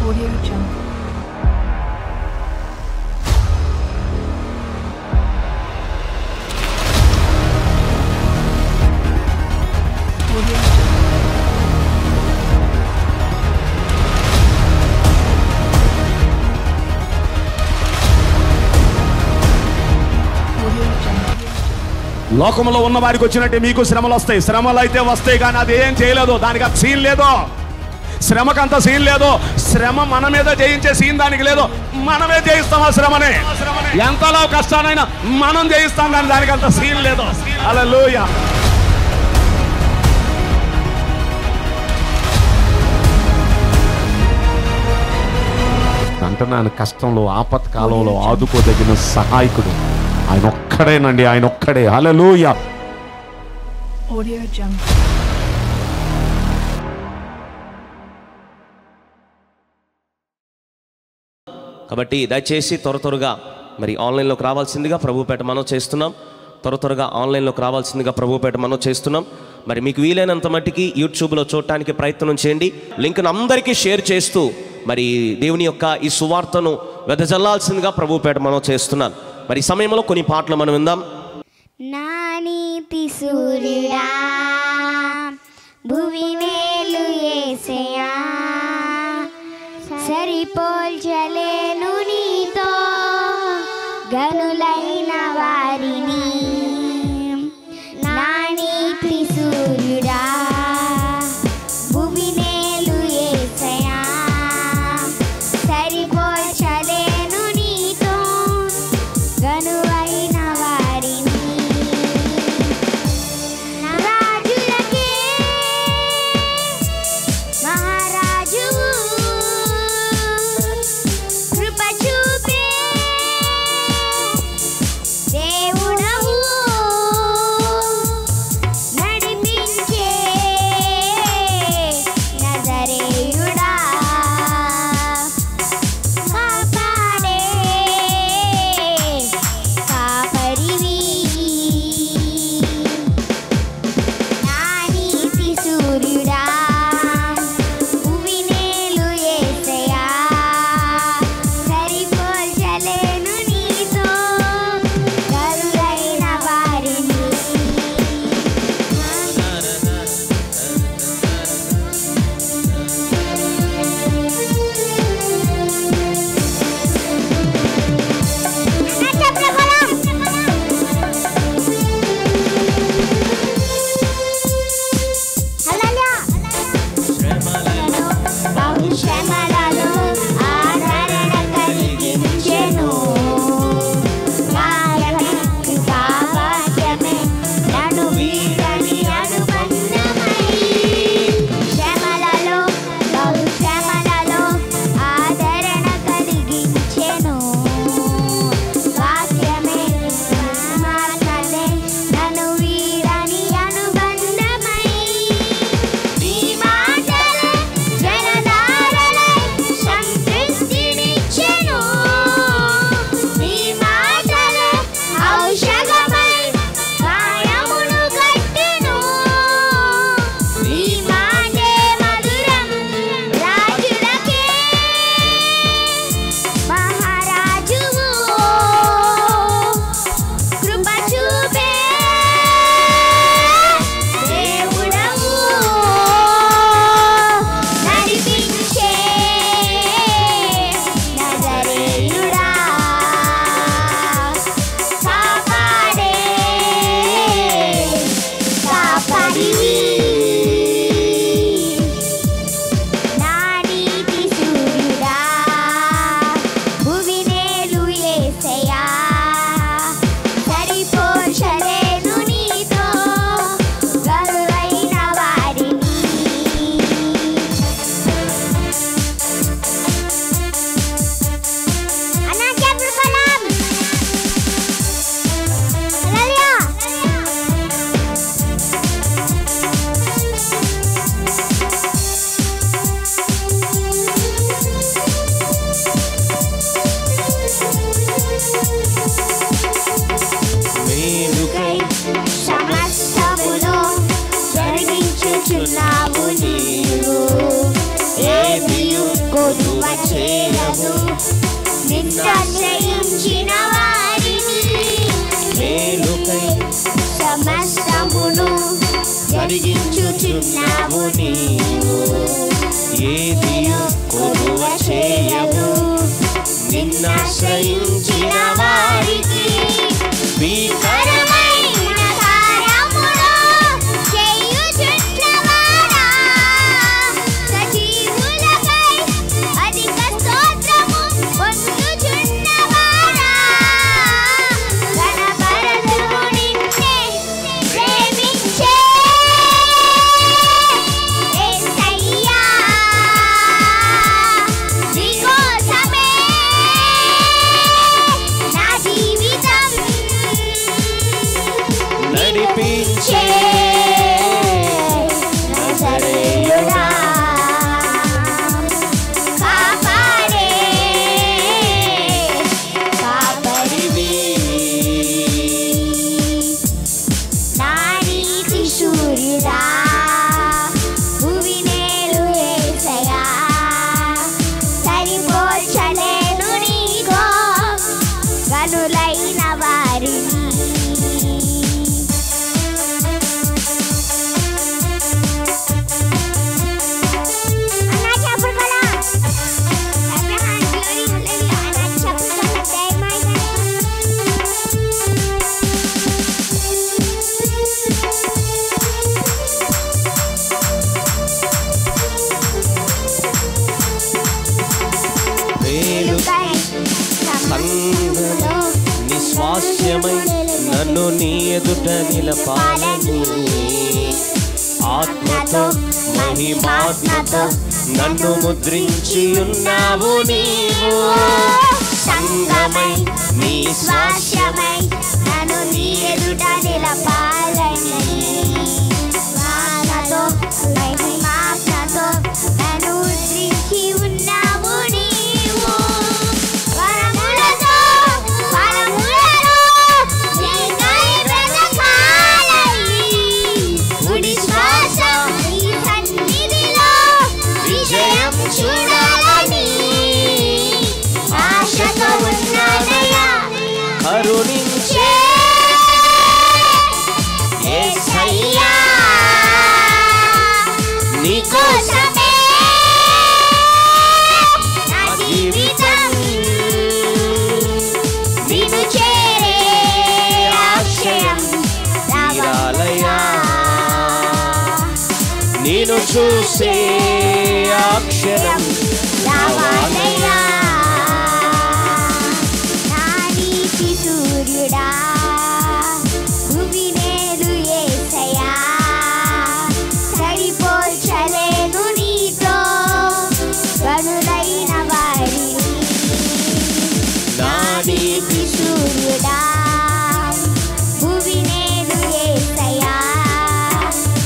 Audio Jungle. Audio Jungle. Audio Jungle. లోకంలో ఉన్న వారికి వచ్చినట్టే మీకు శ్రమలు వస్తాయి శ్రమలు అయితే వస్తాయి కానీ అది ఏం చేయలేదు దానికి అంత సీన్ లేదు శ్రమకంత సీన్ లేదు శ్రమ మన మీద జయించే సీన్ దానికి లేదు మనమే జయిస్తాం ఆ శ్రమని ఎంతలో కష్టానైనా మనం జయిస్తాం కానీ దానికి అంత సీన్ లేదు అలా అంటున్నాను కష్టంలో ఆపత్కాలంలో ఆదుకోదగిన సహాయకుడు ఆయన ఒక్కడేనండి ఆయన ఒక్కడే హల్లెలూయా Audio Jungle. కాబట్టి దయచేసి త్వర త్వరగా మరి ఆన్లైన్లోకి రావాల్సిందిగా ప్రభుపేట మనం చేస్తున్నాం త్వర త్వరగా ఆన్లైన్లోకి రావాల్సిందిగా ప్రభుపేట మనం చేస్తున్నాం మరి మీకు వీలైనంత మట్టికి యూట్యూబ్లో చూడటానికి ప్రయత్నం చేయండి లింక్ను అందరికీ షేర్ చేస్తూ మరి దేవుని యొక్క ఈ సువార్తను వెదజల్లాల్సిందిగా ప్రభుపేట మనం చేస్తున్నాం మరి ఈ సమయంలో కొన్ని పాటలు మనం విందాం నా నీతి సూర్యుడా భువి మేలు ఏసయా సరిపోల్చలేను నీతో గనులైన వారిని నా నీతి సూర్యుడా భువి మేలు ఏసయా సరిపోల్చలేను నీతో గనువైన వారిని రాజులకే మహారాజు కృప చూపే దేవుడవు నడిపించే నజరేయుడా కాపాడే కాపరివి నా నీతి సూర్యుడా భువినేలు యేసయ్యా సరిపోల్చలేను నీతో కరులైన వారిని శ్రమలలో ఆదరణ కలిగించెను గాయమే కావాక్యమే నన్ను వీడని అనుబంధమై శ్రమలలో బహు శ్రమలలో ఆదరణ కలిగించెను వాక్యమే మాటలే నన్ను వీడని అనుబంధమై నీ మాటలే జలధారలై సంతృప్తినిచ్చెను. నీ మాటలే ఔషధమై గాయమును కట్టెను. నీ మాటే మధురం రాజులకే మహారాజువు కృప చూపే దేవుడవు నడిపించే నజరేయుడా కాపాడే కాపాడివి నా నీతి సూర్యుడా భువినేలు యేసయ్యా సరిపోల్చలేను నీతో గరువైన వారిని అన్నా చెప్పు కలాం హల్లెలూయా మేలుకై సమస్తమును జరిగించుచున్నావు నీవు ఏదియు కొలువ చేయదు నిన్నాశ్రయించిన వారిని మేలుకై సమస్తమును జరిగించుచున్నావు నీవు ఏదియు కొలువ చేయవు నిన్నాశ్రయించిన వారికి భీకరమైన కార్యములు చేయుచున్నవాడా, సజీవులకై అధిక స్తోత్రము పొందుచున్నవాడా, కనబరచుము నిన్నే ప్రేమించే యేసయ్యా, నీకోసమే నా జీవితం నడిపించే నజరేయుడా కాపాడే కాపరివి నా నీతి సూర్యుడా భూమి నేలు యేసయ్యా సరిపోల్చలేను నీకో గనులైన వారిని అన్నా చెప్పులు కొలా అబ్రహాం గ్లోరీ హల్లెలూయా అన్నా చెప్పులు కొలా దయమాయి వేలుకై సంగము నిస్వాస్యమై నన్ను నీ ఎదుట నిలపాలని ఆత్మతో మహిమాత్మతో నన్ను ముద్రించి ఉన్నావు నీవు సంగమై నీ స్వాస్యమై నన్ను నీ ఎదుట నిలపాలని వానతో మహిమాత్మతో నన్ను ఉద్ధరించి ఉన్నావు నీవు వరములతో వరములలో నీకై బ్రతకాలని గుడి శ్వాస నీ సన్నిధిలో విజయం చూడాలని ఆశతో ఉన్నదయా కరుణించే యేసయ్యా నీకోసమే నా జీవితం నిన్ను చేరే ఆశయం తీరాలయా నేను చూసే అక్షరం రావాలయ్యా నా నీతి సూర్యుడా భూమి నేలు యేసయ్యా సరిపోల్చలేను నీతో గనులైన వారిని నా నీతి సూర్యుడా భూమి నేలు యేసయ్యా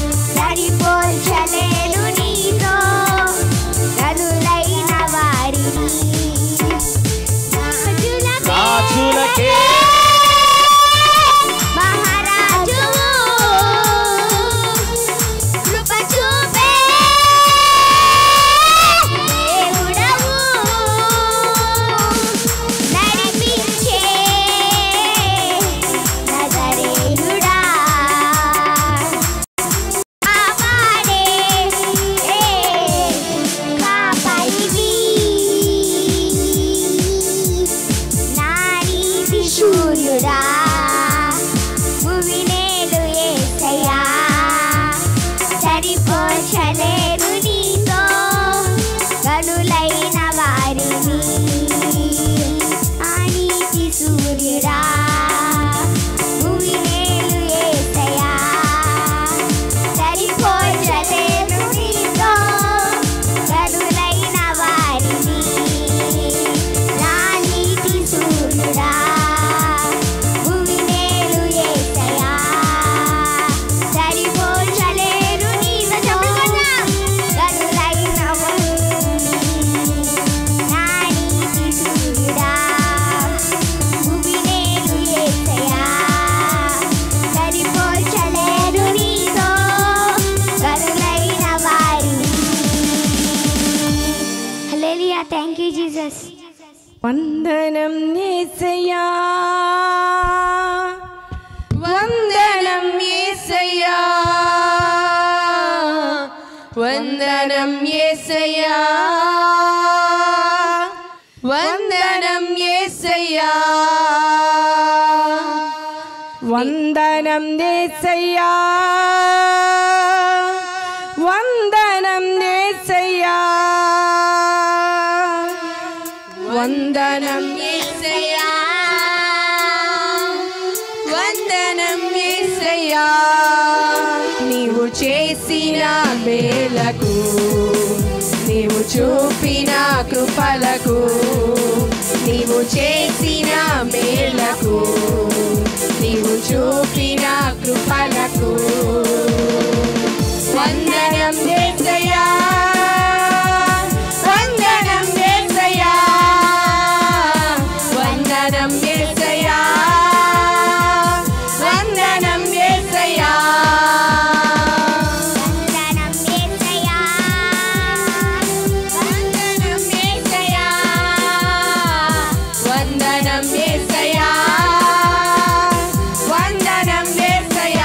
సరిపోల్చలేను నీతో గనులైన వారిని హల్లెలూయా థ్యాంక్ యూ జీసస్ వందనం ఏసయ్యా వందనం ఏసయ్యా వందనం ఏసయ్యా వందనం ఏసయ్యా వందనం ఏసయ్యా వందనం ఏసయ్యా వందనం ఏసయ్యా వందనం ఏసయ్యా నీవు చేసిన మేలకు నీవు చూపిన కృపలకు నీవు చేసిన మేలకు నీవు చూపిన కృపలకు వందనం ఏసయ్యా వందనం ఏసయ్యా వందనం ఏసయ్యా వందనం ఏసయ్యా వందనం యేసయ్యా వందనం ఏసయ్యా వందనం ఏసయ్యా వందనం ఏసయ్యా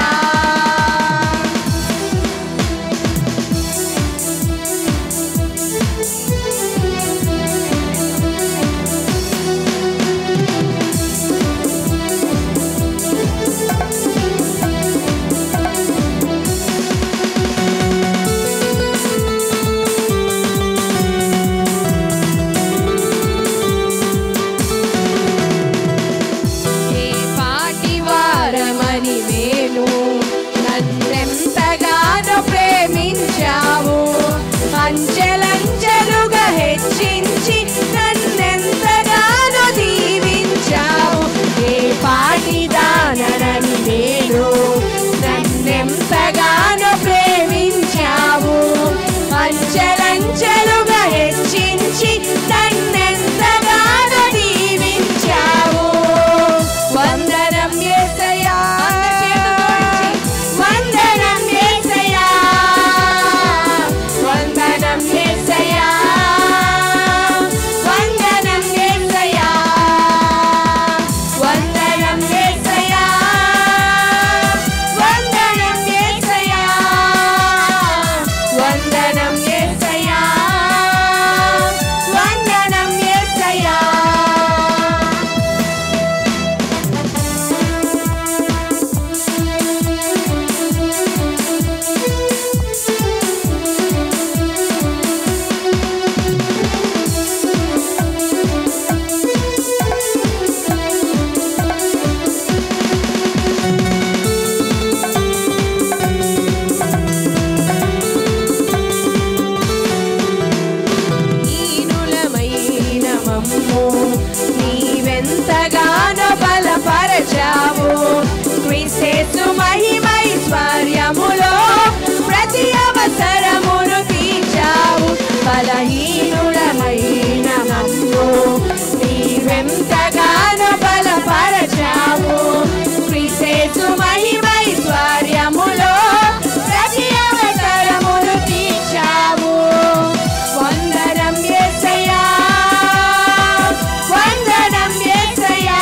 ఏ పాటి వారమని నేను నన్నెంతగానో ప్రేమించావు అంచెలంచెలుగా హెచ్చించి నన్నెంతగానో దీవించావు ఏ పాటి దానని నేను నన్నెంతగానో ప్రేమించావు అంచెలంచెలుగా హెచ్చించి నన్నెంతగానో దీవించావు వందనం యేసయ్యా వందనం యేసయ్యా వందనం యేసయ్యా వందనం యేసయ్యా వందనం యేసయ్యా వందనం యేసయ్యా వందనం యేసయ్యా వందనం యేసయ్యా హీనులమైన మమ్ము నీవెంతగానో బలపరచావు క్రీస్తు మహిమైశ్వర్యములో ప్రతి అవసరమును తీర్చావు బలహీనులమైన మమ్ము నీవెంతగానో బలపరచావు క్రీస్తు మహిమైశ్వర్యములో ప్రతి అవసరమును తీర్చావు వందనం యేసయ్యా వందనం యేసయ్యా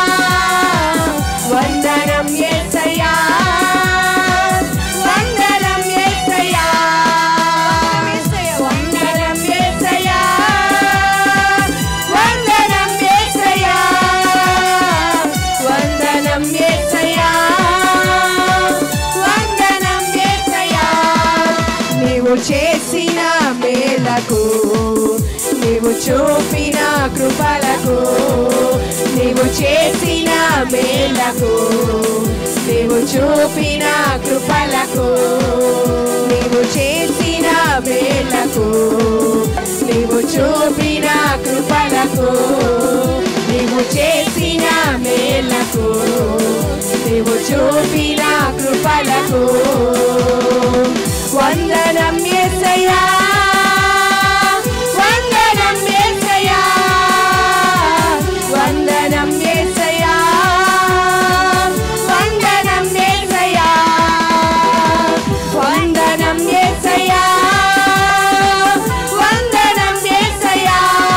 వందనం యేసయ్యా వందనం యేసయ్యా వందనం యేసయ్యా వందనం యేసయ్యా వందనం యేసయ్యా వందనం యేసయ్యా నీవు చేసిన మేలకు నీవు చూపిన కృపలకు నీవు చేసిన మేలకు నీవు చూపిన కృపలకు నీవు చేసిన మేలకు నీవు చూపిన కృపలకు నీవు చేసిన మేలకు నీవు చూపిన కృపలకు వందనం యేసయ్యా వందనం యేసయ్యా వందనం యేసయ్యా వందనం యేసయ్యా వందనం యేసయ్యా వందనం యేసయ్యా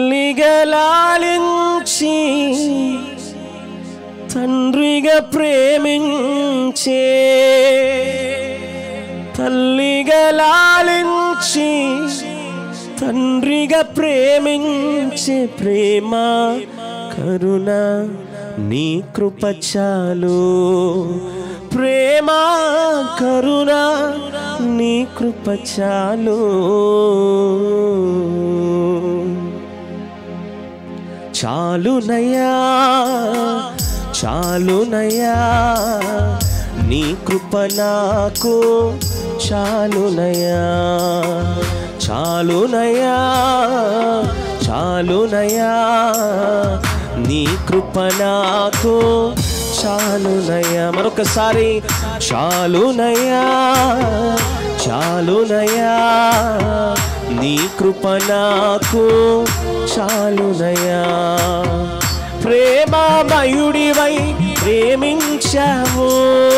తల్లిగా లాలించి తండ్రిగా ప్రేమించే తల్లిగా లాలించి తండ్రిగా ప్రేమించే ప్రేమ కరుణ నీ కృప చాలు ప్రేమ కరుణ నీ కృప చాలు చాలునయ్యా చాలునయ్యా నీ కృప నాకు చాలునయ్యా చాలునయ్యా చాలునయ్యా నీ కృప నాకు చాలునయ్యా మరొకసారి చాలునయ్యా చాలునయ్యా నీ కృప నాకు చాలునయ్యా ప్రేమామయుడివై ప్రేమించావు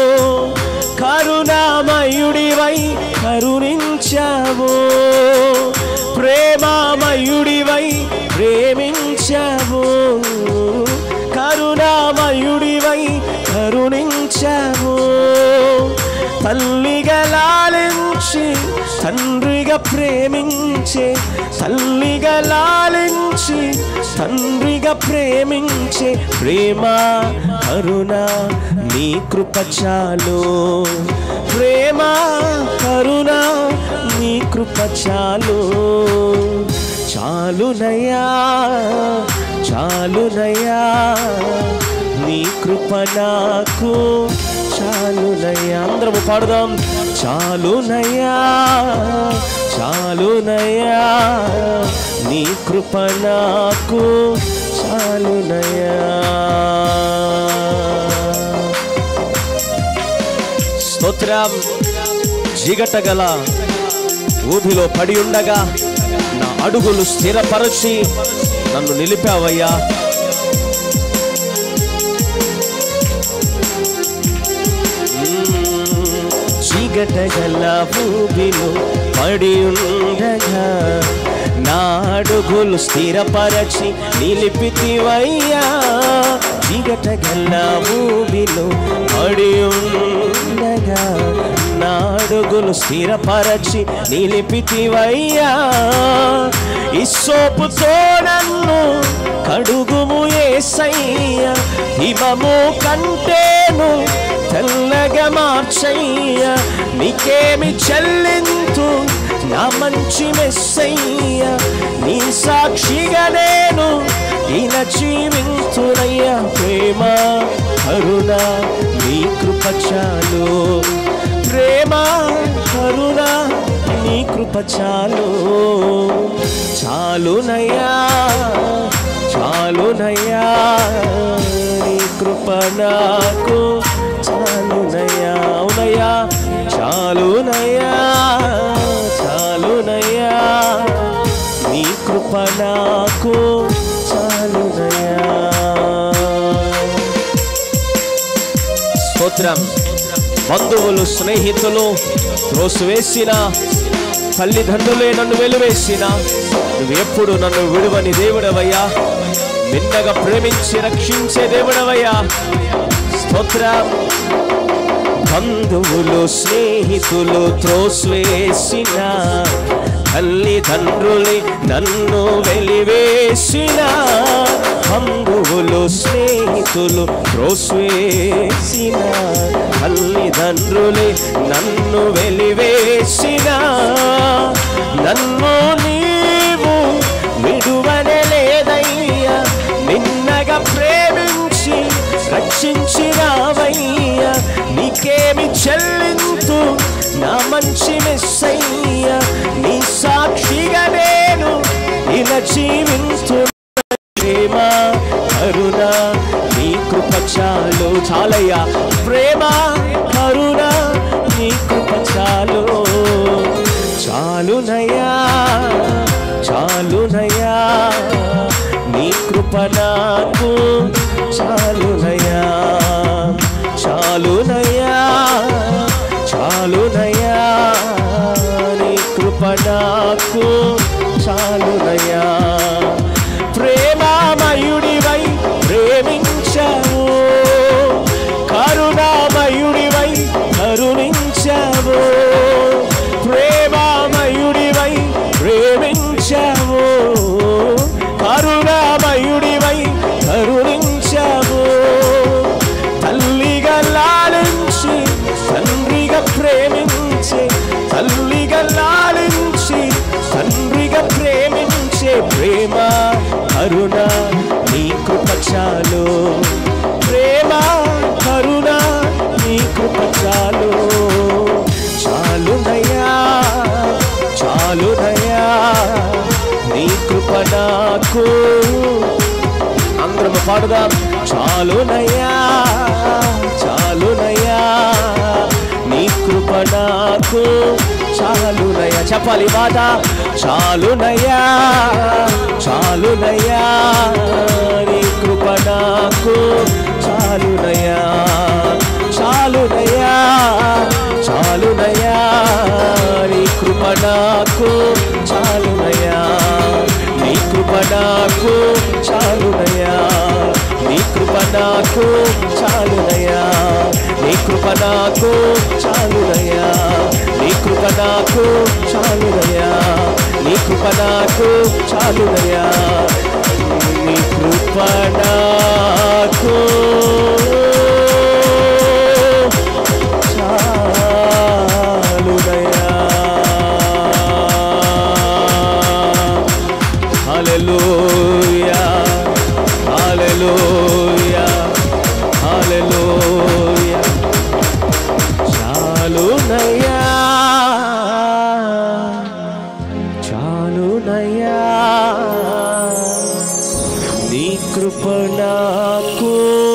కరుణామయుడివై కరుణించావు ప్రేమామయుడివై ప్రేమించావు కరుణామయుడివై కరుణించావు తల్లిగా లాలించి తండ్రిగా ప్రేమించే తల్లిగా లాలించి తండ్రిగా ప్రేమించే ప్రేమ కరుణ నీ కృప చాలు ప్రేమ కరుణ నీ కృప చాలు చాలునయ్యా చాలునయ్యా నీ కృప నాకు చాలునయ్యా అందరము పాడుదాం చాలునయ్యా చాలునయ్యా నీ కృప నాకు చాలునయ్యా స్తోత్రం జిగటగల ఊబిలో పడి ఉండగా నా అడుగులు స్థిరపరచి నన్ను నిలిపావయ్యా చీకటగల ఊబిలో పడి ఉండగా నా అడుగులు స్థిరపరచి నిలిపితివయ్యా చీకటగల ఊబిలో పడి ఉండగా నా అడుగులు స్థిరపరచి నిలిపితివయ్యా ఇస్సోపుతో నన్ను కడుగుము ఏసయ్య హిమము కంటేను తెల్లగా మార్చయ్య నీకేమి చెల్లింతు నా మంచి మెస్సయ్య నీ సాక్షిగా నేను ఇలా జీవింతునయ్యా ప్రేమ కరుణ నీ కృప చాలు ప్రేమ కరుణ నీ కృప చాలు చాలునయ్యా చాలునయ్యా నీ కృప నాకు చాలునయ్యా అవునయ్యా చాలునయ్యా చాలునయ్యా నీ కృప నాకు చాలునయ్యా స్తోత్రం బంధువులు స్నేహితులు త్రోసివేసిన తల్లిదండ్రులే నన్ను వెలువేసిన నువ్వు ఎప్పుడు నన్ను విడువని దేవుడవయ్యా నిన్నగా ప్రేమించి రక్షించే దేవుడవయ్యా స్తోత్రం బంధువులు స్నేహితులు త్రోసివేసిన తల్లిదండ్రులే నన్ను వెలివేసిన బంధువులు స్నేహితులు త్రోసివేసిన తల్లిదండ్రులే నన్ను వెలివేసిన నన్ను నీవు విడువనలేదయ్యా నిన్నగా ప్రేమించి రక్షించినావయ్యా నీకేమి చెల్లింతు నా మంచి మెస్సయ్య నీ సాక్షిగా నేను ఇలా జీవించు ప్రేమ కరుణ నీ కృప చాలు చాలయ్యా ప్రేమ కరుణ నీ కృప చాలు చాలునయ్యా చాలునయ్యా నీ కృప నాకు చాలునయ్యా చాలునయ్యా చాలునయ్యా నీ కృప నాకు చాలునయ్యా కరుణ నీ కృప చాలు ప్రేమ కరుణ నీ కృప చాలు చాలునయ్యా చాలునయ్యా నీ కృప నాకు అందరం పాడుదాం చాలునయ్యా చాలునయ్యా నీ కృప నాకు చాలునయ్యా చెప్పాలి ఈ మాట చాలునయ్యా చాలునయ్యా నీ కృప నాకు చాలునయ్యా చాలునయ్యా చాలునయ్యా నీ కృప నాకు చాలునయ్యా నీ కృప నాకు చాలునయ్యా నీ కృప నాకు చాలునయ్యా నీ కృప నాకు చాలునయ్యా నీ కృప నాకు చాలునయ్యా నీ కృప నాకు చాలునయ్యా నీ కృప నాకు చాలునయ్యా హల్లెలూయా హల్లెలూయా హల్లెలూయా చాలునయ్యా చాలునయ్యా నీ కృప నాకు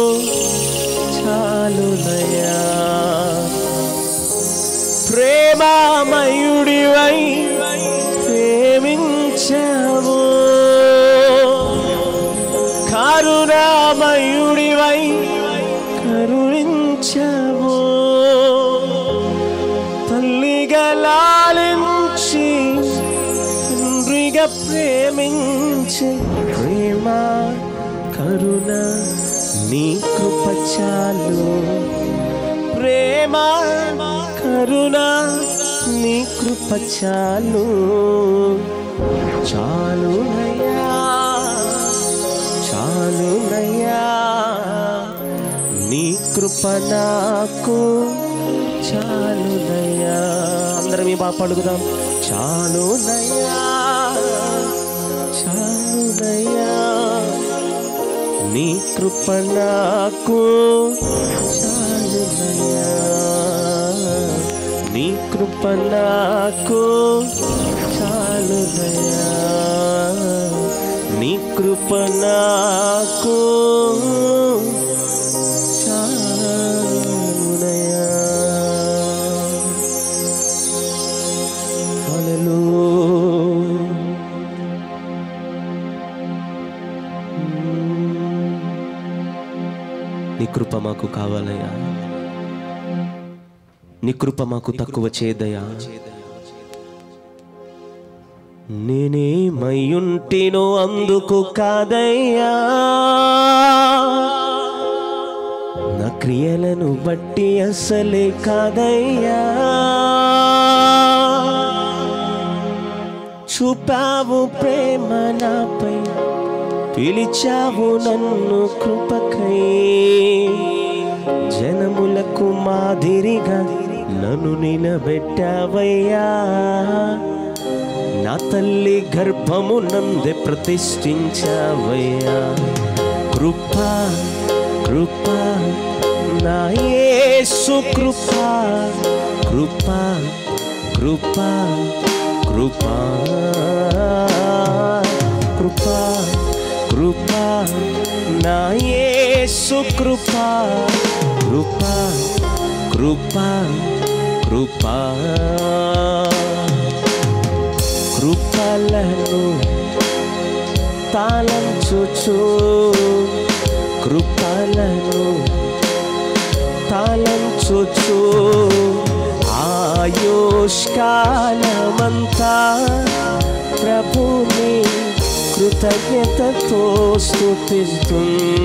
చాలునయ్యా ప్రేమామయుడివై ప్రేమించావు కరుణామయుడివై కరుణించావు తల్లిగా లాలించి తండ్రిగా ప్రేమించి ప్రేమ కరుణ నీ కృప చాలు ప్రేమ కరుణ నీ కృప చాలు చాలునయ్యా చాలునయ్యా నీ కృప నాకు చాలునయ్యా అందరం ఈ బాగా పడుకుదాం చాలునయ్యా చాలునయ్యా నీ కృప నాకు చాలునయ్యా నీ కృప నాకు చాలునయ్యా నీ కృప నాకు చాలునయ్యా హల్లెలూయా నీ కృప మాకు కావాలయ్యా నీ కృప మాకు తక్కువ చేదయా నేనేమయ్యుంటినో అందుకు కాదయ్యా నా క్రియలను బట్టి అసలే కాదయ్యా చూపావు ప్రేమ నాపై పిలిచావు నన్ను కృపకై జనములకు మాదిరిగా నన్ను నిలబెట్టావయ్యా నా తల్లి గర్భము నందే ప్రతిష్ఠించావయ్యా కృప కృప నా యేసు కృప కృప కృప కృప కృప కృప నా యేసు కృప కృప కృప కృప కృపలను తాళంచుచు కృపలను తాళంచుచు ఆయుష్కాలమంతా ప్రభుని కృతజ్ఞతతో స్థుతిస్తూ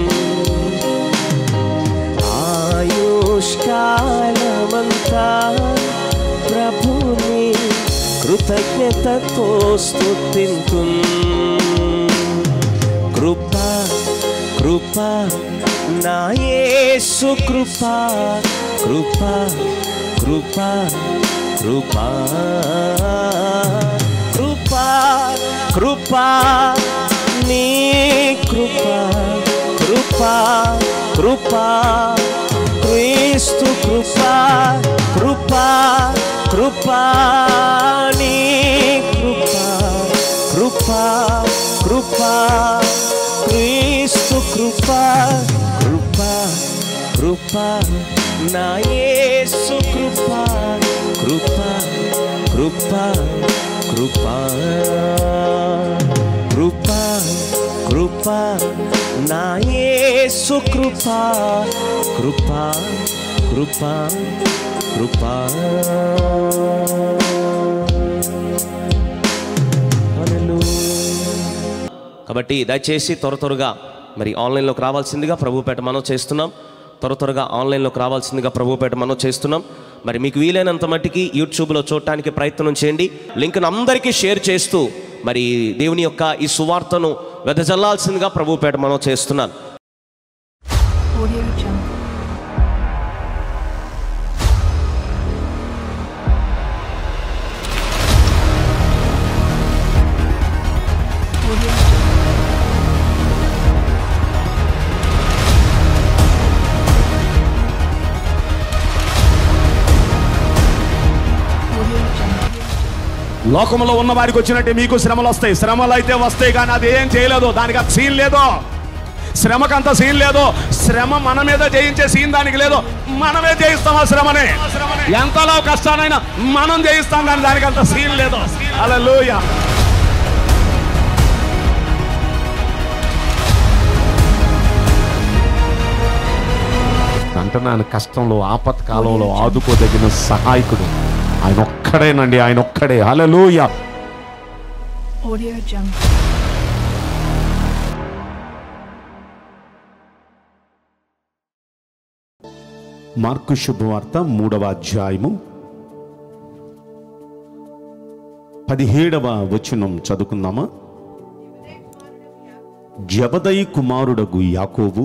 ఆయుష్కాలమంతా ప్రభుని కృతజ్ఞతతో స్థుతింతు కృప కృప నా యేసు కృప కృప కృప కృప కృప కృప కృపా కృపా క్రీస్తు కృపా కృపా కృపా నీ కృపా కృపా కృపా క్రీస్తు కృపా కృపా కృపా నా యేసు కృపా కృపా కృపా కృపా కృపా కృపా నా యేసు కృపా కృపా కృపా కృపా కాబట్టి దయచేసి త్వర త్వరగా మరి ఆన్లైన్లోకి రావాల్సిందిగా ప్రభుపేట మనం చేస్తున్నాం త్వర త్వరగా ఆన్లైన్లోకి రావాల్సిందిగా ప్రభుపేట మనం చేస్తున్నాం మరి మీకు వీలైనంత మట్టికి యూట్యూబ్లో చూడటానికి ప్రయత్నం చేయండి లింక్ను అందరికీ షేర్ చేస్తూ మరి దేవుని యొక్క ఈ సువార్తను వెదజల్లాల్సిందిగా ప్రభుపేట మనం చేస్తున్నాను Audio Jungle. Audio Jungle. Audio Jungle. లోకంలో ఉన్న వారికి వచ్చినట్టే మీకు శ్రమలు వస్తాయి శ్రమలు అయితే వస్తాయి కానీ అది ఏం చేయలేదు దానికి అంత సీన్ లేదు శ్రమకంత సీన్ లేదు శ్రమ మన మీద జయించే సీన్ దానికి లేదు మనమే జయిస్తాం ఆ శ్రమని ఎంతలో కష్టానైనా మనం జయిస్తాం కానీ దానికి అంత సీన్ లేదు అలా అంటున్నాను కష్టంలో ఆపత్కాలంలో ఆదుకోదగిన సహాయకుడు ఆయన ఒక్కడేనండి ఆయన ఒక్కడే హల్లెలూయా Audio Jungle. మార్కు శుభవార్త మూడవ అధ్యాయము పదిహేడవ వచనం చదువుకుందామా జబదయి కుమారుడగు యాకోబు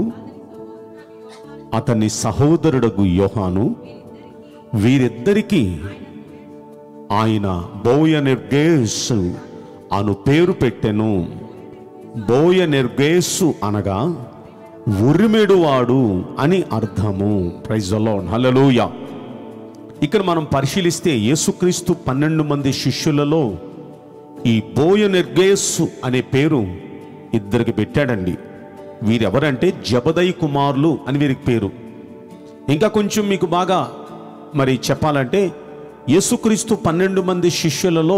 అతని సహోదరుడగు యోహాను వీరిద్దరికీ ఆయన బోయనెర్గేసు అను పేరు పెట్టెను బోయనెర్గేసు అనగా ఉరిమెడువాడు అని అర్థము ప్రైజ్ అలాన్ హల్లెలూయ ఇక్కడ మనం పరిశీలిస్తే యేసుక్రీస్తు పన్నెండు మంది శిష్యులలో ఈ బోయనెర్గేసు అనే పేరు ఇద్దరికి పెట్టాడండి వీరెవరంటే జబదయి కుమారులు అని వీరికి పేరు ఇంకా కొంచెం మీకు బాగా మరి చెప్పాలంటే యేసుక్రీస్తు పన్నెండు మంది శిష్యులలో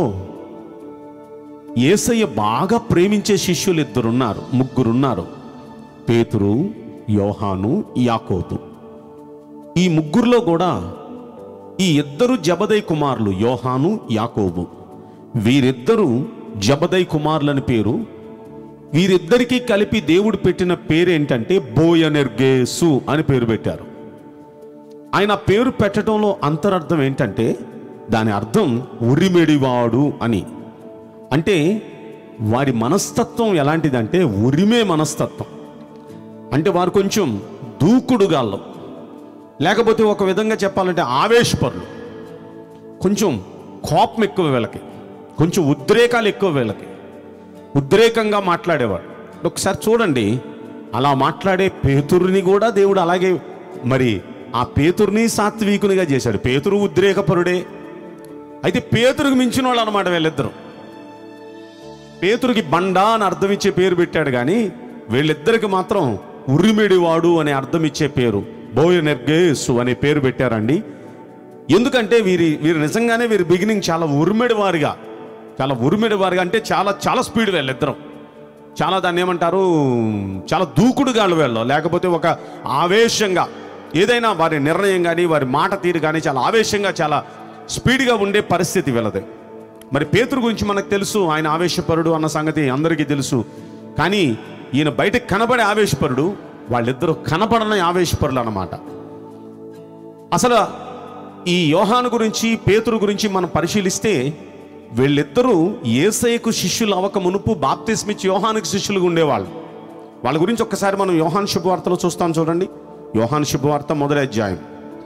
ఏసయ్య బాగా ప్రేమించే శిష్యులు ఇద్దరున్నారు ముగ్గురున్నారు పేతురు యోహాను యాకోబు ఈ ముగ్గురులో కూడా ఈ ఇద్దరు జబదై కుమారులు యోహాను యాకోబు వీరిద్దరూ జబదై కుమారులని పేరు వీరిద్దరికీ కలిపి దేవుడు పెట్టిన పేరేంటంటే బోయనెర్గేసు అని పేరు పెట్టారు ఆయన పేరు పెట్టడంలో అంతరర్థం ఏంటంటే దాని అర్థం ఉరిమెడివాడు అని అంటే వారి మనస్తత్వం ఎలాంటిదంటే ఉరిమే మనస్తత్వం అంటే వారు కొంచెం దూకుడుగాళ్ళు లేకపోతే ఒక విధంగా చెప్పాలంటే ఆవేశపరులు కొంచెం కోపం ఎక్కువ వీళ్ళకి కొంచెం ఉద్రేకాలు ఎక్కువ వీళ్ళకి ఉద్రేకంగా మాట్లాడేవాడు ఒకసారి చూడండి అలా మాట్లాడే పేతురుని కూడా దేవుడు అలాగే మరి ఆ పేతురుని సాత్వికునిగా చేశాడు పేతురు ఉద్రేకపరుడే అయితే పేతురుకు మించిన వాళ్ళు అనమాట వీళ్ళిద్దరు పేతురుకి బండ అని అర్థం ఇచ్చే పేరు పెట్టాడు కానీ వీళ్ళిద్దరికి మాత్రం ఉరిమిడివాడు అనే అర్థం ఇచ్చే పేరు బోయనెర్గేసు అనే పేరు పెట్టారండి ఎందుకంటే వీరి వీరు నిజంగానే వీరి బిగినింగ్ చాలా ఉరిమిడి వారిగా చాలా ఉరిమిడి వారిగా అంటే చాలా చాలా స్పీడ్ వీళ్ళిద్దరం చాలా దాన్ని ఏమంటారు చాలా దూకుడుగాళ్ళు వీళ్ళు లేకపోతే ఒక ఆవేశంగా ఏదైనా వారి నిర్ణయం కానీ వారి మాట తీరు కానీ చాలా ఆవేశంగా చాలా స్పీడ్గా ఉండే పరిస్థితి వీళ్ళది మరి పేతురు గురించి మనకు తెలుసు ఆయన ఆవేశపరుడు అన్న సంగతి అందరికీ తెలుసు కానీ ఈయన బయటకు కనబడే ఆవేశపరుడు వాళ్ళిద్దరూ కనపడని ఆవేశపరులు అన్నమాట అసలు ఈ యోహాను గురించి పేతురు గురించి మనం పరిశీలిస్తే వీళ్ళిద్దరూ ఏసయ్యకు శిష్యులు అవ్వక మునుపు బాప్తిస్మిచ్చి యోహానికి శిష్యులుగా ఉండేవాళ్ళు వాళ్ళ గురించి ఒక్కసారి మనం యోహాన్ శుభవార్తలో చూస్తాం చూడండి యోహాన్ శుభవార్త మొదటి అధ్యాయం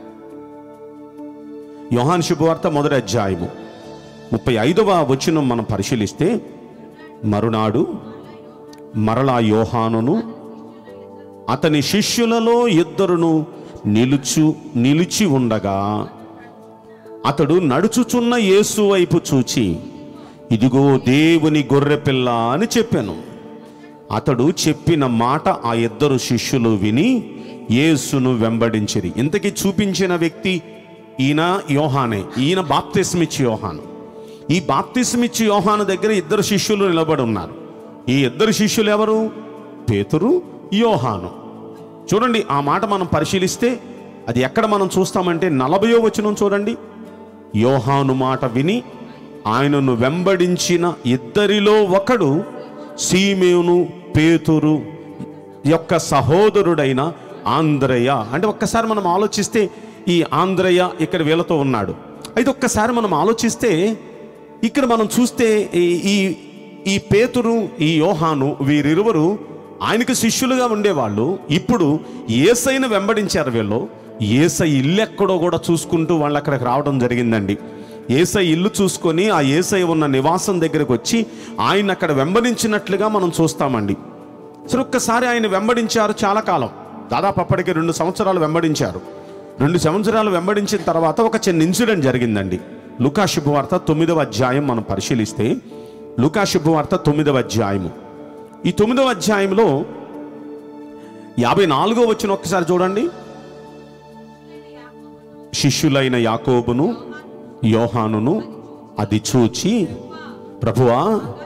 యోహాన్ శుభవార్త మొదటి అధ్యాయము ముప్పై ఐదవ వచనం మనం పరిశీలిస్తే మరునాడు మరలా యోహానును అతని శిష్యులలో ఇద్దరును నిలుచు నిలిచి ఉండగా అతడు నడుచుచున్న యేసు వైపు చూచి ఇదిగో దేవుని గొర్రెపిల్ల అని చెప్పాను అతడు చెప్పిన మాట ఆ ఇద్దరు శిష్యులు విని యేసును వెంబడించిరి ఇంతకీ చూపించిన వ్యక్తి ఈయన యోహానే ఈయన బాప్తిస్మిచ్చి యోహాను ఈ బాప్తిస్మిచ్చి యోహాను దగ్గర ఇద్దరు శిష్యులు నిలబడి ఉన్నారు ఈ ఇద్దరు శిష్యులు ఎవరు పేతురు యోహాను చూడండి ఆ మాట మనం పరిశీలిస్తే అది ఎక్కడ మనం చూస్తామంటే నలభయో వచనం చూడండి యోహాను మాట విని ఆయనను వెంబడించిన ఇద్దరిలో ఒకడు సీమేను పేతురు యొక్క సహోదరుడైన ఆంధ్రయ్య అంటే ఒక్కసారి మనం ఆలోచిస్తే ఈ ఆంధ్రయ్య ఇక్కడ వీళ్ళతో ఉన్నాడు అయితే ఒక్కసారి మనం ఆలోచిస్తే ఇక్కడ మనం చూస్తే ఈ- ఈ ఈ పేతురు ఈ యోహాను వీరిరువురు ఆయనకు శిష్యులుగా ఉండేవాళ్ళు ఇప్పుడు ఏసైను వెంబడించారు వీళ్ళు ఏసై ఇల్లు ఎక్కడో కూడా చూసుకుంటూ వాళ్ళు అక్కడికి రావడం జరిగిందండి ఏసై ఇల్లు చూసుకొని ఆ ఏసై ఉన్న నివాసం దగ్గరకు వచ్చి ఆయన అక్కడ వెంబడించినట్లుగా మనం చూస్తామండి సరే ఒక్కసారి ఆయన వెంబడించారు చాలా కాలం దాదాపు అప్పటికి రెండు సంవత్సరాలు వెంబడించారు రెండు సంవత్సరాలు వెంబడించిన తర్వాత ఒక చిన్న ఇన్సిడెంట్ జరిగిందండి లుకా శుభవార్త తొమ్మిదవ అధ్యాయం మనం పరిశీలిస్తే లుకా శుభవార్త తొమ్మిదవ అధ్యాయము ఈ తొమ్మిదవ అధ్యాయంలో యాభై నాలుగో వచ్చిన ఒక్కసారి చూడండి శిష్యులైన యాకోబును యోహానును అది చూచి ప్రభువా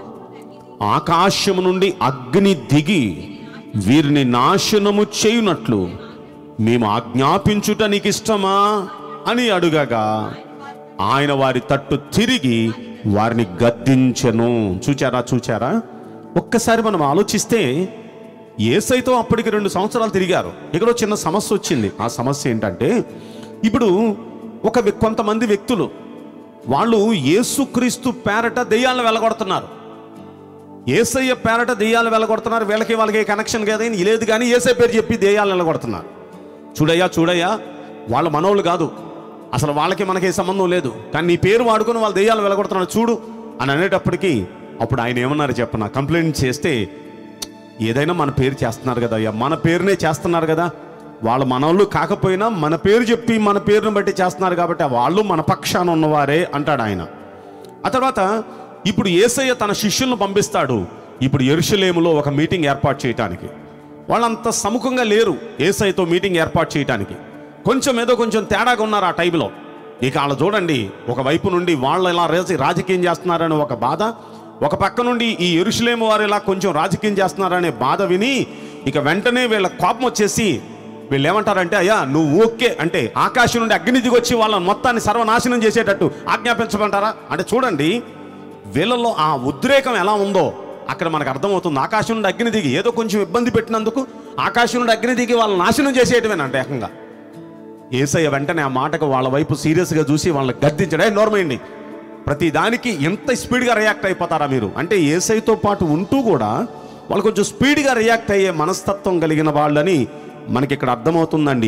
ఆకాశము నుండి అగ్ని దిగి వీరిని నాశనము చేయునట్లు మేము ఆజ్ఞాపించుట నీకు ఇష్టమా అని అడుగగా ఆయన వారి తట్టు తిరిగి వారిని గద్దించెను చూచారా చూచారా ఒక్కసారి మనం ఆలోచిస్తే ఏసైతో అప్పటికి రెండు సంవత్సరాలు తిరిగారు ఇక్కడ ఒక చిన్న సమస్య వచ్చింది ఆ సమస్య ఏంటంటే ఇప్పుడు ఒక వ్య- కొంతమంది వ్యక్తులు వాళ్ళు యేసుక్రీస్తు పేరట దెయ్యాలను వెళ్ళగొడుతున్నారు ఏసయ్య పేరట దెయ్యాలు వెళ్ళగొడుతున్నారు వీళ్ళకి వాళ్ళకి కనెక్షన్ కదా లేదు కానీ ఏసై పేరు చెప్పి దెయ్యాలు వెళ్ళగొడుతున్నారు చూడయ్యా చూడయ్యా వాళ్ళ మనోళ్ళు కాదు అసలు వాళ్ళకి మనకి ఏ సంబంధం లేదు కానీ నీ పేరు వాడుకొని వాళ్ళు దెయ్యాలు వెళ్ళగొడుతున్నారు చూడు అని అనేటప్పటికి అప్పుడు ఆయన ఏమన్నారు చెప్పన కంప్లైంట్ చేస్తే ఏదైనా మన పేరు చేస్తున్నారు కదా అయ్యా మన పేరునే చేస్తున్నారు కదా వాళ్ళ మనోళ్ళు కాకపోయినా మన పేరు చెప్పి మన పేరును బట్టి చేస్తున్నారు కాబట్టి వాళ్ళు మన పక్షాన ఉన్నవారే అంటాడు ఆయన ఆ తర్వాత ఇప్పుడు ఏసయ్య తన శిష్యులను పంపిస్తాడు ఇప్పుడు ఎరుషలేములో ఒక మీటింగ్ ఏర్పాటు చేయటానికి వాళ్ళంత సముఖంగా లేరు ఏసయ్యతో మీటింగ్ ఏర్పాటు చేయటానికి కొంచెం ఏదో కొంచెం తేడాగా ఉన్నారు ఆ టైంలో ఇక వాళ్ళు చూడండి ఒక వైపు నుండి వాళ్ళు ఇలా రాజ- రాజకీయం చేస్తున్నారని ఒక బాధ ఒక పక్క నుండి ఈ ఎరుషలేము వారు ఇలా కొంచెం రాజకీయం చేస్తున్నారనే బాధ విని ఇక వెంటనే వీళ్ళ కోపం వచ్చేసి వీళ్ళు ఏమంటారంటే అయ్యా నువ్వు ఓకే అంటే ఆకాశం నుండి అగ్ని దిగొచ్చి వాళ్ళ మొత్తాన్ని సర్వనాశనం చేసేటట్టు ఆజ్ఞాపించమంటారా అంటే చూడండి వీళ్ళలో ఆ ఉద్రేకం ఎలా ఉందో అక్కడ మనకు అర్థమవుతుంది ఆకాశం నుండి అగ్ని దిగి ఏదో కొంచెం ఇబ్బంది పెట్టినందుకు ఆకాశం నుండి అగ్ని దిగి వాళ్ళని నాశనం చేసేయటమేనంట ఏకంగా ఏసయ్య వెంటనే ఆ మాటకు వాళ్ళ వైపు సీరియస్గా చూసి వాళ్ళని గద్దించడే నోర్మైంది ప్రతి దానికి ఎంత స్పీడ్గా రియాక్ట్ అయిపోతారా మీరు అంటే ఏసైతో పాటు ఉంటూ కూడా వాళ్ళు కొంచెం స్పీడ్గా రియాక్ట్ అయ్యే మనస్తత్వం కలిగిన వాళ్ళని మనకి ఇక్కడ అర్థమవుతుందండి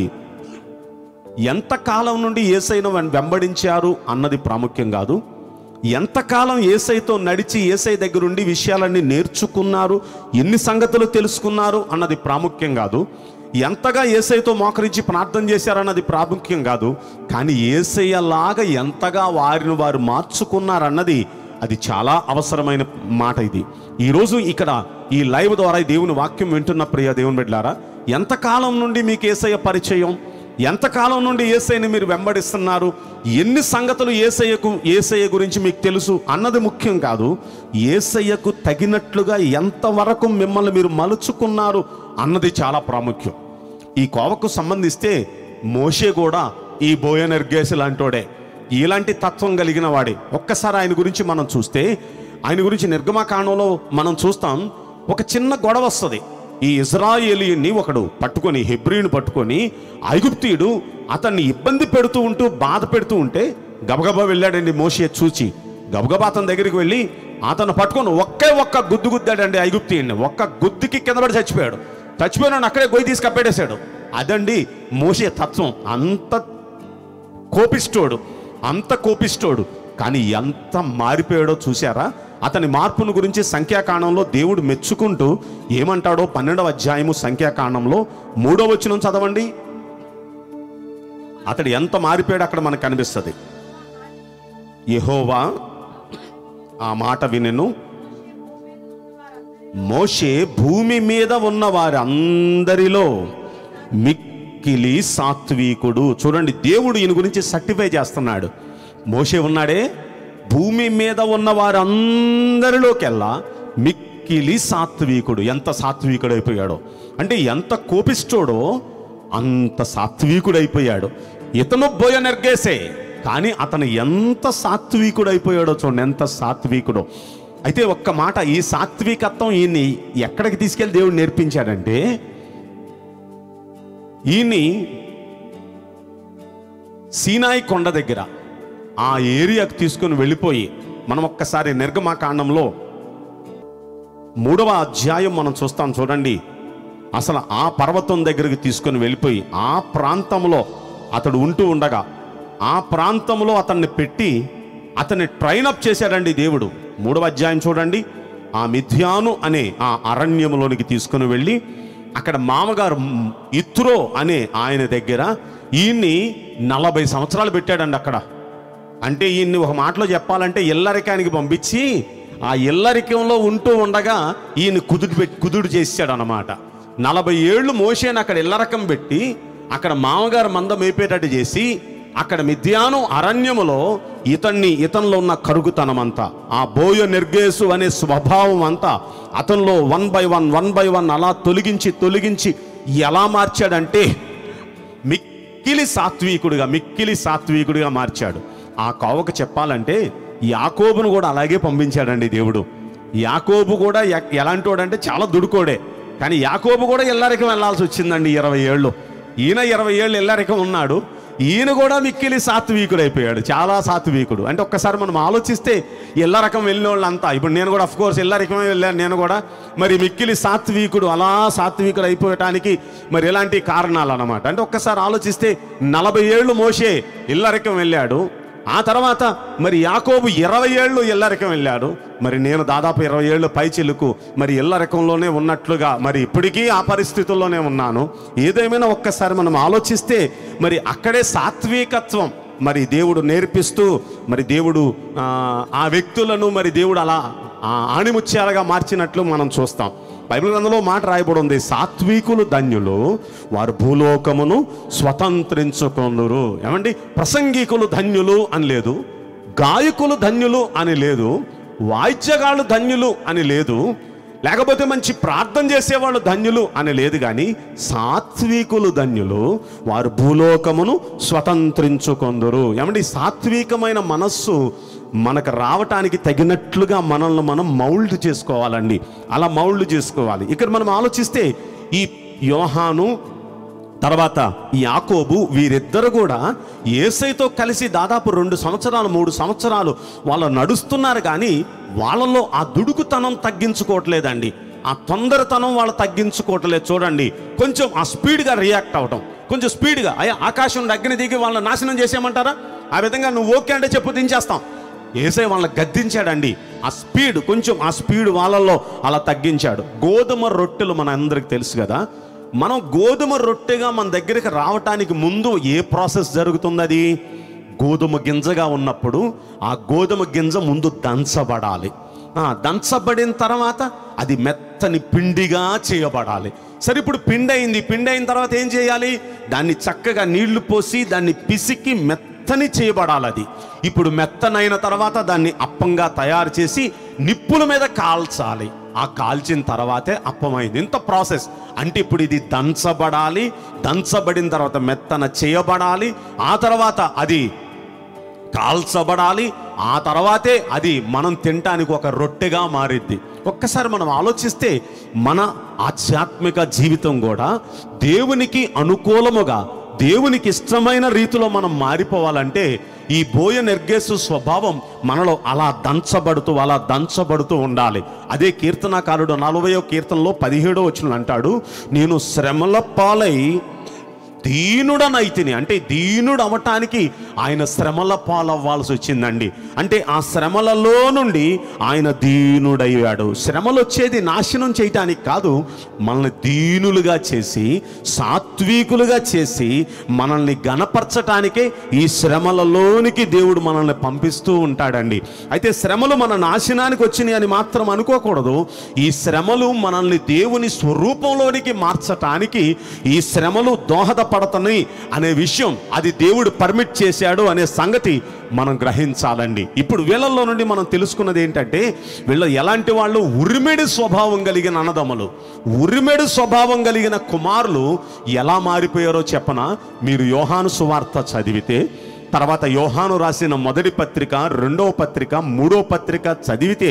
ఎంతకాలం నుండి ఏసైను వెం- వెంబడించారు అన్నది ప్రాముఖ్యం కాదు ఎంతకాలం ఏసైతో నడిచి ఏసై దగ్గరుండి విషయాలన్నీ నేర్చుకున్నారు ఎన్ని సంగతులు తెలుసుకున్నారు అన్నది ప్రాముఖ్యం కాదు ఎంతగా ఏసైతో మోకరించి ప్రార్థన చేశారన్నది ప్రాముఖ్యం కాదు కానీ ఏసయ్యలాగా ఎంతగా వారిని వారు మార్చుకున్నారన్నది అది చాలా అవసరమైన మాట ఇది ఈరోజు ఇక్కడ ఈ లైవ్ ద్వారా ఈ దేవుని వాక్యం వింటున్న ప్రియ దేవుని బిడ్డారా ఎంతకాలం నుండి మీకు ఏసయ్య పరిచయం ఎంతకాలం నుండి ఏసైని మీరు వెంబడిస్తున్నారు ఎన్ని సంగతులు ఏసయ్యకు ఏసయ్య గురించి మీకు తెలుసు అన్నది ముఖ్యం కాదు ఏసయ్యకు తగినట్లుగా ఎంతవరకు మిమ్మల్ని మీరు మలుచుకున్నారు అన్నది చాలా ప్రాముఖ్యం ఈ కోవకు సంబంధిస్తే మోషే కూడా ఈ బోయనర్గేసి లాంటోడే ఇలాంటి తత్వం కలిగిన వాడే ఒక్కసారి ఆయన గురించి మనం చూస్తే ఆయన గురించి నిర్గమకాండంలో మనం చూస్తాం ఒక చిన్న గొడవ వస్తుంది ఈ ఇజ్రాయేలీని ఒకడు పట్టుకొని హెబ్రిని పట్టుకొని ఐగుప్తీయుడు అతన్ని ఇబ్బంది పెడుతూ ఉంటూ బాధ పెడుతూ ఉంటే గబగబా వెళ్ళాడండి మోషే చూచి గబగబా అతని దగ్గరికి వెళ్ళి అతను పట్టుకొని ఒకే ఒక్క గుద్దు గుద్దాడండి ఐగుప్తీయుడిని ఒక్క గుద్దుకి కింద పడి చచ్చిపోయాడు చచ్చిపోయినాడు అక్కడే గొయ్యి తీసి కప్పేటేశాడు అదండి మోసే తత్వం అంత కోపిస్తోడు అంత కోపిస్తోడు కానీ ఎంత మారిపోయాడో చూసారా అతని మార్పును గురించి సంఖ్యాకాండంలో దేవుడు మెచ్చుకుంటూ ఏమంటాడో పన్నెండవ అధ్యాయము సంఖ్యాకాండంలో మూడవ వచనం చదవండి అతడు ఎంత మారిపోయాడు అక్కడ మనకు కనిపిస్తుంది యెహోవా ఆ మాట వినెను మోషే భూమి మీద ఉన్న వారందరిలో మిక్కిలి సాత్వికుడు చూడండి దేవుడు ఈయన గురించి సర్టిఫై చేస్తున్నాడు మోషే ఉన్నాడే భూమి మీద ఉన్న వారందరిలోకెల్లా మిక్కిలి సాత్వికుడు ఎంత సాత్వికుడు అయిపోయాడో అంటే ఎంత కోపిస్తోడో అంత సాత్వికుడు అయిపోయాడు ఇతను బోయ నెర్గేసే కానీ అతను ఎంత సాత్వికుడు అయిపోయాడో చూడండి ఎంత సాత్వికుడో అయితే ఒక్క మాట ఈ సాత్వికత్వం ఈయన్ని ఎక్కడికి తీసుకెళ్లి దేవుడు నేర్పించాడంటే ఈయన్ని సీనాయి కొండ దగ్గర ఆ ఏరియాకు తీసుకుని వెళ్ళిపోయి మనం ఒక్కసారి నిర్గమాకాండంలో మూడవ అధ్యాయం మనం చూస్తాం చూడండి అసలు ఆ పర్వతం దగ్గరికి తీసుకొని వెళ్ళిపోయి ఆ ప్రాంతంలో అతడు ఉంటూ ఉండగా ఆ ప్రాంతంలో అతన్ని పెట్టి అతన్ని ట్రైన్ అప్ చేశాడండి దేవుడు మూడవ అధ్యాయం చూడండి ఆ మిథ్యాను అనే ఆ అరణ్యంలోనికి తీసుకుని వెళ్ళి అక్కడ మామగారు మ్, ఇత్రో అనే ఆయన దగ్గర ఈయన్ని నలభై సంవత్సరాలు పెట్టాడండి అక్కడ అంటే ఈయన్ని ఒక మాటలో చెప్పాలంటే ఇల్లరికానికి పంపించి ఆ ఇల్లరికంలో ఉంటూ ఉండగా ఈయన కుదుడు పెట్టి కుదుడు చేసాడు అనమాట నలభై ఏళ్ళు మోసేని అక్కడ ఇల్లరకం పెట్టి అక్కడ మామగారు మంద మేపేటట్టు చేసి అక్కడ మిథ్యాను అరణ్యములో ఇతన్ని ఇతనిలో ఉన్న కరుగుతనమంతా ఆ బోయ నిర్గేసు అనే స్వభావం అంతా అతనిలో one by one one by one అలా తొలగించి తొలగించి ఎలా మార్చాడంటే మిక్కిలి సాత్వికుడిగా మిక్కిలి సాత్వికుడిగా మార్చాడు ఆ కోవకు చెప్పాలంటే యాకోబును కూడా అలాగే పంపించాడండి దేవుడు యాకోబు కూడా ఎ- ఎలాంటి వాడంటే చాలా దుడుకోడే కానీ యాకోబు కూడా ఇల్లరికం వెళ్ళాల్సి వచ్చిందండి ఇరవై ఏళ్ళు ఈయన ఇరవై ఏళ్ళు ఇల్లరికం ఉన్నాడు ఈయన కూడా మిక్కిలి సాత్వికుడు అయిపోయాడు చాలా సాత్వికుడు అంటే ఒక్కసారి మనం ఆలోచిస్తే ఇళ్ళ రకం వెళ్ళిన వాళ్ళంతా ఇప్పుడు నేను కూడా అఫ్ కోర్స్ ఇళ్ళ రకమే వెళ్ళాను నేను కూడా మరి మిక్కిలి సాత్వికుడు అలా సాత్వికుడు అయిపోయటానికి మరి ఎలాంటి కారణాలు అన్నమాట అంటే ఒక్కసారి ఆలోచిస్తే నలభై ఏళ్ళు మోసే ఇల్లరికం వెళ్ళాడు ఆ తర్వాత మరి యాకోబు ఇరవై ఏళ్ళు ఇల్లరికం వెళ్ళాడు మరి నేను దాదాపు ఇరవై ఏళ్ళు పై చిలుకు మరి ఇల్లరికంలోనే ఉన్నట్లుగా మరి ఇప్పటికీ ఆ పరిస్థితుల్లోనే ఉన్నాను ఏదేమైనా ఒక్కసారి మనం ఆలోచిస్తే మరి అక్కడే సాత్వికత్వం మరి దేవుడు నేర్పిస్తూ మరి దేవుడు ఆ, ఆ వ్యక్తులను మరి దేవుడు అలా ఆ, ఆణిముత్యాలుగా మార్చినట్లు మనం చూస్తాం బైబిల్ గ్రంథంలో మాట రాయబడి ఉంది సాత్వికులు ధన్యులు వారు భూలోకమును స్వతంత్రించుకొనురు ఏమండి ప్రసంగికులు ధన్యులు అని లేదు గాయకులు ధన్యులు అని లేదు వాయిద్యగాళ్ళు ధన్యులు అని లేదు లేకపోతే మంచి ప్రార్థన చేసేవాళ్ళు ధన్యులు అని లేదు కానీ సాత్వికులు ధన్యులు వారు భూలోకమును స్వతంత్రించుకొందురు ఏమండి సాత్వికమైన మనస్సు మనకు రావటానికి తగినట్లుగా మనల్ని మనం మౌల్డ్ చేసుకోవాలండి అలా మౌల్డ్ చేసుకోవాలి ఇక్కడ మనం ఆలోచిస్తే ఈ యోహాను తర్వాత ఈ యాకోబు వీరిద్దరు కూడా ఏసైతో కలిసి దాదాపు రెండు సంవత్సరాలు మూడు సంవత్సరాలు వాళ్ళు నడుస్తున్నారు కానీ వాళ్ళలో ఆ దుడుకుతనం తగ్గించుకోవట్లేదండి ఆ తొందరతనం వాళ్ళు తగ్గించుకోవట్లేదు చూడండి కొంచెం ఆ స్పీడ్గా రియాక్ట్ అవటం కొంచెం స్పీడ్గా అయ్యా ఆకాశం నుండి అగ్ని దిగి వాళ్ళని నాశనం చేసేయమంటారా ఆ విధంగా నువ్వు ఓకే అంటే చెప్పు దించేస్తాం ఏసై వాళ్ళని గద్దించాడండి ఆ స్పీడ్ కొంచెం ఆ స్పీడ్ వాళ్ళల్లో అలా తగ్గించాడు గోధుమ రొట్టెలు మన అందరికి తెలుసు కదా మనం గోధుమ రొట్టెగా మన దగ్గరికి రావటానికి ముందు ఏ ప్రాసెస్ జరుగుతుంది అది గోధుమ గింజగా ఉన్నప్పుడు ఆ గోధుమ గింజ ముందు దంచబడాలి ఆ, దంచబడిన తర్వాత అది మెత్తని పిండిగా చేయబడాలి సరే ఇప్పుడు పిండి అయింది పిండి అయిన తర్వాత ఏం చేయాలి దాన్ని చక్కగా నీళ్లు పోసి దాన్ని పిసికి మెత్తని చేయబడాలి అది ఇప్పుడు మెత్తనైన తర్వాత దాన్ని అప్పంగా తయారు చేసి నిప్పుల మీద కాల్చాలి ఆ కాల్చిన తర్వాతే అప్పమైంది ఇంత ప్రాసెస్ అంటే ఇప్పుడు ఇది దంచబడాలి దంచబడిన తర్వాత మెత్తన చేయబడాలి ఆ తర్వాత అది కాల్చబడాలి ఆ తర్వాతే అది మనం తినటానికి ఒక రొట్టెగా మారిద్ది ఒక్కసారి మనం ఆలోచిస్తే మన ఆధ్యాత్మిక జీవితం కూడా దేవునికి అనుకూలముగా దేవునికి ఇష్టమైన రీతిలో మనం మారిపోవాలంటే ఈ బోయ నిర్గేసు స్వభావం మనలో అలా దంచబడుతూ అలా దంచబడుతూ ఉండాలి అదే కీర్తనాకారుడు నలభయో కీర్తనలో పదిహేడో వచ్చిన అంటాడు నేను శ్రమల పాలై దీనుడనైతిని అంటే దీనుడు అవటానికి ఆయన శ్రమల పాలవ్వాల్సి వచ్చిందండి అంటే ఆ శ్రమలలో నుండి ఆయన దీనుడయ్యాడు శ్రమలు వచ్చేది నాశనం చేయటానికి కాదు మనల్ని దీనులుగా చేసి సాత్వికులుగా చేసి మనల్ని గణపరచటానికే ఈ శ్రమలలోనికి దేవుడు మనల్ని పంపిస్తూ ఉంటాడండి అయితే శ్రమలు మన నాశనానికి వచ్చినాయి అని మాత్రం అనుకోకూడదు ఈ శ్రమలు మనల్ని దేవుని స్వరూపంలోనికి మార్చటానికి ఈ శ్రమలు దోహదపడతాయి అనే విషయం అది దేవుడు పర్మిట్ చేశాడు అనే సంగతి మనం గ్రహించాలండి ఇప్పుడు వీళ్ళల్లో నుండి మనం తెలుసుకున్నది ఏంటంటే వీళ్ళు ఎలాంటి వాళ్ళు ఉరిమెడి స్వభావం కలిగిన అన్నదమ్ములు ఉరిమెడి స్వభావం కలిగిన కుమారులు ఎలా మారిపోయారో చెప్పన మీరు యోహాను సువార్త చదివితే తర్వాత యోహాను రాసిన మొదటి పత్రిక రెండవ పత్రిక మూడో పత్రిక చదివితే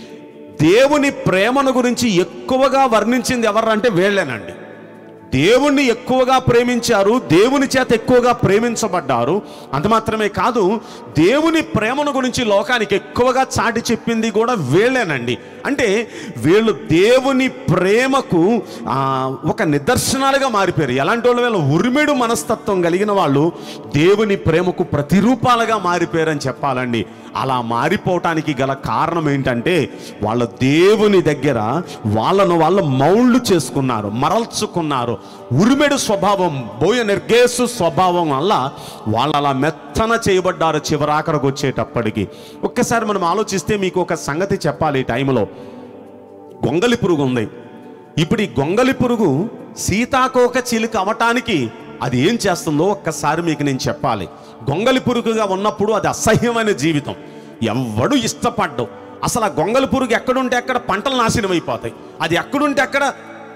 దేవుని ప్రేమను గురించి ఎక్కువగా వర్ణించింది ఎవరంటే వీళ్ళేనండి దేవుణ్ణి ఎక్కువగా ప్రేమించారు దేవుని చేత ఎక్కువగా ప్రేమించబడ్డారు అంత మాత్రమే కాదు దేవుని ప్రేమను గురించి లోకానికి ఎక్కువగా చాటి చెప్పింది కూడా వీళ్ళేనండి అంటే వీళ్ళు దేవుని ప్రేమకు ఆ, ఒక నిదర్శనాలుగా మారిపోయారు ఎలాంటి వాళ్ళు వీళ్ళు ఉరిమెడు మనస్తత్వం కలిగిన వాళ్ళు దేవుని ప్రేమకు ప్రతిరూపాలుగా మారిపోయారని చెప్పాలండి అలా మారిపోవటానికి గల కారణం ఏంటంటే వాళ్ళ దేవుని దగ్గర వాళ్ళను వాళ్ళు మౌళ్ళు చేసుకున్నారు మరల్చుకున్నారు ఉరిమెడు స్వభావం బోయ నిర్గేసు స్వభావం వల్ల వాళ్ళు అలా మెత్తన చేయబడ్డారు చివరాఖరకు వచ్చేటప్పటికి ఒక్కసారి మనం ఆలోచిస్తే మీకు ఒక సంగతి చెప్పాలి ఈ టైంలో గొంగలి పురుగు ఉంది ఇప్పుడు ఈ గొంగలి పురుగు సీతాకోక చిలుక అవటానికి అది ఏం చేస్తుందో ఒక్కసారి మీకు నేను చెప్పాలి గొంగలి పురుగుగా ఉన్నప్పుడు అది అసహ్యమైన జీవితం ఎవ్వడు ఇష్టపడ్డు అసలు ఆ గొంగలి పురుగు ఎక్కడుంటే అక్కడ పంటలు నాశనం అయిపోతాయి అది ఎక్కడుంటే అక్కడ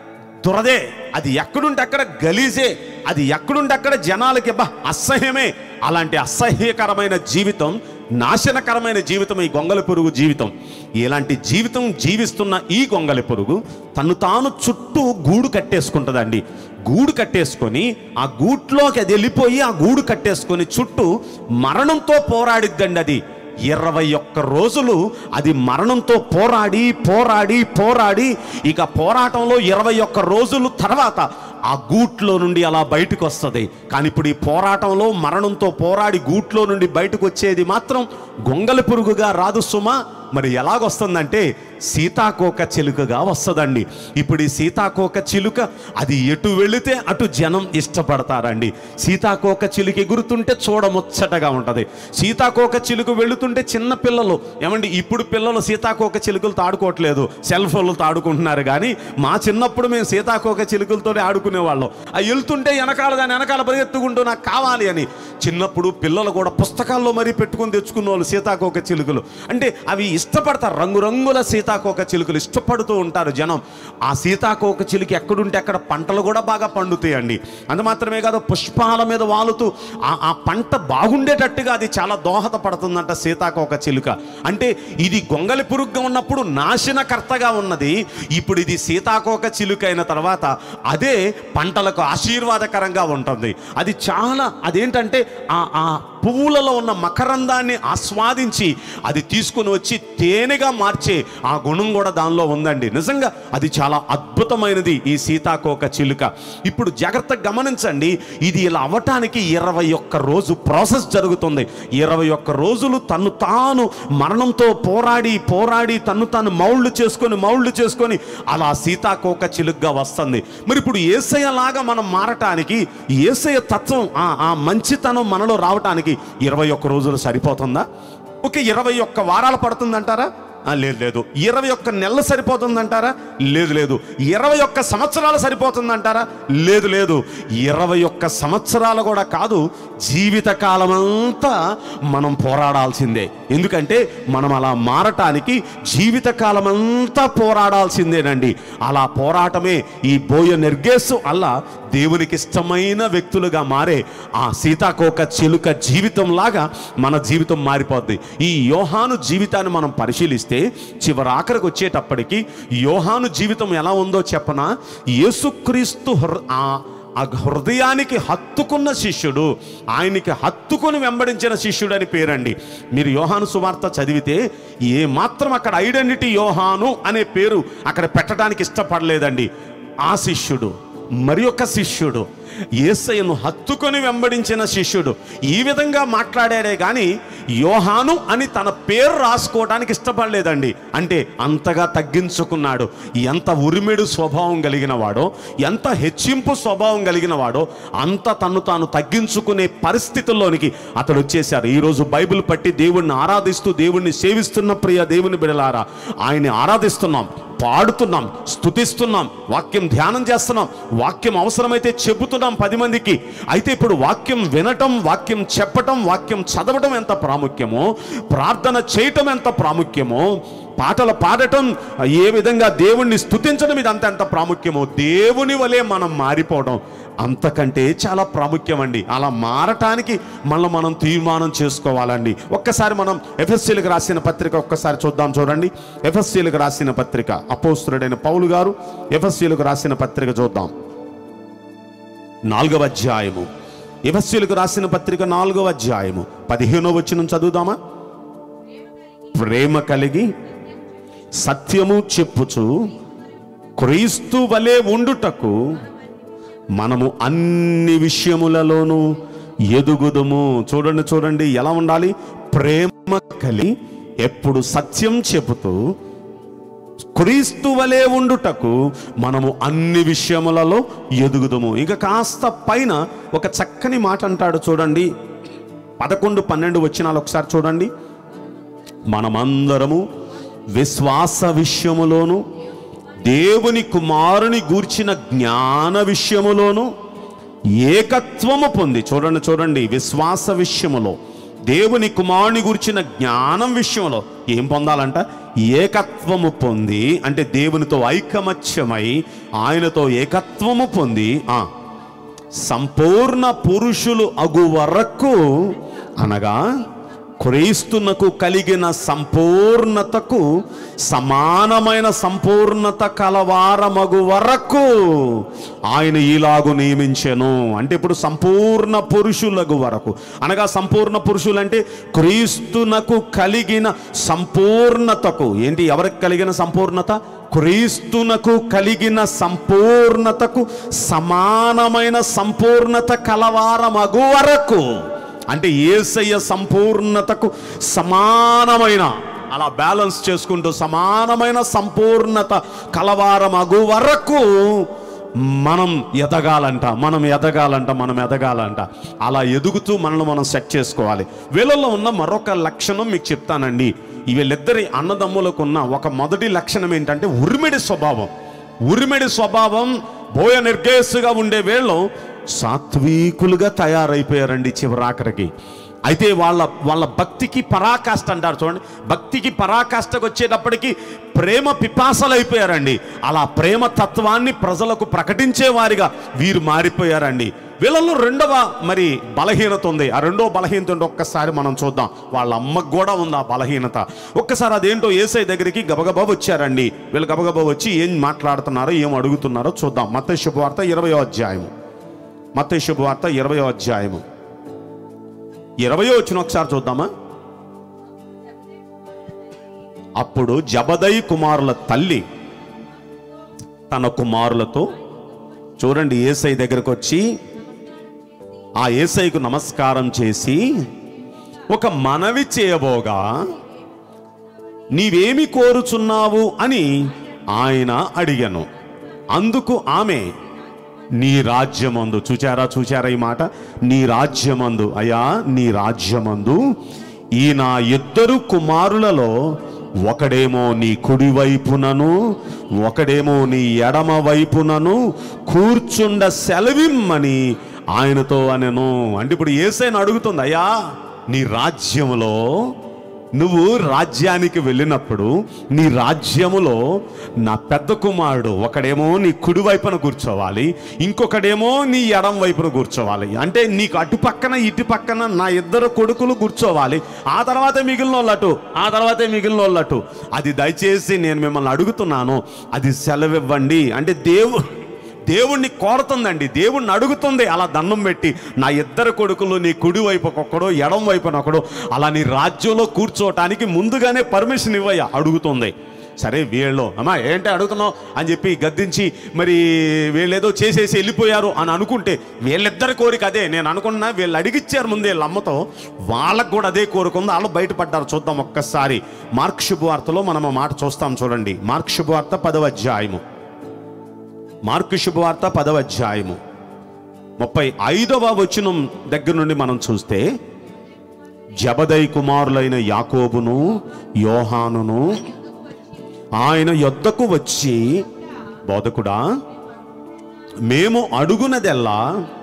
దురదే అది ఎక్కడుంటే అక్కడ గలీజే అది ఎక్కడుంటే అక్కడ జనాలకి బా అసహ్యమే అలాంటి అసహ్యకరమైన జీవితం నాశనకరమైన జీవితం ఈ గొంగలి పురుగు జీవితం ఇలాంటి జీవితం జీవిస్తున్న ఈ గొంగలి పురుగు తను తాను చుట్టూ గూడు కట్టేసుకుంటుందండి గూడు కట్టేసుకొని ఆ గూట్లోకి అది వెళ్ళిపోయి ఆ గూడు కట్టేసుకొని చుట్టూ మరణంతో పోరాడిద్దండి అది ఇరవై ఒక్క రోజులు అది మరణంతో పోరాడి పోరాడి పోరాడి ఇక పోరాటంలో ఇరవై ఒక్క రోజులు తర్వాత ఆ గూట్లో నుండి అలా బయటకు వస్తుంది కానీ ఇప్పుడు ఈ పోరాటంలో మరణంతో పోరాడి గూట్లో నుండి బయటకు వచ్చేది మాత్రం గొంగలి పురుగుగా రాదు సుమా మరి ఎలాగొస్తుందంటే సీతాకోక చిలుకగా వస్తుందండి ఇప్పుడు ఈ సీతాకోక చిలుక అది ఎటు వెళితే అటు జనం ఇష్టపడతారండి సీతాకోక చిలుక ఎగురుతుంటే చూడముచ్చటగా ఉంటుంది సీతాకోక చిలుక వెళుతుంటే చిన్న పిల్లలు ఏమండి ఇప్పుడు పిల్లలు సీతాకోక చిలుకలతో ఆడుకోవట్లేదు సెల్ ఫోన్లతో ఆడుకుంటున్నారు కానీ మా చిన్నప్పుడు మేము సీతాకోక చిలుకలతోనే ఆడుకునేవాళ్ళం ఆ వెళ్తుంటే వెనకాల దాని వెనకాల పరిగెత్తుకుంటూ నాకు కావాలి అని చిన్నప్పుడు పిల్లలు కూడా పుస్తకాల్లో మరీ పెట్టుకుని తెచ్చుకున్న వాళ్ళు సీతాకోక చిలుకలు అంటే అవి ఇష్టపడతారు రంగురంగుల సీతాకోక చిలుకలు ఇష్టపడుతూ ఉంటారు జనం ఆ సీతాకోక చిలుక ఎక్కడుంటే అక్కడ పంటలు కూడా బాగా పండుతాయండి అంత మాత్రమే కాదు పుష్పాల మీద వాలుతూ ఆ ఆ పంట బాగుండేటట్టుగా అది చాలా దోహదపడుతుందంట సీతాకోక చిలుక అంటే ఇది గొంగలి పురుగ్గా ఉన్నప్పుడు నాశనకర్తగా ఉన్నది ఇప్పుడు ఇది సీతాకోక చిలుక అయిన తర్వాత అదే పంటలకు ఆశీర్వాదకరంగా ఉంటుంది అది చాలా అదేంటంటే ఆ ఆ పువ్వులలో ఉన్న మకరందాన్ని ఆస్వాదించి అది తీసుకుని వచ్చి తేనెగా మార్చే ఆ గుణం కూడా దానిలో ఉందండి నిజంగా అది చాలా అద్భుతమైనది ఈ సీతాకోక చిలుక ఇప్పుడు జాగ్రత్తగా గమనించండి ఇది ఇలా అవ్వటానికి ఇరవై ఒక్క రోజు ప్రాసెస్ జరుగుతుంది ఇరవై ఒక్క రోజులు తను తాను మరణంతో పోరాడి పోరాడి తను తాను మౌళ్ళు చేసుకొని మౌళ్ళు చేసుకొని అలా సీతాకోక చిలుకగా వస్తుంది మరి ఇప్పుడు ఏసయ్యలాగా మనం మారటానికి ఏసయ్య తత్వం ఆ ఆ మంచితనం మనలో రావటానికి ఇరవై ఒక్క రోజులు సరిపోతుందా ఓకే ఇరవై ఒక్క వారాలు పడుతుందంటారా ఆ, లేదు లేదు ఇరవై ఒక్క నెలలు సరిపోతుందంటారా లేదు లేదు ఇరవై ఒక్క సంవత్సరాలు సరిపోతుందంటారా లేదు లేదు ఇరవై ఒక్క సంవత్సరాలు కూడా కాదు జీవితకాలం అంతా మనం పోరాడాల్సిందే ఎందుకంటే మనం అలా మారటానికి జీవితకాలం అంతా పోరాడాల్సిందేనండి అలా పోరాటమే ఈ బోయ నిర్గేసు అలా దేవునికి ఇష్టమైన వ్యక్తులుగా మారే ఆ సీతాకోక చిలుక జీవితం లాగా మన జీవితం మారిపోద్ది ఈ యోహాను జీవితాన్ని మనం పరిశీలిస్తే చివరి ఆఖరికి వచ్చేటప్పటికి యోహాను జీవితం ఎలా ఉందో చెప్పనా యేసుక్రీస్తు హృ- ఆ ఆ హృదయానికి హత్తుకున్న శిష్యుడు ఆయనకి హత్తుకుని వెంబడించిన శిష్యుడు అని పేరండి మీరు యోహాను సువార్త చదివితే ఏ మాత్రం అక్కడ ఐడెంటిటీ యోహాను అనే పేరు అక్కడ పెట్టడానికి ఇష్టపడలేదండి ఆ శిష్యుడు మరి ఒక శిష్యుడు ఏసయ్యను హత్తుకొని వెంబడించిన శిష్యుడు ఈ విధంగా మాట్లాడాడే కానీ యోహాను అని తన పేరు రాసుకోవడానికి ఇష్టపడలేదండి అంటే అంతగా తగ్గించుకున్నాడు ఎంత ఉరిమెడు స్వభావం కలిగిన వాడో ఎంత హెచ్చింపు స్వభావం కలిగిన వాడో అంత తను తాను తగ్గించుకునే పరిస్థితుల్లోనికి అతడు వచ్చేశారు ఈరోజు బైబిల్ పట్టి దేవుణ్ణి ఆరాధిస్తూ దేవుణ్ణి సేవిస్తున్న ప్రియ దేవుని బిడలారా ఆయన్ని ఆరాధిస్తున్నాం పాడుతున్నాం స్తుతిస్తున్నాం వాక్యం ధ్యానం చేస్తున్నాం వాక్యం అవసరమైతే చెబుతున్నాం పది మందికి అయితే ఇప్పుడు వాక్యం వినటం వాక్యం చెప్పటం వాక్యం చదవటం ఎంత ప్రాముఖ్యమో ప్రార్థన చేయటం ఎంత ప్రాముఖ్యమో పాటలు పాడటం ఏ విధంగా దేవుణ్ణి స్తుతించడం ఇదంతా ఎంత ప్రాముఖ్యమో దేవుని వలె మనం మారిపోవడం అంతకంటే చాలా ప్రాముఖ్యం అండి అలా మారటానికి మళ్ళీ మనం తీర్మానం చేసుకోవాలండి ఒక్కసారి మనం ఎఫ్ఎస్సీలకు రాసిన పత్రిక ఒక్కసారి చూద్దాం చూడండి ఎఫ్ఎస్సీలకు రాసిన పత్రిక అపోస్తుడైన పౌలు గారు ఎఫ్ఎస్సీలకు రాసిన పత్రిక చూద్దాం నాలుగవ అధ్యాయము ఎఫ్ఎస్సీలకు రాసిన పత్రిక నాలుగవ అధ్యాయము పదిహేనో వచ్చిన చదువుదామా ప్రేమ కలిగి సత్యము చెప్పుచు క్రీస్తు వలె ఉండుటకు మనము అన్ని విషయములలోనూ ఎదుగుదుము చూడండి చూడండి ఎలా ఉండాలి ప్రేమ కలి ఎప్పుడు సత్యం చెబుతూ క్రీస్తు వలె ఉండుటకు మనము అన్ని విషయములలో ఎదుగుదుము ఇక కాస్త పైన ఒక చక్కని మాట అంటాడు చూడండి పదకొండు పన్నెండు వచ్చినాలు ఒకసారి చూడండి మనమందరము విశ్వాస విషయములోను దేవుని కుమారుని గూర్చిన జ్ఞాన విషయములోను ఏకత్వము పొంది చూడండి చూడండి విశ్వాస విషయములో దేవుని కుమారుని గురించిన జ్ఞానం విషయంలో ఏం పొందాలంట ఏకత్వము పొంది అంటే దేవునితో ఐకమత్యమై ఆయనతో ఏకత్వము పొంది ఆ సంపూర్ణ పురుషులు అగు వరకు అనగా క్రీస్తునకు కలిగిన సంపూర్ణతకు సమానమైన సంపూర్ణత కలవారమగు వరకు ఆయన ఈలాగు నియమించెను అంటే ఇప్పుడు సంపూర్ణ పురుషులకు వరకు అనగా సంపూర్ణ పురుషులు అంటే క్రీస్తునకు కలిగిన సంపూర్ణతకు ఏంటి ఎవరికి కలిగిన సంపూర్ణత క్రీస్తునకు కలిగిన సంపూర్ణతకు సమానమైన సంపూర్ణత కలవారమగు వరకు అంటే ఏసయ్య సంపూర్ణతకు సమానమైన అలా బ్యాలెన్స్ చేసుకుంటూ సమానమైన సంపూర్ణత కలవారమగు వరకు మనం ఎదగాలంట మనం ఎదగాలంట మనం ఎదగాలంట అలా ఎదుగుతూ మనల్ని మనం సెట్ చేసుకోవాలి వీళ్ళలో ఉన్న మరొక లక్షణం మీకు చెప్తానండి ఈ వీళ్ళిద్దరి అన్నదమ్ములకు ఉన్న ఒక మొదటి లక్షణం ఏంటంటే ఉరిమిడి స్వభావం ఉరిమిడి స్వభావం బోయ నిర్గేసుగా ఉండే వీళ్ళు సాత్వికులుగా తయారైపోయారండి చివరాఖరికి అయితే వాళ్ళ వాళ్ళ భక్తికి పరాకాష్ట అంటారు చూడండి భక్తికి పరాకాష్టకు వచ్చేటప్పటికి ప్రేమ పిపాసలైపోయారండి అలా ప్రేమ తత్వాన్ని ప్రజలకు ప్రకటించే వారిగా వీరు మారిపోయారండి వీళ్ళలో రెండవ మరి బలహీనత ఉంది ఆ రెండో బలహీనత ఏంటో ఒక్కసారి మనం చూద్దాం వాళ్ళ అమ్మకు కూడా ఉంది ఆ బలహీనత ఒక్కసారి అదేంటో ఏసై దగ్గరికి గబగబా వచ్చారండి వీళ్ళు గబగబా వచ్చి ఏం మాట్లాడుతున్నారో ఏం అడుగుతున్నారో చూద్దాం మత శుభవార్త ఇరవయో అధ్యాయము మత శుభవార్త ఇరవయో అధ్యాయము ఇరవయో వచ్చిన ఒకసారి చూద్దామా అప్పుడు జబదై కుమారుల తల్లి తన కుమారులతో చూడండి ఏసై దగ్గరకు వచ్చి ఆ ఏసైకు నమస్కారం చేసి ఒక మనవి చేయబోగా నీవేమి కోరుచున్నావు అని ఆయన అడిగాను అందుకు ఆమె నీ రాజ్యమందు చూచారా చూచారా ఈ మాట నీ రాజ్యమందు అయ్యా నీ రాజ్యమందు ఈ నా ఇద్దరు కుమారులలో ఒకడేమో నీ కుడి వైపునను ఒకడేమో నీ ఎడమ వైపునను కూర్చుండ సెలవిమ్మని ఆయనతో అనెను అంటే ఇప్పుడు ఏసైనా అడుగుతుంది అయ్యా నీ రాజ్యములో నువ్వు రాజ్యానికి వెళ్ళినప్పుడు నీ రాజ్యములో నా పెద్ద కుమారుడు ఒకడేమో నీ కుడి వైపున కూర్చోవాలి ఇంకొకడేమో నీ ఎడం వైపున కూర్చోవాలి అంటే నీకు అటు పక్కన ఇటు పక్కన నా ఇద్దరు కొడుకులు కూర్చోవాలి ఆ తర్వాతే మిగిలిన వాళ్ళటు ఆ తర్వాతే మిగిలిన వాళ్ళటు అది దయచేసి నేను మిమ్మల్ని అడుగుతున్నాను అది సెలవివ్వండి అంటే దేవు దేవుణ్ణి కోరుతుందండి దేవుణ్ణి అడుగుతుంది అలా దండం పెట్టి నా ఇద్దరు కొడుకులు నీ కుడి వైపు ఒకడు ఎడం వైపున ఒకడు అలా నీ రాజ్యంలో కూర్చోవటానికి ముందుగానే పర్మిషన్ ఇవ్వయ్యా అడుగుతుంది సరే వీళ్ళు అమ్మా ఏంటి అడుగుతున్నావు అని చెప్పి గద్దించి మరి వీళ్ళేదో చేసేసి వెళ్ళిపోయారు అని అనుకుంటే వీళ్ళిద్దరి కోరిక అదే నేను అనుకున్నా వీళ్ళు అడిగిచ్చారు ముందే వీళ్ళ అమ్మతో వాళ్ళకు కూడా అదే కోరిక ఉంది వాళ్ళు బయటపడ్డారు చూద్దాం ఒక్కసారి మార్క్ శుభవార్తలో మనం ఆ మాట చూస్తాం చూడండి మార్క్ శుభవార్త పదవ అధ్యాయము మార్కు శుభవార్త పదవ అధ్యాయము ముప్పై ఐదవ వచనం దగ్గర నుండి మనం చూస్తే జబదై కుమారులైన యాకోబును యోహానును ఆయన యొద్దకు వచ్చి బోధకుడా మేము అడుగునదెల్లా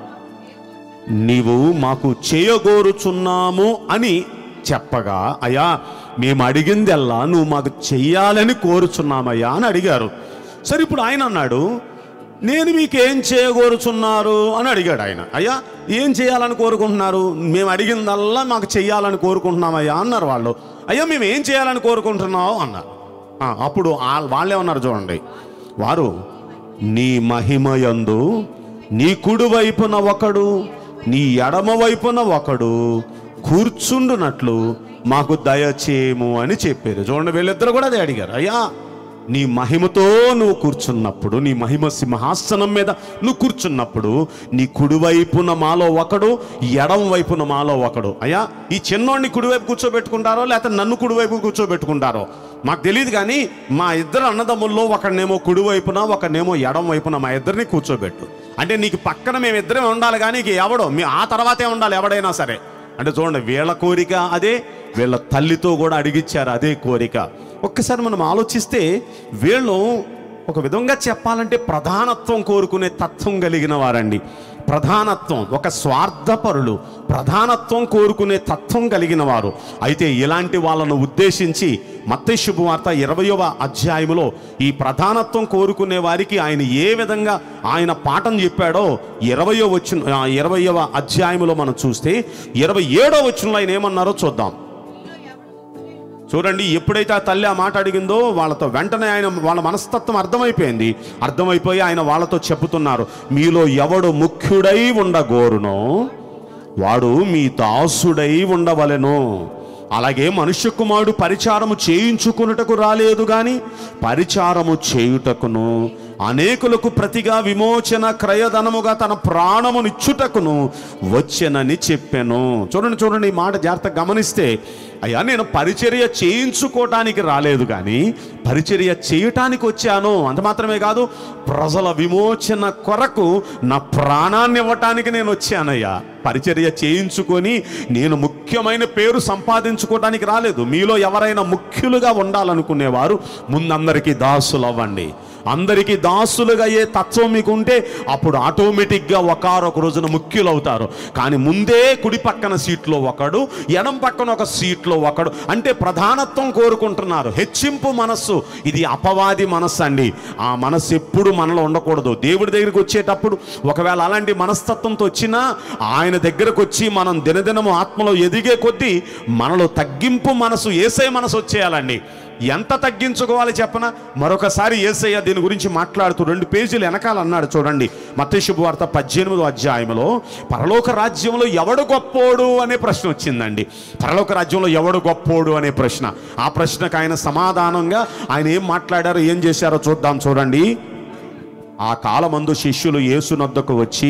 నీవు మాకు చేయగోరుచున్నాము అని చెప్పగా అయ్యా మేము అడిగిందెల్లా నువ్వు మాకు చెయ్యాలని కోరుచున్నామయ్యా అని అడిగారు సరే ఇప్పుడు ఆయన అన్నాడు నేను మీకేం చేయగోరుచున్నారు అని అడిగాడు ఆయన అయ్యా ఏం చేయాలని కోరుకుంటున్నారు మేము అడిగిందల్లా మాకు చెయ్యాలని కోరుకుంటున్నామయ్యా అన్నారు వాళ్ళు అయ్యా మేము ఏం చేయాలని కోరుకుంటున్నావు అన్నారు ఆ, అప్పుడు ఆ- వాళ్ళే ఉన్నారు చూడండి వారు నీ మహిమయందు నీ కుడి వైపున ఒకడు నీ ఎడమ వైపున ఒకడు కూర్చుండునట్లు మాకు దయచేయము అని చెప్పారు చూడండి వీళ్ళిద్దరు కూడా అదే అడిగారు అయ్యా నీ మహిమతో నువ్వు కూర్చున్నప్పుడు నీ మహిమ సింహాసనం మీద నువ్వు కూర్చున్నప్పుడు నీ కుడివైపున మాలో ఒకడు ఎడం వైపున మాలో ఒకడు అయ్యా ఈ చిన్నోడిని కుడివైపు కూర్చోబెట్టుకుంటారో లేకపోతే నన్ను కుడివైపు కూర్చోబెట్టుకుంటారో మాకు తెలియదు కానీ మా ఇద్దరు అన్నదమ్ముల్లో ఒకడినేమో కుడివైపున ఒకడినేమో ఎడం వైపున మా ఇద్దరిని కూర్చోబెట్టు అంటే నీకు పక్కన మేము ఇద్దరే ఉండాలి కానీ ఇక ఎవడో మీ ఆ తర్వాతే ఉండాలి ఎవడైనా సరే అంటే చూడండి వీళ్ళ కోరిక అదే వీళ్ళ తల్లితో కూడా అడిగిచ్చారు అదే కోరిక ఒక్కసారి మనం ఆలోచిస్తే వీళ్ళు ఒక విధంగా చెప్పాలంటే ప్రధానత్వం కోరుకునే తత్వం కలిగిన వారండి ప్రధానత్వం ఒక స్వార్థపరులు ప్రధానత్వం కోరుకునే తత్వం కలిగిన వారు అయితే ఇలాంటి వాళ్ళను ఉద్దేశించి మత్తయి శుభవార్త ఇరవయవ అధ్యాయములో ఈ ప్రధానత్వం కోరుకునే వారికి ఆయన ఏ విధంగా ఆయన పాఠం చెప్పాడో ఇరవయో వచ్చిన ఇరవయవ అధ్యాయములో మనం చూస్తే ఇరవై ఏడో వచ్చినలో ఆయన ఏమన్నారో చూద్దాం చూడండి ఎప్పుడైతే ఆ తల్లి ఆ మాట అడిగిందో వాళ్ళతో వెంటనే ఆయన వాళ్ళ మనస్తత్వం అర్థమైపోయింది అర్థమైపోయి ఆయన వాళ్ళతో చెబుతున్నారు మీలో ఎవడు ముఖ్యుడై ఉండగోరునో వాడు మీ దాసుడై ఉండవలెను అలాగే మనుష్య కుమారుడు పరిచారము చేయించుకున్నటకు రాలేదు గాని పరిచారము చేయుటకును అనేకులకు ప్రతిగా విమోచన క్రయధనముగా తన ప్రాణమునిచ్చుటకును వచ్చెనని చెప్పాను చూడండి చూడండి ఈ మాట జాగ్రత్త గమనిస్తే అయ్యా నేను పరిచర్య చేయించుకోవటానికి రాలేదు కానీ పరిచర్య చేయటానికి వచ్చాను అంత మాత్రమే కాదు ప్రజల విమోచన కొరకు నా ప్రాణాన్ని ఇవ్వటానికి నేను వచ్చానయ్యా పరిచర్య చేయించుకొని నేను ముఖ్యమైన పేరు సంపాదించుకోవటానికి రాలేదు మీలో ఎవరైనా ముఖ్యులుగా ఉండాలనుకునేవారు ముందందరికీ దాసులు అవ్వండి అందరికీ దాసులుగా అయ్యే తత్వం మీకు ఉంటే అప్పుడు ఆటోమేటిక్గా ఒకరొక రోజున ముఖ్యులు అవుతారు కానీ ముందే కుడి పక్కన సీట్లో ఒకడు ఎడం పక్కన ఒక సీట్లో ఒకడు అంటే ప్రధానత్వం కోరుకుంటున్నారు హెచ్చింపు మనస్సు ఇది అపవాది మనస్సు అండి ఆ మనస్సు ఎప్పుడు మనలో ఉండకూడదు దేవుడి దగ్గరికి వచ్చేటప్పుడు ఒకవేళ అలాంటి మనస్తత్వంతో వచ్చినా ఆయన దగ్గరకు వచ్చి మనం దినదినము ఆత్మలో ఎదిగే కొద్దీ మనలో తగ్గింపు మనసు ఏసై మనసు వచ్చేయాలండి ఎంత తగ్గించుకోవాలి చెప్పన మరొకసారి ఏసయ్య దీని గురించి మాట్లాడుతూ రెండు పేజీలు వెనకాల అన్నాడు చూడండి మత్తయి వార్త పద్దెనిమిదో అధ్యాయంలో పరలోక రాజ్యంలో ఎవడు గొప్పోడు అనే ప్రశ్న వచ్చిందండి పరలోక రాజ్యంలో ఎవడు గొప్పోడు అనే ప్రశ్న ఆ ప్రశ్నకు ఆయన సమాధానంగా ఆయన ఏం మాట్లాడారో ఏం చేశారో చూద్దాం చూడండి ఆ కాలమందు శిష్యులు యేసునద్దకు వచ్చి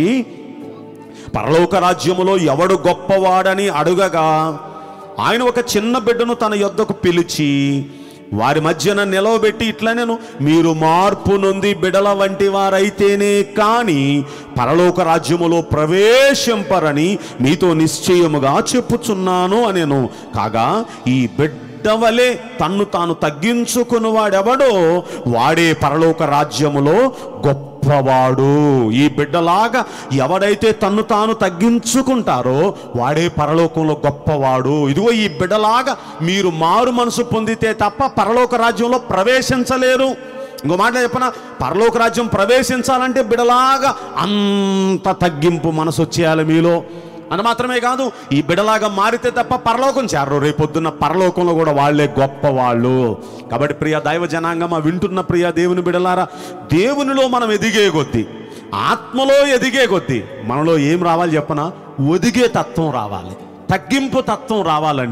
పరలోక రాజ్యములో ఎవడు గొప్పవాడని అడుగగా ఆయన ఒక చిన్న బిడ్డను తన యొద్దకు పిలిచి వారి మధ్యన నిలవబెట్టి ఇట్లా నేను మీరు మార్పు నొంది బిడల వంటి వారైతేనే కానీ పరలోక రాజ్యములో ప్రవేశింపరని మీతో నిశ్చయముగా చెప్పుచున్నాను అనేను కాగా ఈ బిడ్డ వలె తన్ను తాను తగ్గించుకుని వాడెవడో వాడే పరలోక రాజ్యములో గొప్పవాడు ఈ బిడ్డలాగా ఎవడైతే తన్ను తాను తగ్గించుకుంటారో వాడే పరలోకంలో గొప్పవాడు ఇదిగో ఈ బిడ్డలాగా మీరు మారు మనసు పొందితే తప్ప పరలోక రాజ్యంలో ప్రవేశించలేరు ఇంకో మాట చెప్పన పరలోక రాజ్యం ప్రవేశించాలంటే బిడలాగా అంత తగ్గింపు మనసు వచ్చేయాలి మీలో అని మాత్రమే కాదు ఈ బిడలాగా మారితే తప్ప పరలోకం చేరరు రేపొద్దున్న పరలోకంలో కూడా వాళ్ళే గొప్పవాళ్ళు కాబట్టి ప్రియ దైవ జనాంగమా వింటున్న ప్రియ దేవుని బిడలారా దేవునిలో మనం ఎదిగే కొద్దీ ఆత్మలో ఎదిగే కొద్దీ మనలో ఏం రావాలి చెప్పనా ఒదిగే తత్వం రావాలి తగ్గింపు తత్వం రావాలండి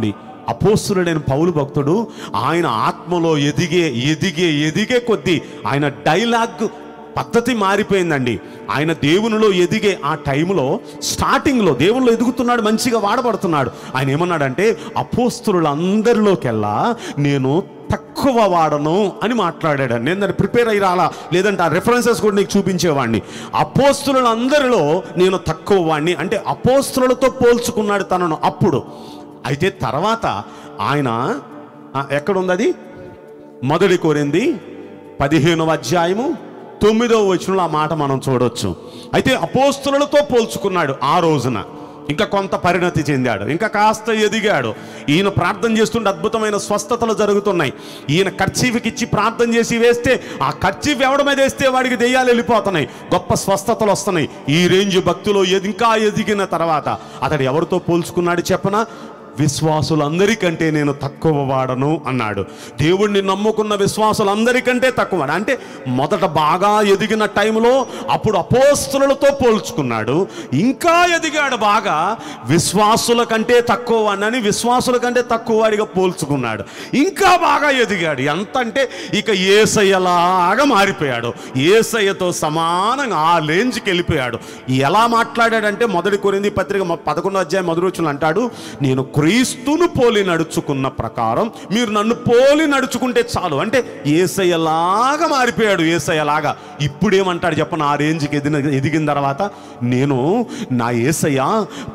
అపోస్తులుడైన పౌలు భక్తుడు ఆయన ఆత్మలో ఎదిగే ఎదిగే ఎదిగే కొద్దీ ఆయన డైలాగ్ పద్ధతి మారిపోయిందండి ఆయన దేవునిలో ఎదిగే ఆ టైంలో స్టార్టింగ్లో దేవునిలో ఎదుగుతున్నాడు మంచిగా వాడబడుతున్నాడు ఆయన ఏమన్నాడంటే అపోస్తులందరిలోకెల్లా నేను తక్కువ వాడను అని మాట్లాడాడు నేను దాన్ని ప్రిపేర్ అయ్యి రాలా లేదంటే ఆ రెఫరెన్సెస్ కూడా నీకు చూపించేవాడిని అపోస్తులందరిలో నేను తక్కువ వాడిని అంటే అపోస్తులతో పోల్చుకున్నాడు తనను అప్పుడు అయితే తర్వాత ఆయన ఆ, ఎక్కడుంది అది మొదటి కోరింది పదిహేనవ అధ్యాయము తొమ్మిదవ వచనంలో ఆ మాట మనం చూడొచ్చు అయితే అపోస్తులతో పోల్చుకున్నాడు ఆ రోజున ఇంకా కొంత పరిణతి చెందాడు ఇంకా కాస్త ఎదిగాడు ఈయన ప్రార్థన చేస్తుంటే అద్భుతమైన స్వస్థతలు జరుగుతున్నాయి ఈయన ఖర్చీఫ్కి ఇచ్చి ప్రార్థన చేసి వేస్తే ఆ ఖర్చీఫ్ ఎవడ మీద వేస్తే వాడికి దెయ్యాలు వెళ్ళిపోతున్నాయి గొప్ప స్వస్థతలు వస్తున్నాయి ఈ రేంజ్ భక్తిలో ఎది- ఇంకా ఎదిగిన తర్వాత అతడు ఎవరితో పోల్చుకున్నాడు చెప్పనా విశ్వాసులందరికంటే నేను తక్కువ వాడను అన్నాడు దేవుణ్ణి నమ్ముకున్న విశ్వాసులందరికంటే తక్కువ వాడు. అంటే మొదట బాగా ఎదిగిన టైంలో అప్పుడు అపోస్తులతో పోల్చుకున్నాడు ఇంకా ఎదిగాడు బాగా విశ్వాసుల కంటే తక్కువ వాడినని విశ్వాసుల కంటే తక్కువ వాడిగా పోల్చుకున్నాడు ఇంకా బాగా ఎదిగాడు ఎంత అంటే ఇక ఏసయ్యలాగా మారిపోయాడు ఏసయ్యతో సమానంగా ఆ రేంజ్కి వెళ్ళిపోయాడు ఎలా మాట్లాడాడంటే మొదటి కొరింది పత్రిక మొ- పదకొండో అధ్యాయం మొదటి వచ్చిన అంటాడు నేను క్రీస్తును పోలి నడుచుకున్న ప్రకారం మీరు నన్ను పోలి నడుచుకుంటే చాలు అంటే ఏసయ్యలాగా మారిపోయాడు ఏసయ్యలాగా ఇప్పుడేమంటాడు చెప్పను ఆ రేంజ్కి ఎదిన ఎదిగిన తర్వాత నేను నా ఏసయ్య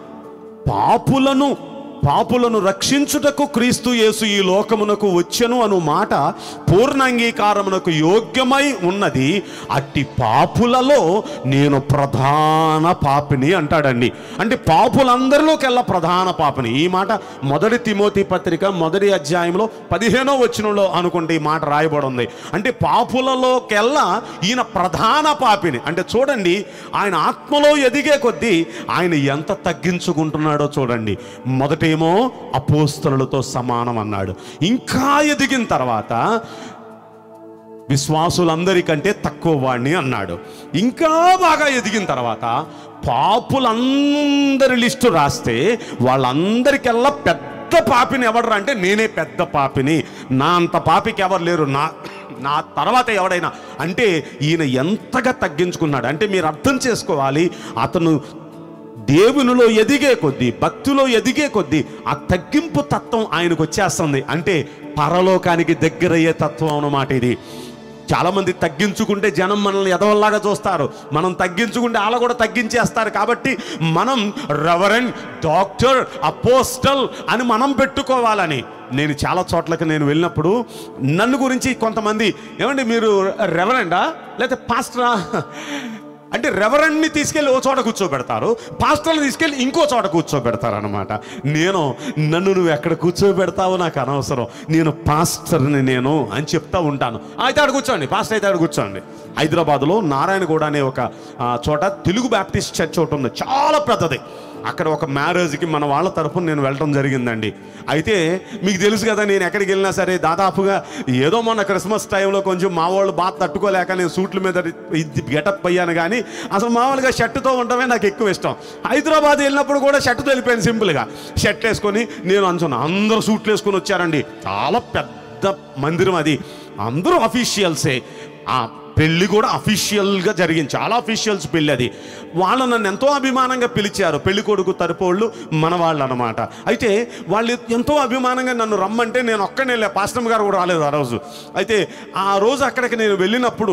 పాపులను పాపులను రక్షించుటకు క్రీస్తు యేసు ఈ లోకమునకు వచ్చెను అను మాట పూర్ణాంగీకారమునకు యోగ్యమై ఉన్నది అట్టి పాపులలో నేను ప్రధాన పాపిని అంటాడండి అంటే పాపులందరిలోకెల్లా ప్రధాన పాపిని ఈ మాట మొదటి తిమోతి పత్రిక మొదటి అధ్యాయంలో పదిహేనో వచనంలో అనుకుంటే ఈ మాట రాయబడి ఉంది అంటే పాపులలోకెల్లా ఈయన ప్రధాన పాపిని అంటే చూడండి ఆయన ఆత్మలో ఎదిగే కొద్దీ ఆయన ఎంత తగ్గించుకుంటున్నాడో చూడండి మొదటేమో అపోస్తలులతో సమానం అన్నాడు ఇంకా ఎదిగిన తర్వాత విశ్వాసులందరికంటే తక్కువ వాడిని అన్నాడు ఇంకా బాగా ఎదిగిన తర్వాత పాపులందరి లిస్టు రాస్తే వాళ్ళందరికెల్లా పెద్ద పాపిని ఎవడరా అంటే నేనే పెద్ద పాపిని నా అంత పాపికి ఎవరు లేరు నా నా తర్వాత ఎవడైనా అంటే ఈయన ఎంతగా తగ్గించుకున్నాడు అంటే మీరు అర్థం చేసుకోవాలి అతను దేవునిలో ఎదిగే కొద్దీ భక్తిలో ఎదిగే కొద్దీ ఆ తగ్గింపు తత్వం ఆయనకు వచ్చేస్తుంది అంటే పరలోకానికి దగ్గరయ్యే తత్వం అన్నమాట ఇది చాలా మంది తగ్గించుకుంటే జనం మనల్ని ఎదవల్లాగా చూస్తారు మనం తగ్గించుకుంటే వాళ్ళు కూడా తగ్గించేస్తారు కాబట్టి మనం రెవరెండ్ డాక్టర్ అపోస్టల్ అని మనం పెట్టుకోవాలని నేను చాలా చోట్లకి నేను వెళ్ళినప్పుడు నన్ను గురించి కొంతమంది ఏమండి మీరు రెవరెండా లేకపోతే పాస్టరా అంటే రెవరెండ్ని తీసుకెళ్ళి ఓ చోట కూర్చోబెడతారు పాస్టర్ని తీసుకెళ్ళి ఇంకో చోట కూర్చోబెడతారు అనమాట నేను నన్ను నువ్వు ఎక్కడ కూర్చోబెడతావో నాకు అనవసరం నేను పాస్టర్ని నేను అని చెప్తా ఉంటాను అయితే ఆడ కూర్చోండి పాస్టర్ అయితే ఆడ కూర్చోండి హైదరాబాద్లో నారాయణగూడ అనే ఒక ఆ, చోట తెలుగు బ్యాప్టిస్ట్ చర్చ్ ఒకటి ఉంది చాలా పెద్దది అక్కడ ఒక మ్యారేజ్కి మన వాళ్ళ తరఫున నేను వెళ్ళడం జరిగిందండి అయితే మీకు తెలుసు కదా నేను ఎక్కడికి వెళ్ళినా సరే దాదాపుగా ఏదో మొన్న క్రిస్మస్ టైంలో కొంచెం మా వాళ్ళు బాగా తట్టుకోలేక నేను సూట్ల మీద ఇది గెటప్ అయ్యాను కానీ అసలు మామూలుగా షర్టుతో ఉండడమే నాకు ఎక్కువ ఇష్టం హైదరాబాద్ వెళ్ళినప్పుడు కూడా షర్టుతో వెళ్ళిపోయాను సింపుల్గా షర్ట్ వేసుకొని నేను అంచున్నా అందరూ సూట్లు వేసుకొని వచ్చారండి చాలా పెద్ద మందిరం అది అందరూ అఫీషియల్సే ఆ పెళ్లి కూడా అఫీషియల్గా జరిగింది చాలా అఫీషియల్స్ పెళ్ళి అది వాళ్ళు నన్ను ఎంతో అభిమానంగా పిలిచారు పెళ్లి కొడుకు తరపోళ్ళు మన వాళ్ళు అనమాట అయితే వాళ్ళు ఎంతో అభిమానంగా నన్ను రమ్మంటే నేను ఒక్కనే వెళ్ళా పాస్టమ్ గారు కూడా రాలేదు ఆ రోజు అయితే ఆ రోజు అక్కడికి నేను వెళ్ళినప్పుడు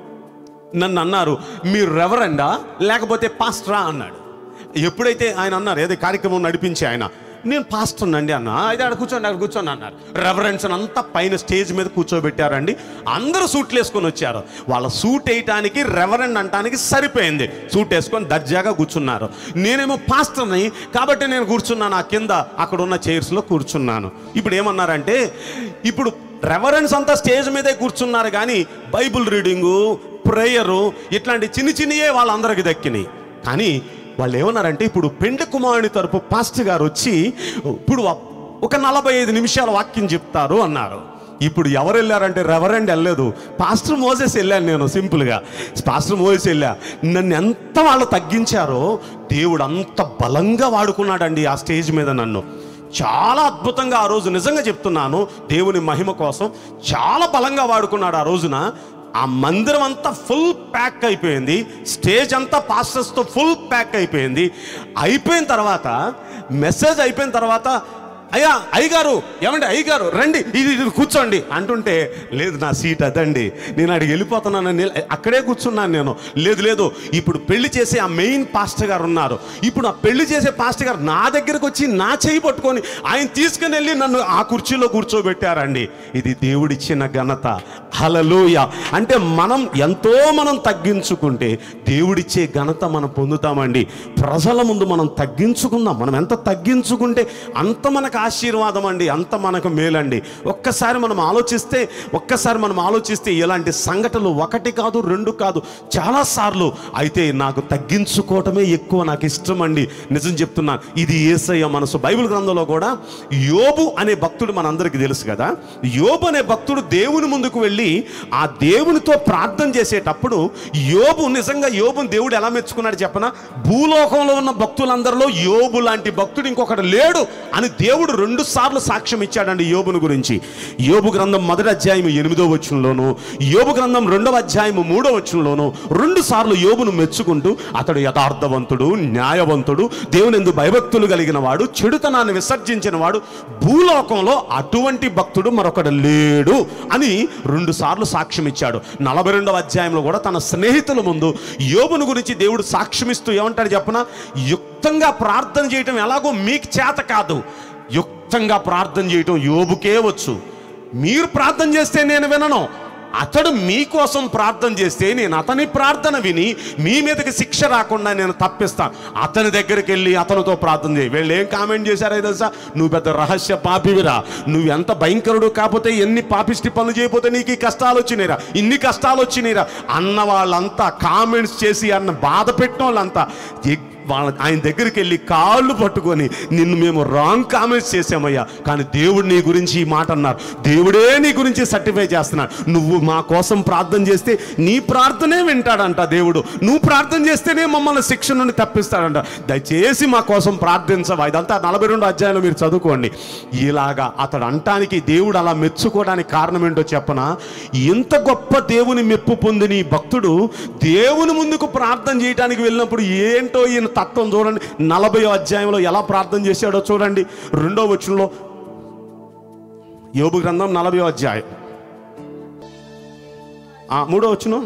నన్ను అన్నారు మీరు రెవరెండా లేకపోతే పాస్టరా అన్నాడు ఎప్పుడైతే ఆయన అన్నారు ఏదో కార్యక్రమం నడిపించి ఆయన నేను పాస్టర్ అండి అన్న అయితే ఆడ కూర్చోండి అక్కడ కూర్చోండి అన్నారు రెఫరెన్స్ అంతా పైన స్టేజ్ మీద కూర్చోబెట్టారండి అందరూ సూట్లు వేసుకొని వచ్చారు వాళ్ళ సూట్ వేయటానికి రెవరెండ్ అంటానికి సరిపోయింది సూట్ వేసుకొని దర్జాగా కూర్చున్నారు నేనేమో పాస్టర్ని కాబట్టి నేను కూర్చున్నాను ఆ కింద అక్కడ ఉన్న చైర్స్లో కూర్చున్నాను ఇప్పుడు ఏమన్నారంటే ఇప్పుడు రెవరెన్స్ అంతా స్టేజ్ మీదే కూర్చున్నారు కానీ బైబుల్ రీడింగు ప్రేయరు ఇట్లాంటి చిన్న చిన్నయే వాళ్ళందరికీ దక్కినాయి కానీ వాళ్ళు ఏమన్నారంటే ఇప్పుడు పెండ్లి కుమారుని తరపు పాస్టర్ గారు వచ్చి ఇప్పుడు ఒక నలభై ఐదు నిమిషాల వాక్యం చెప్తారు అన్నారు ఇప్పుడు ఎవరు వెళ్ళారంటే రెవరెండ్ వెళ్ళలేదు పాస్టర్ మోసెస్ వెళ్ళాను నేను సింపుల్గా పాస్టర్ మోసెస్ వెళ్ళా నన్ను ఎంత వాళ్ళు తగ్గించారో దేవుడు అంత బలంగా వాడుకున్నాడండి ఆ స్టేజ్ మీద నన్ను చాలా అద్భుతంగా ఆ రోజు నిజంగా చెప్తున్నాను దేవుని మహిమ కోసం చాలా బలంగా వాడుకున్నాడు ఆ రోజున ఆ మందిరం అంతా ఫుల్ ప్యాక్ అయిపోయింది స్టేజ్ అంతా పాస్టర్స్తో ఫుల్ ప్యాక్ అయిపోయింది అయిపోయిన తర్వాత మెసేజ్ అయిపోయిన తర్వాత అయ్యా అయ్యగారు ఏమండి అయ్యగారు రండి ఇది ఇది కూర్చోండి అంటుంటే లేదు నా సీట్ అదండి నేను అడిగి వెళ్ళిపోతున్నాను నిల- అక్కడే కూర్చున్నాను నేను లేదు లేదు ఇప్పుడు పెళ్లి చేసే ఆ మెయిన్ పాస్టర్ గారు ఉన్నారు ఇప్పుడు ఆ పెళ్లి చేసే పాస్టర్ గారు నా దగ్గరకు వచ్చి నా చేయి పట్టుకొని ఆయన తీసుకుని వెళ్ళి నన్ను ఆ కుర్చీలో కూర్చోబెట్టారండి ఇది దేవుడిచ్చిన ఘనత హలలోయ అంటే మనం ఎంతో మనం తగ్గించుకుంటే దేవుడిచ్చే ఘనత మనం పొందుతామండి ప్రజల ముందు మనం తగ్గించుకుందాం మనం ఎంత తగ్గించుకుంటే అంత మనకు ఆశీర్వాదం అండి అంత మనకు మేలండి ఒక్కసారి మనం ఆలోచిస్తే ఒక్కసారి మనం ఆలోచిస్తే ఇలాంటి సంఘటనలు ఒకటి కాదు రెండు కాదు చాలాసార్లు అయితే నాకు తగ్గించుకోవటమే ఎక్కువ నాకు ఇష్టం అండి నిజం చెప్తున్నాను ఇది ఏసయ్య మనసు బైబిల్ గ్రంథంలో కూడా యోబు అనే భక్తుడు మనందరికీ తెలుసు కదా యోబు అనే భక్తుడు దేవుని ముందుకు వెళ్ళి ఆ దేవునితో ప్రార్థన చేసేటప్పుడు యోబు నిజంగా యోబుని దేవుడు ఎలా మెచ్చుకున్నాడు చెప్పనా భూలోకంలో ఉన్న భక్తులందరిలో యోబు లాంటి భక్తుడు ఇంకొకటి లేడు అని దేవుడు రెండు సార్లు సాక్ష్యం ఇచ్చాడండి యోబుని గురించి యోబు గ్రంథం మొదటి అధ్యాయం ఎనిమిదో వచనంలోను యోబు గ్రంథం రెండవ అధ్యాయం మూడో వచనంలోను రెండు సార్లు యోబును మెచ్చుకుంటూ అతడు యథార్థవంతుడు న్యాయవంతుడు దేవుని ఎందు భయభక్తులు కలిగిన వాడు చెడుతనాన్ని విసర్జించిన వాడు భూలోకంలో అటువంటి భక్తుడు మరొకడు లేడు అని రెండు సార్లు సాక్ష్యం ఇచ్చాడు నలభై రెండవ అధ్యాయంలో కూడా తన స్నేహితుల ముందు యోబును గురించి దేవుడు సాక్ష్యమిస్తూ ఏమంటాడు చెప్పన యుక్తంగా ప్రార్థన చేయటం ఎలాగో మీకు చేత కాదు యుక్తంగా ప్రార్థన చేయటం యోబుకే వచ్చు మీరు ప్రార్థన చేస్తే నేను వినను అతడు మీకోసం ప్రార్థన చేస్తే నేను అతని ప్రార్థన విని మీ మీదకి శిక్ష రాకుండా నేను తప్పిస్తాను అతని దగ్గరికి వెళ్ళి అతనితో ప్రార్థన చేయి వీళ్ళు ఏం కామెంట్ చేశారో తెలుసా నువ్వు పెద్ద రహస్య పాపివిరా నువ్వు ఎంత భయంకరుడు కాకపోతే ఎన్ని పాపిష్టి పనులు చేయకపోతే నీకు ఈ కష్టాలు వచ్చినాయిరా ఇన్ని కష్టాలు వచ్చినాయిరా అన్న వాళ్ళంతా కామెంట్స్ చేసి అన్న బాధ పెట్టిన వాళ్ళంతా ఎగ్- వాళ్ళ ఆయన దగ్గరికి వెళ్ళి కాళ్ళు పట్టుకొని నిన్ను మేము రాంగ్ కామెంట్స్ చేసామయ్యా కానీ దేవుడు నీ గురించి ఈ మాట అన్నారు దేవుడే నీ గురించి సర్టిఫై చేస్తున్నాడు నువ్వు మా కోసం ప్రార్థన చేస్తే నీ ప్రార్థనే వింటాడంట దేవుడు నువ్వు ప్రార్థన చేస్తేనే మమ్మల్ని శిక్ష నుండి తప్పిస్తాడంట దయచేసి మా కోసం ప్రార్థించవా ఇదంతా నలభై రెండు అధ్యాయంలో మీరు చదువుకోండి ఇలాగా అతడు అంటానికి దేవుడు అలా మెచ్చుకోవడానికి కారణం ఏంటో చెప్పనా ఇంత గొప్ప దేవుని మెప్పు పొందిన ఈ భక్తుడు దేవుని ముందుకు ప్రార్థన చేయడానికి వెళ్ళినప్పుడు ఏంటో ఈయన తత్వం చూడండి నలభై అధ్యాయంలో ఎలా ప్రార్థన చేశాడో చూడండి రెండో వచనంలో యోబు గ్రంథం నలభై అధ్యాయం ఆ, మూడో వచ్చును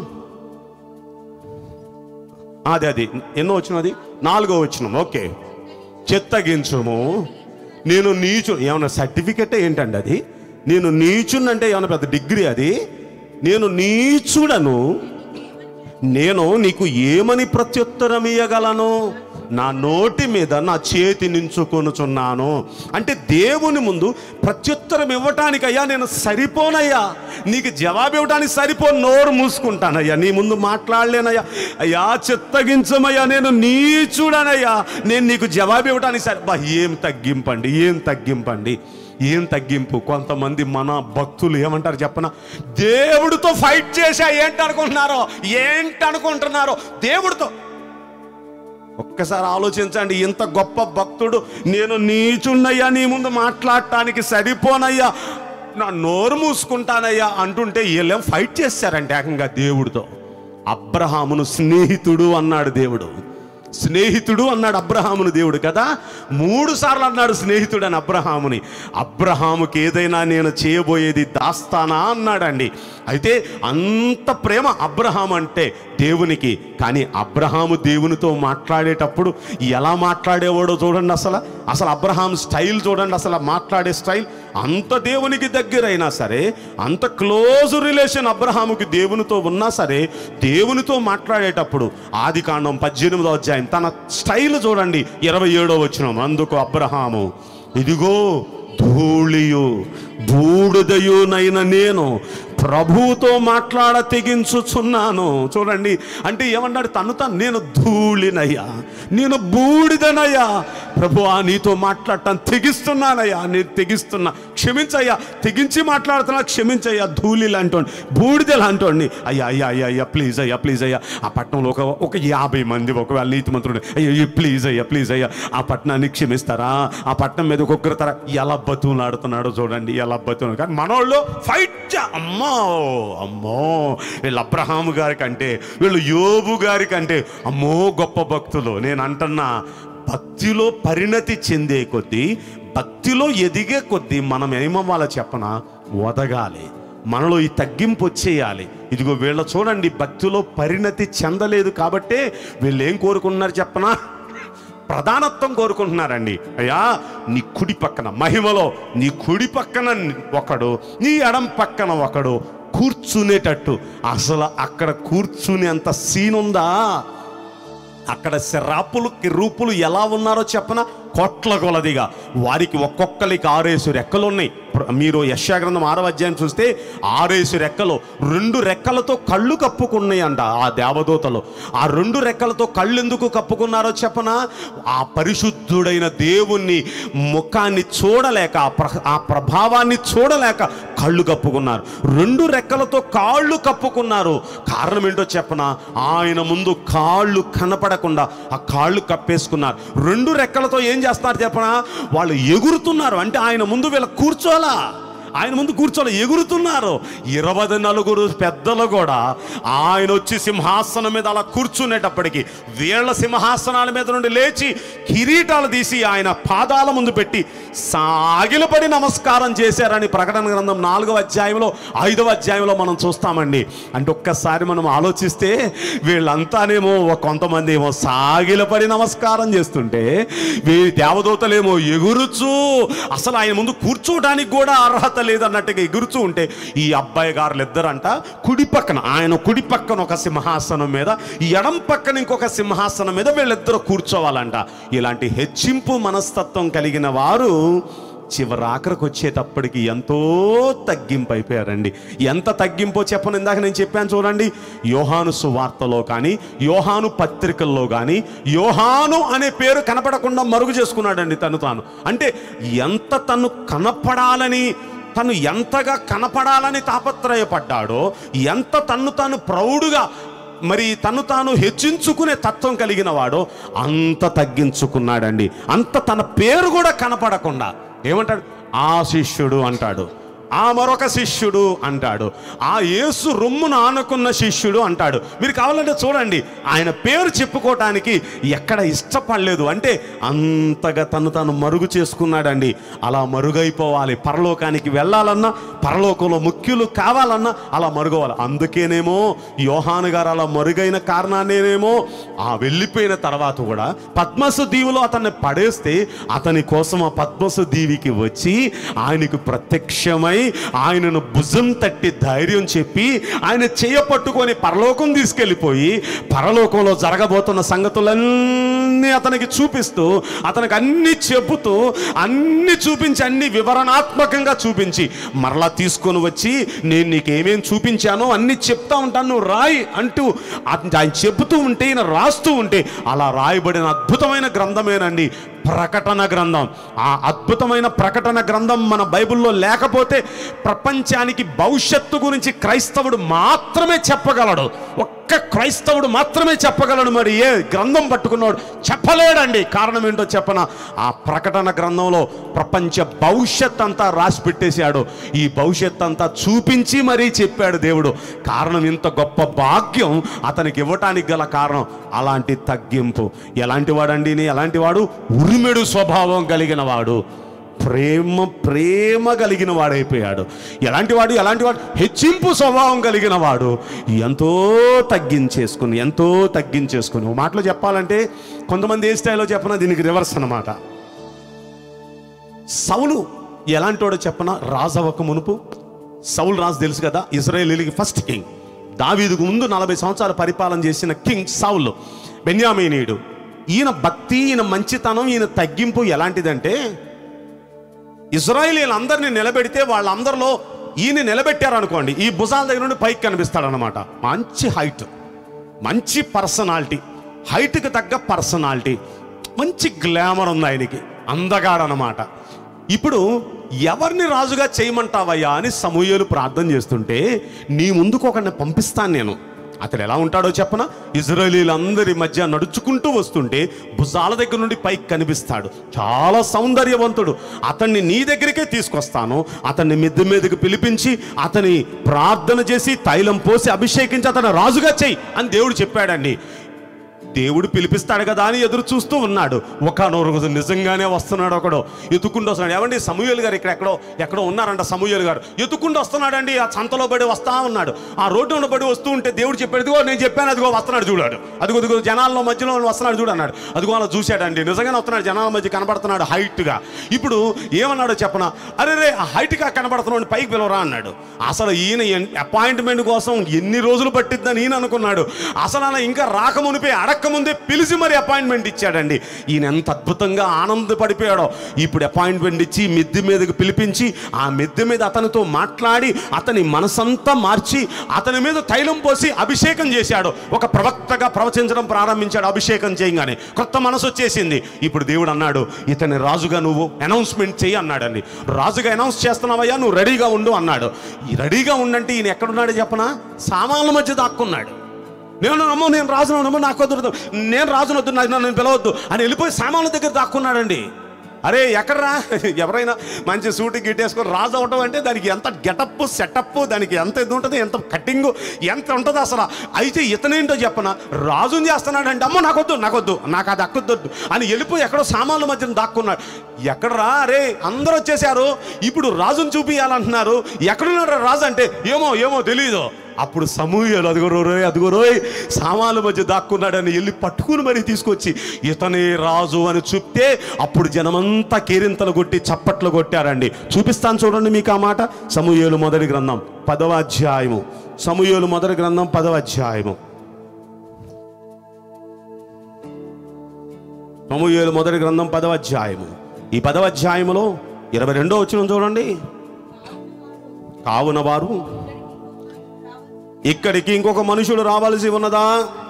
అది అది ఎన్నో వచ్చిన అది నాలుగో వచ్చిన ఓకే చెత్తగించుము నేను నీచు ఏమన్నా సర్టిఫికెట్ ఏంటండి అది నేను నీచునంటే ఏమన్నా పెద్ద డిగ్రీ అది నేను నీచుడను నేను నీకు ఏమని ప్రత్యుత్తరం ఇయ్యగలను నా నోటి మీద నా చేతి నించుకొనుచున్నాను అంటే దేవుని ముందు ప్రత్యుత్తరం ఇవ్వటానికయ్యా నేను సరిపోనయ్యా నీకు జవాబు ఇవ్వడానికి సరిపో నోరు మూసుకుంటానయ్యా నీ ముందు మాట్లాడలేనయ్యా అయ్యా చిత్తగించమయ్యా నేను నీచుడనయ్యా నేను నీకు జవాబు ఇవ్వడానికి సరి బా ఏం తగ్గింపండి ఏం తగ్గింపండి ఏం తగ్గింపు కొంతమంది మన భక్తులు ఏమంటారు చెప్పన దేవుడితో ఫైట్ చేశా ఏంటి అనుకుంటున్నారో ఏంటి అనుకుంటున్నారో దేవుడితో ఒక్కసారి ఆలోచించండి ఇంత గొప్ప భక్తుడు నేను నీచున్నయ్యా నీ ముందు మాట్లాడటానికి సరిపోనయ్యా నా నోరు మూసుకుంటానయ్యా అంటుంటే వీళ్ళేం ఫైట్ చేశారంటే ఏకంగా దేవుడితో అబ్రహామును స్నేహితుడు అన్నాడు దేవుడు స్నేహితుడు అన్నాడు అబ్రహామును దేవుడు కదా మూడు సార్లు అన్నాడు స్నేహితుడు అని అబ్రహాముని అబ్రహాముకి ఏదైనా నేను చేయబోయేది దాస్తానా అన్నాడండి అయితే అంత ప్రేమ అబ్రహాం అంటే దేవునికి కానీ అబ్రహాము దేవునితో మాట్లాడేటప్పుడు ఎలా మాట్లాడేవాడో చూడండి అసలు అసలు అబ్రహాం స్టైల్ చూడండి అసలు మాట్లాడే స్టైల్ అంత దేవునికి దగ్గరైనా సరే అంత క్లోజ్ రిలేషన్ అబ్రహాముకి దేవునితో ఉన్నా సరే దేవునితో మాట్లాడేటప్పుడు ఆది కాండం పద్దెనిమిదో అధ్యాయం తన స్టైల్ చూడండి ఇరవై ఏడో వచ్చిన అందుకు అబ్రహాము ఇదిగో ధూళియు బూడిదయునైన నేను ప్రభువుతో మాట్లాడ తెగించుచున్నాను చూడండి అంటే ఏమన్నాడు తను తను నేను ధూళినయ్యా నేను బూడిదనయ్యా ప్రభువా నీతో మాట్లాడటం తెగిస్తున్నానయ్యా నేను తెగిస్తున్నా క్షమించయ్యా తెగించి మాట్లాడుతున్నా క్షమించయ్యా ధూళి లాంటోండి బూడిద లాంటోండి అయ్యా అయ్యా అయ్యా అయ్యా ప్లీజ్ అయ్యా ప్లీజ్ అయ్యా ఆ పట్టణంలో ఒక ఒక యాభై మంది ఒకవేళ నీతిమంతుడు అయ్యా అయ్యా ప్లీజ్ అయ్యా ప్లీజ్ అయ్యా ఆ పట్టణాన్ని క్షమిస్తారా ఆ పట్టణం మీద ఒక్కొక్కరు ఎలా బతులాడుతున్నాడో చూడండి ఎలా బతులు కానీ మనోళ్ళు ఫైట్ చే అమ్మో అమ్మో వీళ్ళు అబ్రహాము గారి కంటే వీళ్ళు యోబు గారి కంటే అమ్మో గొప్ప భక్తులు నేను అంటున్నా భక్తిలో పరిణతి చెందే కొద్దీ భక్తిలో ఎదిగే కొద్దీ మనం ఏమవ్వాలో చెప్పనా వదగాలి మనలో ఈ తగ్గింపు వచ్చేయాలి ఇదిగో వీళ్ళ చూడండి భక్తిలో పరిణతి చెందలేదు కాబట్టే వీళ్ళు ఏం కోరుకున్నారు చెప్పనా ప్రధానత్వం కోరుకుంటున్నారండి అయ్యా నీ కుడి పక్కన మహిమలో నీ కుడి పక్కన ఒకడు నీ ఎడం పక్కన ఒకడు కూర్చునేటట్టు అసలు అక్కడ కూర్చునేంత సీన్ ఉందా అక్కడ శరాపులు రూపులు ఎలా ఉన్నారో చెప్పన కోట్ల కొలదిగా వారికి ఒక్కొక్కరికి ఆరేసు రెక్కలు ఉన్నాయి ప్ర- మీరు యశాగ్రంథం ఆరవ అధ్యాయం చూస్తే ఆరేసు రెక్కలు రెండు రెక్కలతో కళ్ళు కప్పుకున్నాయంట ఆ దేవదూతలు ఆ రెండు రెక్కలతో కళ్ళు ఎందుకు కప్పుకున్నారో చెప్పన ఆ పరిశుద్ధుడైన దేవుణ్ణి ముఖాన్ని చూడలేక ఆ ప్ర- ఆ ప్రభావాన్ని చూడలేక కళ్ళు కప్పుకున్నారు రెండు రెక్కలతో కాళ్ళు కప్పుకున్నారు కారణం ఏంటో చెప్పన ఆయన ముందు కాళ్ళు కనపడకుండా ఆ కాళ్ళు కప్పేసుకున్నారు రెండు రెక్కలతో ఏం చేస్తున్నారు చెప్పనా వాళ్ళు ఎగురుతున్నారు అంటే ఆయన ముందు వీళ్ళ కూర్చోలా ఆయన ముందు కూర్చోలే ఎగురుతున్నారు ఇరవై నలుగురు పెద్దలు కూడా ఆయన వచ్చి సింహాసనం మీద అలా కూర్చునేటప్పటికి వీళ్ళ సింహాసనాల మీద నుండి లేచి కిరీటాలు తీసి ఆయన పాదాల ముందు పెట్టి సాగిలపడి నమస్కారం చేశారని ప్రకటన గ్రంథం నాలుగవ అధ్యాయంలో ఐదవ అధ్యాయంలో మనం చూస్తామండి అంటే ఒక్కసారి మనం ఆలోచిస్తే వీళ్ళంతానేమో ఒక కొంతమంది ఏమో సాగిలపడి నమస్కారం చేస్తుంటే వీ దేవదూతలేమో ఎగురుచు అసలు ఆయన ముందు కూర్చోవడానికి కూడా అర్హత లేదన్నట్టుగా ఎగురుచూ ఉంటే ఈ అబ్బాయి గారులు ఇద్దరంట కుడి పక్కన ఆయన కుడి పక్కన ఒక సింహాసనం మీద ఈ ఎడం పక్కన ఇంకొక సింహాసనం మీద వీళ్ళిద్దరు కూర్చోవాలంట ఇలాంటి హెచ్చింపు మనస్తత్వం కలిగిన వారు చివరి ఆఖరికి వచ్చేటప్పటికి ఎంతో తగ్గింపు అయిపోయారండి ఎంత తగ్గింపో చెప్పను ఇందాక నేను చెప్పాను చూడండి యోహాను సువార్తలో కానీ యోహాను పత్రికల్లో కానీ యోహాను అనే పేరు కనపడకుండా మరుగు చేసుకున్నాడండి తను తాను అంటే ఎంత తను కనపడాలని తను ఎంతగా కనపడాలని తాపత్రయపడ్డాడో ఎంత తన్ను తాను ప్రౌడుగా మరి తను తాను హెచ్చించుకునే తత్వం కలిగిన వాడో అంత తగ్గించుకున్నాడండి అంత తన పేరు కూడా కనపడకుండా ఏమంటాడు ఆ శిష్యుడు అంటాడు ఆ మరొక శిష్యుడు అంటాడు ఆ యేసు రొమ్మును ఆనుకున్న శిష్యుడు అంటాడు మీరు కావాలంటే చూడండి ఆయన పేరు చెప్పుకోవటానికి ఎక్కడ ఇష్టపడలేదు అంటే అంతగా తను తను మరుగు చేసుకున్నాడండి అలా మరుగైపోవాలి పరలోకానికి వెళ్ళాలన్నా పరలోకంలో ముఖ్యులు కావాలన్నా అలా మరుగవాలి అందుకేనేమో యోహాను గారు అలా మరుగైన కారణాన్నేనేమో ఆ వెళ్ళిపోయిన తర్వాత కూడా పద్మసు దీవిలో అతన్ని పడేస్తే అతని కోసం ఆ పద్మసు దీవికి వచ్చి ఆయనకు ప్రత్యక్షమై ఆయనను భుజం తట్టి ధైర్యం చెప్పి ఆయన చేయ పట్టుకొని పరలోకం తీసుకెళ్ళిపోయి పరలోకంలో జరగబోతున్న సంగతులన్నీ అతనికి చూపిస్తూ అతనికి అన్ని చెబుతూ అన్ని చూపించి అన్ని వివరణాత్మకంగా చూపించి మరలా తీసుకొని వచ్చి నేను నీకు ఏమేం చూపించానో అన్ని చెప్తా ఉంటాను నువ్వు రాయి అంటూ అత- ఆయన చెబుతూ ఉంటే ఈయన రాస్తూ ఉంటే అలా రాయబడిన అద్భుతమైన గ్రంథమేనండి ప్రకటన గ్రంథం ఆ అద్భుతమైన ప్రకటన గ్రంథం మన బైబిల్లో లేకపోతే ప్రపంచానికి భవిష్యత్తు గురించి క్రైస్తవుడు మాత్రమే చెప్పగలడు ఒక్క క్రైస్తవుడు మాత్రమే చెప్పగలడు మరి ఏ గ్రంథం పట్టుకున్నాడు చెప్పలేడండి కారణం ఏంటో చెప్పన ఆ ప్రకటన గ్రంథంలో ప్రపంచ భవిష్యత్ అంతా రాసి పెట్టేశాడు ఈ భవిష్యత్ అంతా చూపించి మరీ చెప్పాడు దేవుడు కారణం ఇంత గొప్ప భాగ్యం అతనికి ఇవ్వటానికి గల కారణం అలాంటి తగ్గింపు ఎలాంటి వాడండి నీ ఎలాంటి వాడు ఉరిమెడు స్వభావం కలిగిన వాడు ప్రేమ ప్రేమ కలిగిన వాడైపోయాడు ఎలాంటి వాడు ఎలాంటి వాడు హెచ్చింపు స్వభావం కలిగిన వాడు ఎంతో తగ్గించేసుకుని ఎంతో తగ్గించేసుకుని ఓ మాటలో చెప్పాలంటే కొంతమంది ఏ స్టైల్లో చెప్పినా దీనికి రివర్స్ అన్నమాట సౌలు ఎలాంటోడో చెప్పన రాజవక మునుపు సౌలు రాజు తెలుసు కదా ఇజ్రాయేలీకి ఫస్ట్ కింగ్ దావీదుకు ముందు నలభై సంవత్సరాలు పరిపాలన చేసిన కింగ్ సౌలు బెన్యామీనీయుడు ఈయన భక్తి ఈయన మంచితనం ఈయన తగ్గింపు ఎలాంటిదంటే ఇజ్రాయేలీలందరినీ నిలబెడితే వాళ్ళందరిలో ఈయన నిలబెట్టారు అనుకోండి ఈ భుజాల దగ్గర నుండి పైకి కనిపిస్తాడు అనమాట మంచి హైట్ మంచి పర్సనాలిటీ హైట్కి తగ్గ పర్సనాలిటీ మంచి గ్లామర్ ఉంది ఆయనకి అందగాడనమాట ఇప్పుడు ఎవరిని రాజుగా చేయమంటావయ్యా అని సమూహలు ప్రార్థన చేస్తుంటే నీ ముందుకు ఒకరిని పంపిస్తాను నేను అతడు ఎలా ఉంటాడో చెప్పన ఇజ్రాయేలీలందరి మధ్య నడుచుకుంటూ వస్తుంటే భుజాల దగ్గర నుండి పైకి కనిపిస్తాడు చాలా సౌందర్యవంతుడు అతన్ని నీ దగ్గరికే తీసుకొస్తాను అతన్ని మిద్దె మీదకి పిలిపించి అతని ప్రార్థన చేసి తైలం పోసి అభిషేకించి అతను రాజుగా చెయ్యి అని దేవుడు చెప్పాడండి దేవుడు పిలిపిస్తాడు కదా అని ఎదురు చూస్తూ ఉన్నాడు ఒకనో రోజు నిజంగానే వస్తున్నాడు ఒకడు ఎత్తుకుంటూ వస్తున్నాడు ఏమండి సమూహలు గారు ఇక్కడ ఎక్కడో ఎక్కడో ఉన్నారంట సమూహలు గారు ఎత్తుకుంటూ వస్తున్నాడండి ఆ సంతలో పడి వస్తా ఉన్నాడు ఆ రోడ్డు ఉన్న పడి వస్తూ ఉంటే దేవుడు చెప్పాడు "ఇదిగో నేను చెప్పాను అదిగో వస్తున్నాడు చూడాడు అదిగో అదిగో జనాల్లో మధ్యలో వస్తున్నాడు చూడు అన్నాడు అదిగో అలా చూశాడండి నిజంగానే వస్తున్నాడు జనాల మధ్య కనబడుతున్నాడు హైట్గా ఇప్పుడు ఏమన్నాడో చెప్పన అరే రే ఆ హైట్గా కనబడుతున్నాడు పైకి పిలవరా అన్నాడు అసలు ఈయన అపాయింట్మెంట్ కోసం ఎన్ని రోజులు పట్టిద్దని ఈయన అనుకున్నాడు అసలు అలా ఇంకా రాకమునిపే అడక్కముందే పిలిచి మరి అపాయింట్మెంట్ ఇచ్చాడండి ఈయన ఎంత అద్భుతంగా ఆనందపడిపోయాడో ఇప్పుడు అపాయింట్మెంట్ ఇచ్చి మిద్దె మీదకి పిలిపించి ఆ మిద్దె మీద అతనితో మాట్లాడి అతని మనసంతా మార్చి అతని మీద తైలం పోసి అభిషేకం చేశాడు ఒక ప్రవక్తగా ప్రవచించడం ప్రారంభించాడు అభిషేకం చేయగానే కొత్త మనసు వచ్చేసింది ఇప్పుడు దేవుడు అన్నాడు ఇతని రాజుగా నువ్వు అనౌన్స్మెంట్ చెయ్యి అన్నాడండి రాజుగా అనౌన్స్ చేస్తున్నావయ్యా నువ్వు రెడీగా ఉండు అన్నాడు ఈ రెడీగా ఉండంటే ఈయన ఎక్కడున్నాడు చెప్పనా సామాన్ల మధ్య దాక్కున్నాడు నేను నమ్మో నేను రాజును నమ్మో నాకు వద్దు నేను రాజును వద్దు నాకు నన్ను పిలవద్దు అని వెళ్ళిపోయి సామాన్ల దగ్గర దాక్కున్నాడండి అరే ఎక్కడరా ఎవరైనా మంచి సూటి గిట్టేసుకొని రాజు అవటం అంటే దానికి ఎంత గెటప్ సెటప్ దానికి ఎంత ఇది ఉంటుంది ఎంత కట్టింగ్ ఎంత ఉంటుంది అసలు అయితే ఇతనేంటో చెప్పన రాజుని చేస్తున్నాడంటే అమ్మో నాకొద్దు నాకొద్దు నాకు అది అక్కద్దు అని వెళ్ళిపోయి ఎక్కడో సామాన్ల మధ్యన దాక్కున్నాడు ఎక్కడరా అరే అందరూ వచ్చేసారు ఇప్పుడు రాజుని చూపియాలంటున్నారు ఎక్కడున్నాడు రాజు అంటే ఏమో ఏమో తెలియదు అప్పుడు సమూహలు అదిగో రోయ్ అదిగో రోయ్ సామాన్ల మధ్య దాక్కున్నాడని వెళ్ళి పట్టుకుని మరీ తీసుకొచ్చి ఇతనే రాజు అని చెప్తే అప్పుడు జనమంతా కేరింతలు కొట్టి చప్పట్లు కొట్టారండి చూపిస్తాను చూడండి మీకు ఆ మాట సమూహలు మొదటి గ్రంథం పదవ అధ్యాయము సమూహలు మొదటి గ్రంథం పదవ అధ్యాయము సమూహలు మొదటి గ్రంథం పదవ అధ్యాయము ఈ పదవ అధ్యాయములో ఇరవై రెండో వచ్చిన చూడండి కావున వారు ఇక్కడికి ఇంకొక మనుషుడు రావాల్సి ఉన్నదా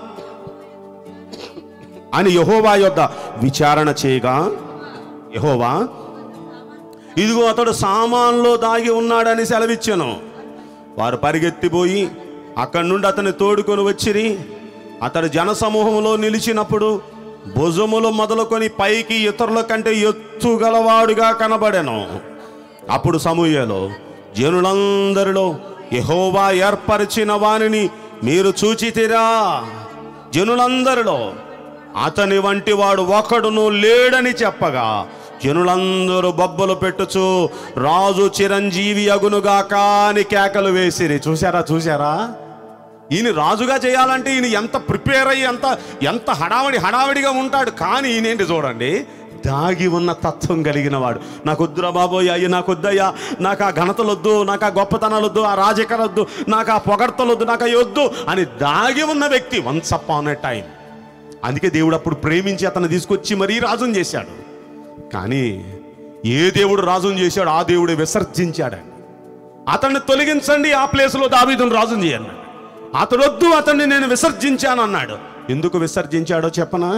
అని యహోవా యొద్ద విచారణ చేయగా యహోవా ఇదిగో అతడు సామాన్లో దాగి ఉన్నాడని సెలవిచ్చాను వారు పరిగెత్తిపోయి అక్కడి నుండి అతన్ని తోడుకొని వచ్చిరి అతడు జనసమూహంలో నిలిచినప్పుడు భుజములు మొదలుకొని పైకి ఇతరుల కంటే ఎత్తుగలవాడుగా కనబడెను అప్పుడు సమూహలో జనులందరిలో యెహోవా ఏర్పరిచిన వానిని మీరు చూచితిరా జనులందరిలో అతని వంటి వాడు ఒకడును లేడని చెప్పగా జనులందరూ బొబ్బలు పెట్టుచు రాజు చిరంజీవి అగునుగా కాని కేకలు వేసిరి చూసారా చూసారా ఈయన రాజుగా చేయాలంటే ఈయన ఎంత ప్రిపేర్ అయ్యి ఎంత ఎంత హడావడి హడావడిగా ఉంటాడు కానీ ఈయనేంటి చూడండి దాగి ఉన్న తత్వం కలిగిన వాడు నాకు వద్దురా బాబోయ్ అయ్యి నాకు వద్దయ్యా నాకు ఆ ఘనతలొద్దు నాకు ఆ గొప్పతనాలొద్దు ఆ రాజకీయాలొద్దు నాకు ఆ పొగడ్తలొద్దు నాకు అవి వద్దు అని దాగి ఉన్న వ్యక్తి వన్స్ అప్ ఆన్ ఎ టైం అందుకే దేవుడు అప్పుడు ప్రేమించి అతను తీసుకొచ్చి మరీ రాజుని చేశాడు కానీ ఏ దేవుడు రాజుని చేశాడు ఆ దేవుడు విసర్జించాడండి అతన్ని తొలగించండి ఆ ప్లేస్లో దావీదును రాజుని చేయండి అతడు వద్దు అతన్ని నేను విసర్జించాను అన్నాడు ఎందుకు విసర్జించాడో చెప్పనా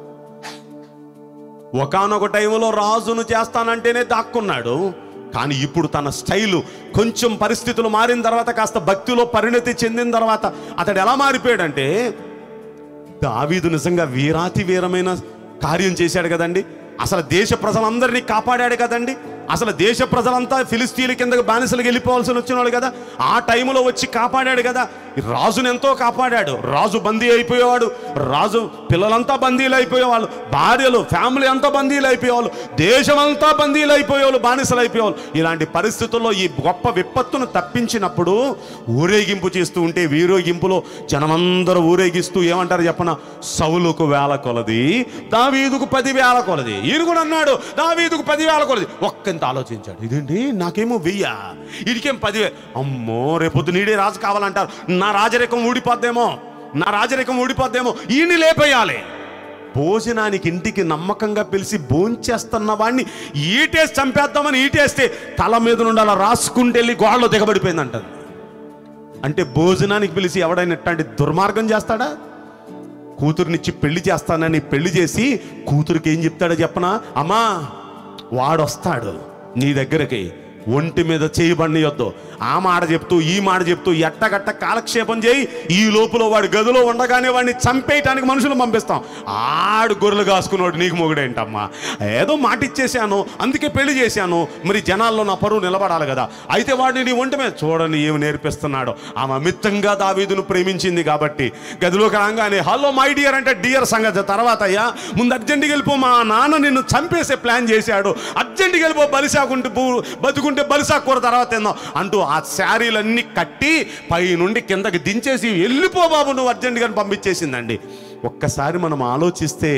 ఒకానొక టైంలో రాజును చేస్తానంటేనే దాక్కున్నాడు కానీ ఇప్పుడు తన స్టైలు కొంచెం పరిస్థితులు మారిన తర్వాత కాస్త భక్తిలో పరిణతి చెందిన తర్వాత అతడు ఎలా మారిపోయాడంటే దావీదు నిజంగా వీరాతి వీరమైన కార్యం చేశాడు కదండి అసలు దేశ ప్రజలందరినీ కాపాడాడు కదండి అసలు దేశ ప్రజలంతా ఫిలిస్తీన్ల కిందకు బానిసలకు వెళ్ళిపోవాల్సి వచ్చిన వాళ్ళు కదా ఆ టైంలో వచ్చి కాపాడాడు కదా ఈ రాజుని ఎంతో కాపాడాడు రాజు బందీ అయిపోయేవాడు రాజు పిల్లలంతా బందీలు అయిపోయేవాళ్ళు భార్యలు ఫ్యామిలీ అంతా బందీలు అయిపోయేవాళ్ళు దేశమంతా బందీలు అయిపోయేవాళ్ళు బానిసలు అయిపోయేవాళ్ళు ఇలాంటి పరిస్థితుల్లో ఈ గొప్ప విపత్తును తప్పించినప్పుడు ఊరేగింపు చేస్తూ ఉంటే వీరేగింపులో జనమందరూ ఊరేగిస్తూ ఏమంటారు చెప్పన సౌలుకు వేల కొలది దావీదుకు పది వేల కొలది ఈయన కూడా అన్నాడు దావీదుకు పది వేల కొలది ఒక్కంత ఆలోచించాడు ఇదేంటి నాకేమో వెయ్య వీడికేం పదివే అమ్మో రేపొద్దు నీడే రాజు కావాలంటారు నా రాజరికం ఊడిపోద్దేమో నా రాజరికం ఊడిపోద్దేమో ఈయన్ని లేపేయాలి భోజనానికి ఇంటికి నమ్మకంగా పిలిచి భోంచేస్తున్న వాడిని ఈటేసి చంపేద్దామని ఈటేస్తే తల మీద నుండి అలా రాసుకుంటే వెళ్ళి గోడలో దిగబడిపోయిందంట అంటే భోజనానికి పిలిచి ఎవడైనా ఇట్లాంటి దుర్మార్గం చేస్తాడా కూతురునిచ్చి పెళ్లి చేస్తానని పెళ్లి చేసి కూతురికి ఏం చెప్తాడో చెప్పనా అమ్మా వాడొస్తాడు నీ దగ్గరికి ఒంటి మీద చేయబడియొద్దు ఆ మాట చెప్తూ ఈ మాట చెప్తూ ఎట్టగట్ట కాలక్షేపం చేయి ఈ లోపల వాడి గదిలో ఉండగానే వాడిని చంపేయటానికి మనుషులు పంపిస్తాం ఆడు గొర్రెలు కాసుకున్నాడు నీకు మొగుడేంటమ్మా ఏదో మాట ఇచ్చేసాను అందుకే పెళ్లి చేశాను మరి జనాల్లో నా పరువు నిలబడాలి కదా అయితే వాడిని నీ ఒంటి మీద చూడండి ఏమి నేర్పిస్తున్నాడో ఆమె అమితంగా దావీదును ప్రేమించింది కాబట్టి గదిలోకి రాగానే హలో మై డియర్ అంటే డియర్ సంగతి తర్వాత అయ్యా ముందు అర్జెంట్కి వెళ్ళిపో మా నాన్న నిన్ను చంపేసే ప్లాన్ చేశాడు అర్జెంట్కి వెళ్ళిపో బలిసాకుంటే బూ- బతుకుంటే బలిసాకు కూర తర్వాత తిందాం అంటూ ఆ శారీలన్నీ కట్టి పై నుండి కిందకి దించేసి వెళ్ళిపో బాబు నువ్వు అర్జెంటుగా పంపించేసిందండి ఒక్కసారి మనం ఆలోచిస్తే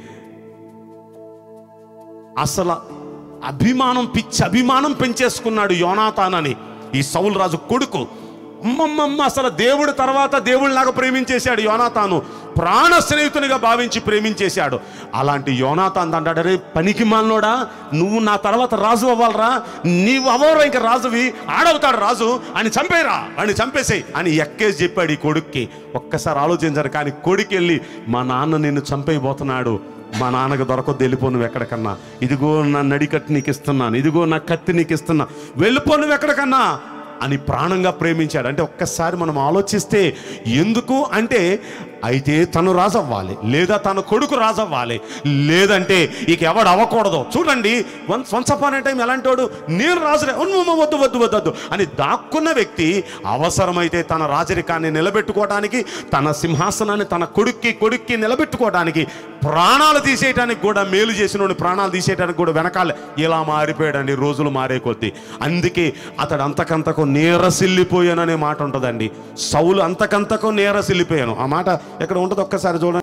అసలు అభిమానం పిచ్చి అభిమానం పెంచేసుకున్నాడు యోనాతాన్ అని ఈ సౌలు రాజు కొడుకు అమ్మమ్మమ్మ అసలు దేవుడు తర్వాత దేవుడిలాగా ప్రేమించేశాడు యోనాతాను ప్రాణ స్నేహితునిగా భావించి ప్రేమించేశాడు అలాంటి యోనాతాన్ అంటాడు రే పనికి మాలినోడా నువ్వు నా తర్వాత రాజు అవ్వాలరా నీవు అవ్వరా ఇంకా రాజువి ఆడవుతాడు రాజు అని చంపేరా అని చంపేసేయి అని ఎక్కేసి చెప్పాడు ఈ కొడుక్కి ఒక్కసారి ఆలోచించారు కానీ కొడుకు వెళ్ళి మా నాన్న నిన్ను చంపేయబోతున్నాడు మా నాన్నకు దొరకొద్దు వెళ్ళిపో నువ్వు ఎక్కడికన్నా ఇదిగో నా నడికట్టు నీకు ఇస్తున్నాను ఇదిగో నా కత్తి నీకు ఇస్తున్నా వెళ్ళిపో నువ్వు ఎక్కడికన్నా అని ప్రాణంగా ప్రేమించాడు అంటే ఒక్కసారి మనం ఆలోచిస్తే ఎందుకు అంటే అయితే తను రాజవ్వాలి లేదా తన కొడుకు రాజవ్వాలి లేదంటే ఇక ఎవడు అవ్వకూడదు చూడండి వన్ వన్స్ అపాన్ టైం ఎలాంటి వాడు నేను రాజులే ఉన్మమ్మ వద్దు వద్దు వద్దు వద్దు అని దాక్కున్న వ్యక్తి అవసరమైతే తన రాజరికాన్ని నిలబెట్టుకోవడానికి తన సింహాసనాన్ని తన కొడుక్కి కొడుక్కి నిలబెట్టుకోవడానికి ప్రాణాలు తీసేయటానికి కూడా మేలు చేసిన ప్రాణాలు తీసేయటానికి కూడా వెనకాల ఇలా మారిపోయాడండి రోజులు మారే కొద్దీ అందుకే అతడు అంతకంతకు నేరసిల్లిపోయాననే మాట ఉంటుందండి సౌలు అంతకంతకు నేరసిల్లిపోయాను ఆ మాట ఎక్కడ ఉంటుంది ఒక్కసారి చూడండి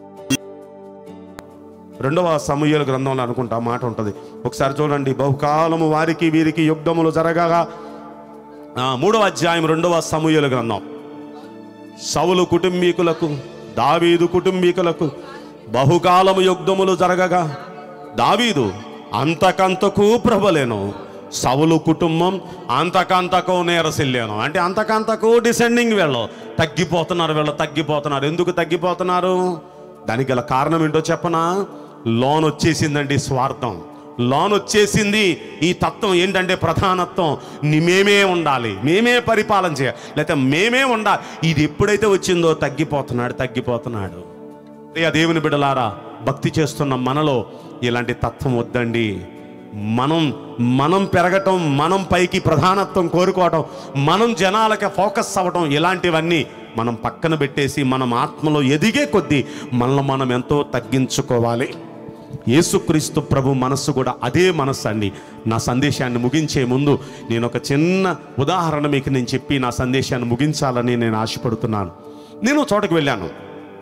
రెండవ సమూహల గ్రంథంలో అనుకుంటా ఆ మాట ఉంటుంది ఒకసారి చూడండి బహుకాలము వారికి వీరికి యుద్ధములు జరగగా ఆ, మూడవ అధ్యాయం రెండవ సమూహల గ్రంథం సౌలు కుటుంబీకులకు దావీదు కుటుంబీకులకు బహుకాలము యుద్ధములు జరగగా దావీదు అంతకంతకు ప్రభలేను సవులు కుటుంబం అంతకంతకు నేరసిల్లాను అంటే అంతకంతకు డిసెండింగ్ వీళ్ళు తగ్గిపోతున్నారు వీళ్ళు తగ్గిపోతున్నారు ఎందుకు తగ్గిపోతున్నారు దానికి గల కారణం ఏంటో చెప్పనా లోన్ వచ్చేసిందండి స్వార్థం లోన్ వచ్చేసింది ఈ తత్వం ఏంటంటే ప్రధానత్వం ని- మేమే ఉండాలి మేమే పరిపాలన చేయాలి లేకపోతే మేమే ఉండాలి ఇది ఎప్పుడైతే వచ్చిందో తగ్గిపోతున్నాడు తగ్గిపోతున్నాడు ప్రియ దేవుని బిడలారా భక్తి చేస్తున్న మనలో ఇలాంటి తత్వం వద్దండి మనం మనం పెరగటం మనం పైకి ప్రధానత్వం కోరుకోవటం మనం జనాలకి ఫోకస్ అవ్వటం ఇలాంటివన్నీ మనం పక్కన పెట్టేసి మనం ఆత్మలో ఎదిగే కొద్దీ మనల్ని మనం ఎంతో తగ్గించుకోవాలి యేసుక్రీస్తు ప్రభు మనస్సు కూడా అదే మనస్సు అండి నా సందేశాన్ని ముగించే ముందు నేను ఒక చిన్న ఉదాహరణ మీకు నేను చెప్పి నా సందేశాన్ని ముగించాలని నేను ఆశపడుతున్నాను నేను ఒక చోటకు వెళ్ళాను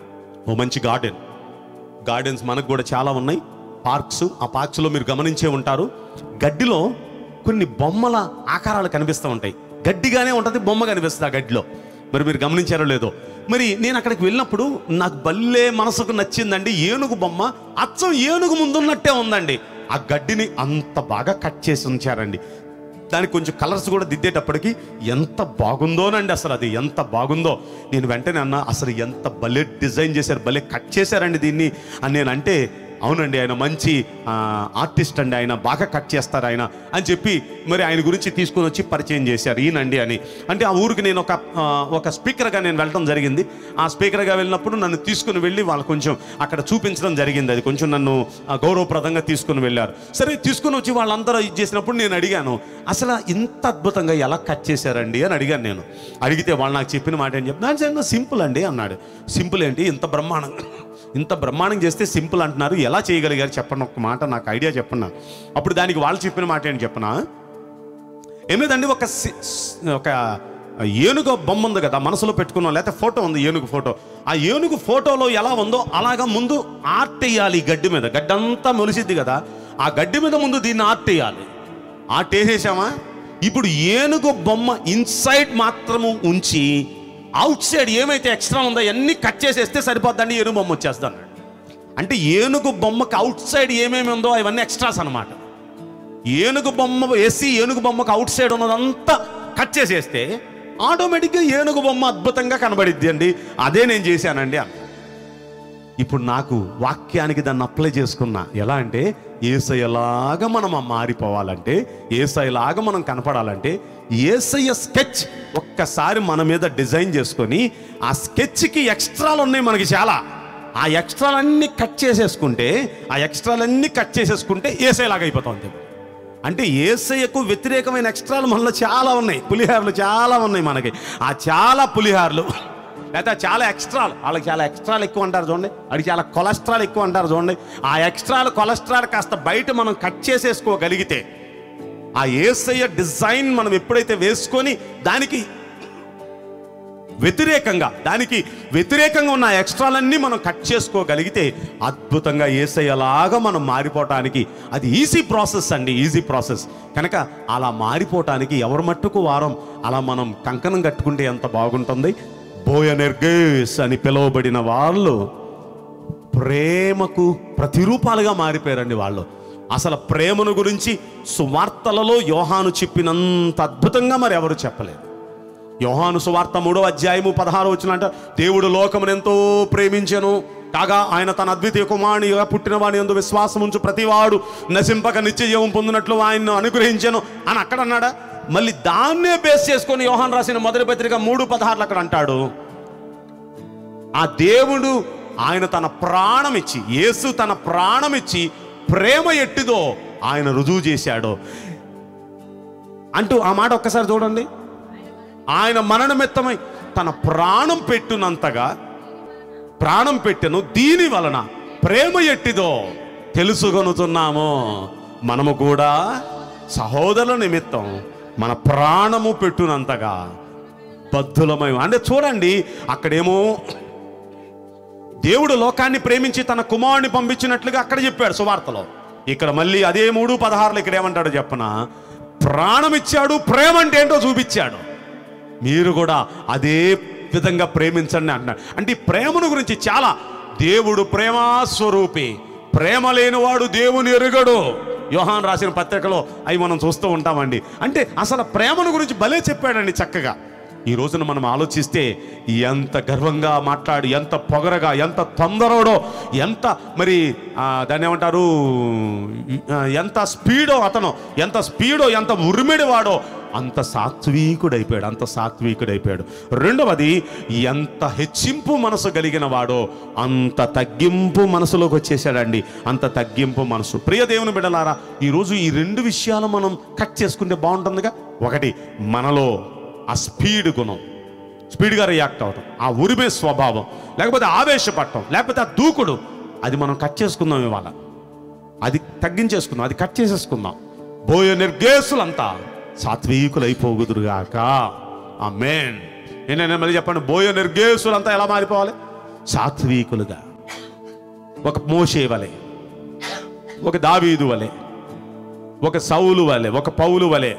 ఓ మంచి గార్డెన్ గార్డెన్స్ మనకు కూడా చాలా ఉన్నాయి పార్క్స్ ఆ పార్క్స్లో మీరు గమనించే ఉంటారు గడ్డిలో కొన్ని బొమ్మల ఆకారాలు కనిపిస్తూ ఉంటాయి గడ్డిగానే ఉంటుంది బొమ్మ కనిపిస్తుంది ఆ గడ్డిలో మరి మీరు గమనించారో లేదో మరి నేను అక్కడికి వెళ్ళినప్పుడు నాకు భలే మనసుకు నచ్చిందండి ఏనుగు బొమ్మ అచ్చం ఏనుగు ముందున్నట్టే ఉందండి ఆ గడ్డిని అంత బాగా కట్ చేసి ఉంచారండి దానికి కొంచెం కలర్స్ కూడా దిద్దేటప్పటికి ఎంత బాగుందోనండి అసలు అది ఎంత బాగుందో నేను వెంటనే అన్నా అసలు ఎంత భలే డిజైన్ చేశారు భలే కట్ చేశారండి దీన్ని అని నేను అంటే అవునండి ఆయన మంచి ఆ, ఆర్టిస్ట్ అండి ఆయన బాగా కట్ చేస్తారు ఆయన అని చెప్పి మరి ఆయన గురించి తీసుకొని వచ్చి పరిచయం చేశారు ఈయనండి అని అంటే ఆ ఊరికి నేను ఒక ఆ, ఒక స్పీకర్గా నేను వెళ్ళడం జరిగింది ఆ స్పీకర్గా వెళ్ళినప్పుడు నన్ను తీసుకుని వెళ్ళి వాళ్ళు కొంచెం అక్కడ చూపించడం జరిగింది అది కొంచెం నన్ను ఆ, గౌరవప్రదంగా తీసుకుని వెళ్ళారు సరే తీసుకుని వచ్చి వాళ్ళందరూ ఇది చేసినప్పుడు నేను అడిగాను అసలు ఇంత అద్భుతంగా ఎలా కట్ చేశారండి అని అడిగాను నేను అడిగితే వాళ్ళు నాకు చెప్పిన మాట ఏం చెప్తున్నా సింపుల్ అండి అన్నాడు సింపుల్ ఏంటి ఇంత బ్రహ్మాండంగా ఇంత బ్రహ్మాండం చేస్తే సింపుల్ అంటున్నారు ఎలా చేయగలిగారు చెప్పండి ఒక మాట నాకు ఐడియా చెప్పన్నా అప్పుడు దానికి వాళ్ళు చెప్పిన మాట ఏంటి చెప్పనా ఏం లేదండి ఒక సి- ఒక ఏనుగు బొమ్మ ఉంది కదా మనసులో పెట్టుకున్నాం లేకపోతే ఫోటో ఉంది ఏనుగు ఫోటో ఆ ఏనుగు ఫోటోలో ఎలా ఉందో అలాగా ముందు ఆర్ట్ వేయాలి ఈ గడ్డి మీద గడ్డి అంతా మొలిసిద్ది కదా ఆ గడ్డి మీద ముందు దీన్ని ఆర్ట్ వేయాలి ఆర్ట్ వేసేసామా ఇప్పుడు ఏనుగు బొమ్మ ఇన్సైడ్ మాత్రము ఉంచి అవుట్ సైడ్ ఏమైతే ఎక్స్ట్రా ఉందో అన్నీ కట్ చేసేస్తే సరిపోద్దండి ఏనుగు బొమ్మ వచ్చేస్తాను అంటే ఏనుగు బొమ్మకి అవుట్ సైడ్ ఏమేమి ఉందో అవన్నీ ఎక్స్ట్రాస్ అన్నమాట ఏనుగు బొమ్మ వేసి ఏనుగు బొమ్మకు అవుట్ సైడ్ ఉన్నదంతా కట్ చేసేస్తే ఆటోమేటిక్గా ఏనుగు బొమ్మ అద్భుతంగా కనబడిద్ది అండి అదే నేను చేశానండి అన్న ఇప్పుడు నాకు వాక్యానికి దాన్ని అప్లై చేసుకున్నా ఎలా అంటే ఏసయ్యలాగా మనం మారిపోవాలంటే ఏసయ్యలాగా మనం కనపడాలంటే ఏసయ్య స్కెచ్ ఒక్కసారి మన మీద డిజైన్ చేసుకొని ఆ స్కెచ్కి ఎక్స్ట్రాలు ఉన్నాయి మనకి చాలా ఆ ఎక్స్ట్రాలన్నీ కట్ చేసేసుకుంటే ఆ ఎక్స్ట్రాలన్నీ కట్ చేసేసుకుంటే ఏసయ్యలాగా అయిపోతుంది అంటే ఏసయ్యకు వ్యతిరేకమైన ఎక్స్ట్రాలు మనలో చాలా ఉన్నాయి పులిహారలు చాలా ఉన్నాయి మనకి ఆ చాలా పులిహారలు లేకపోతే చాలా ఎక్స్ట్రాలు వాళ్ళకి చాలా ఎక్స్ట్రాలు ఎక్కువ అంటారు చూడండి వాడికి చాలా కొలెస్ట్రాల్ ఎక్కువ అంటారు చూడండి ఆ ఎక్స్ట్రాలు కొలెస్ట్రాల్ కాస్త బయట మనం కట్ చేసేసుకోగలిగితే ఆ ఏసయ్య డిజైన్ మనం ఎప్పుడైతే వేసుకొని దానికి వ్యతిరేకంగా దానికి వ్యతిరేకంగా ఉన్న ఎక్స్ట్రాలన్నీ మనం కట్ చేసుకోగలిగితే అద్భుతంగా ఏసయ్యలాగా మనం మారిపోవటానికి అది ఈజీ ప్రాసెస్ అండి ఈజీ ప్రాసెస్ కనుక అలా మారిపోవటానికి ఎవరి మట్టుకు వారం అలా మనం కంకణం కట్టుకుంటే ఎంత బాగుంటుంది బోయనెర్గేస్ అని పిలువబడిన వాళ్ళు ప్రేమకు ప్రతిరూపాలుగా మారిపోయారండి వాళ్ళు అసలు ప్రేమను గురించి సువార్తలలో యోహాను చెప్పినంత అద్భుతంగా మరి ఎవరు చెప్పలేదు యోహాను సువార్త మూడో అధ్యాయము పదహారు వచ్చినంట దేవుడు లోకమును ఎంతో ప్రేమించెను కాగా ఆయన తన అద్వితీయ కుమారునిగా పుట్టిన వాని ఎందు విశ్వాసం ఉంచు ప్రతివాడు నశింపక నిత్య జీవం పొందినట్లు ఆయన్ను అనుగ్రహించెను అని అక్కడ అన్నాడా మళ్ళీ దాన్నే బేస్ చేసుకొని యోహాన్ రాసిన మొదటి పత్రిక మూడు పదహారులు అక్కడ అంటాడు ఆ దేవుడు ఆయన తన ప్రాణం ఇచ్చి యేసు తన ప్రాణం ఇచ్చి ప్రేమ ఎట్టిదో ఆయన రుజువు చేశాడు అంటూ ఆ మాట ఒక్కసారి చూడండి ఆయన మరణమిత్తమై తన ప్రాణం పెట్టునంతగా ప్రాణం పెట్టెను దీని వలన ప్రేమ ఎట్టిదో తెలుసుకొనుతున్నాము మనము కూడా సహోదరుల నిమిత్తం మన ప్రాణము పెట్టునంతగా బద్ధులమై అంటే చూడండి అక్కడేమో దేవుడు లోకాన్ని ప్రేమించి తన కుమారుని పంపించినట్లుగా అక్కడ చెప్పాడు సువార్తలో ఇక్కడ మళ్ళీ అదే మూడు పదహారులు ఇక్కడ ఏమంటాడు చెప్పన ప్రాణం ఇచ్చాడు ప్రేమ అంటే ఏంటో చూపించాడు మీరు కూడా అదే విధంగా ప్రేమించండి అంటున్నాడు అంటే ఈ ప్రేమను గురించి చాలా దేవుడు ప్రేమాస్వరూపి ప్రేమ లేనివాడు దేవుని ఎరుగడు యోహాన్ రాసిన పత్రికలో అవి మనం చూస్తూ ఉంటామండి అంటే అసలు ప్రేమను గురించి భలే చెప్పాడండి చక్కగా ఈ రోజున మనం ఆలోచిస్తే ఎంత గర్వంగా మాట్లాడి ఎంత పొగరగా ఎంత తొందరడో ఎంత మరి ఆ, దాన్ని ఏమంటారు ఆ, ఎంత స్పీడో అతను ఎంత స్పీడో ఎంత ఉరిమిడి వాడో అంత సాత్వికుడైపోయాడు అంత సాత్వికుడైపోయాడు రెండవది ఎంత హెచ్చింపు మనసు కలిగిన వాడో అంత తగ్గింపు మనసులోకి వచ్చేసాడండి అంత తగ్గింపు మనసు ప్రియ దేవుని బిడ్డలారా ఈరోజు ఈ రెండు విషయాలు మనం కట్ చేసుకుంటే బాగుంటుందిగా ఒకటి మనలో ఆ స్పీడ్ గుణం స్పీడ్గా రియాక్ట్ అవడం ఆ ఉరిమే స్వభావం లేకపోతే ఆవేశపడటం లేకపోతే ఆ దూకుడు అది మనం కట్ చేసుకుందాం ఇవాళ అది తగ్గించేసుకుందాం అది కట్ చేసేసుకుందాం బోయ నిర్గేసులంతా సాత్వీకులైపోగుదురుగాక ఆ మేన్ ఏంటంటే మళ్ళీ చెప్పండి బోయ నిర్గేసులంతా ఎలా మారిపోవాలి సాత్వీకులుగా ఒక మోషే వలె ఒక దావీదు వలె ఒక సౌలు వలె ఒక పౌలు వలె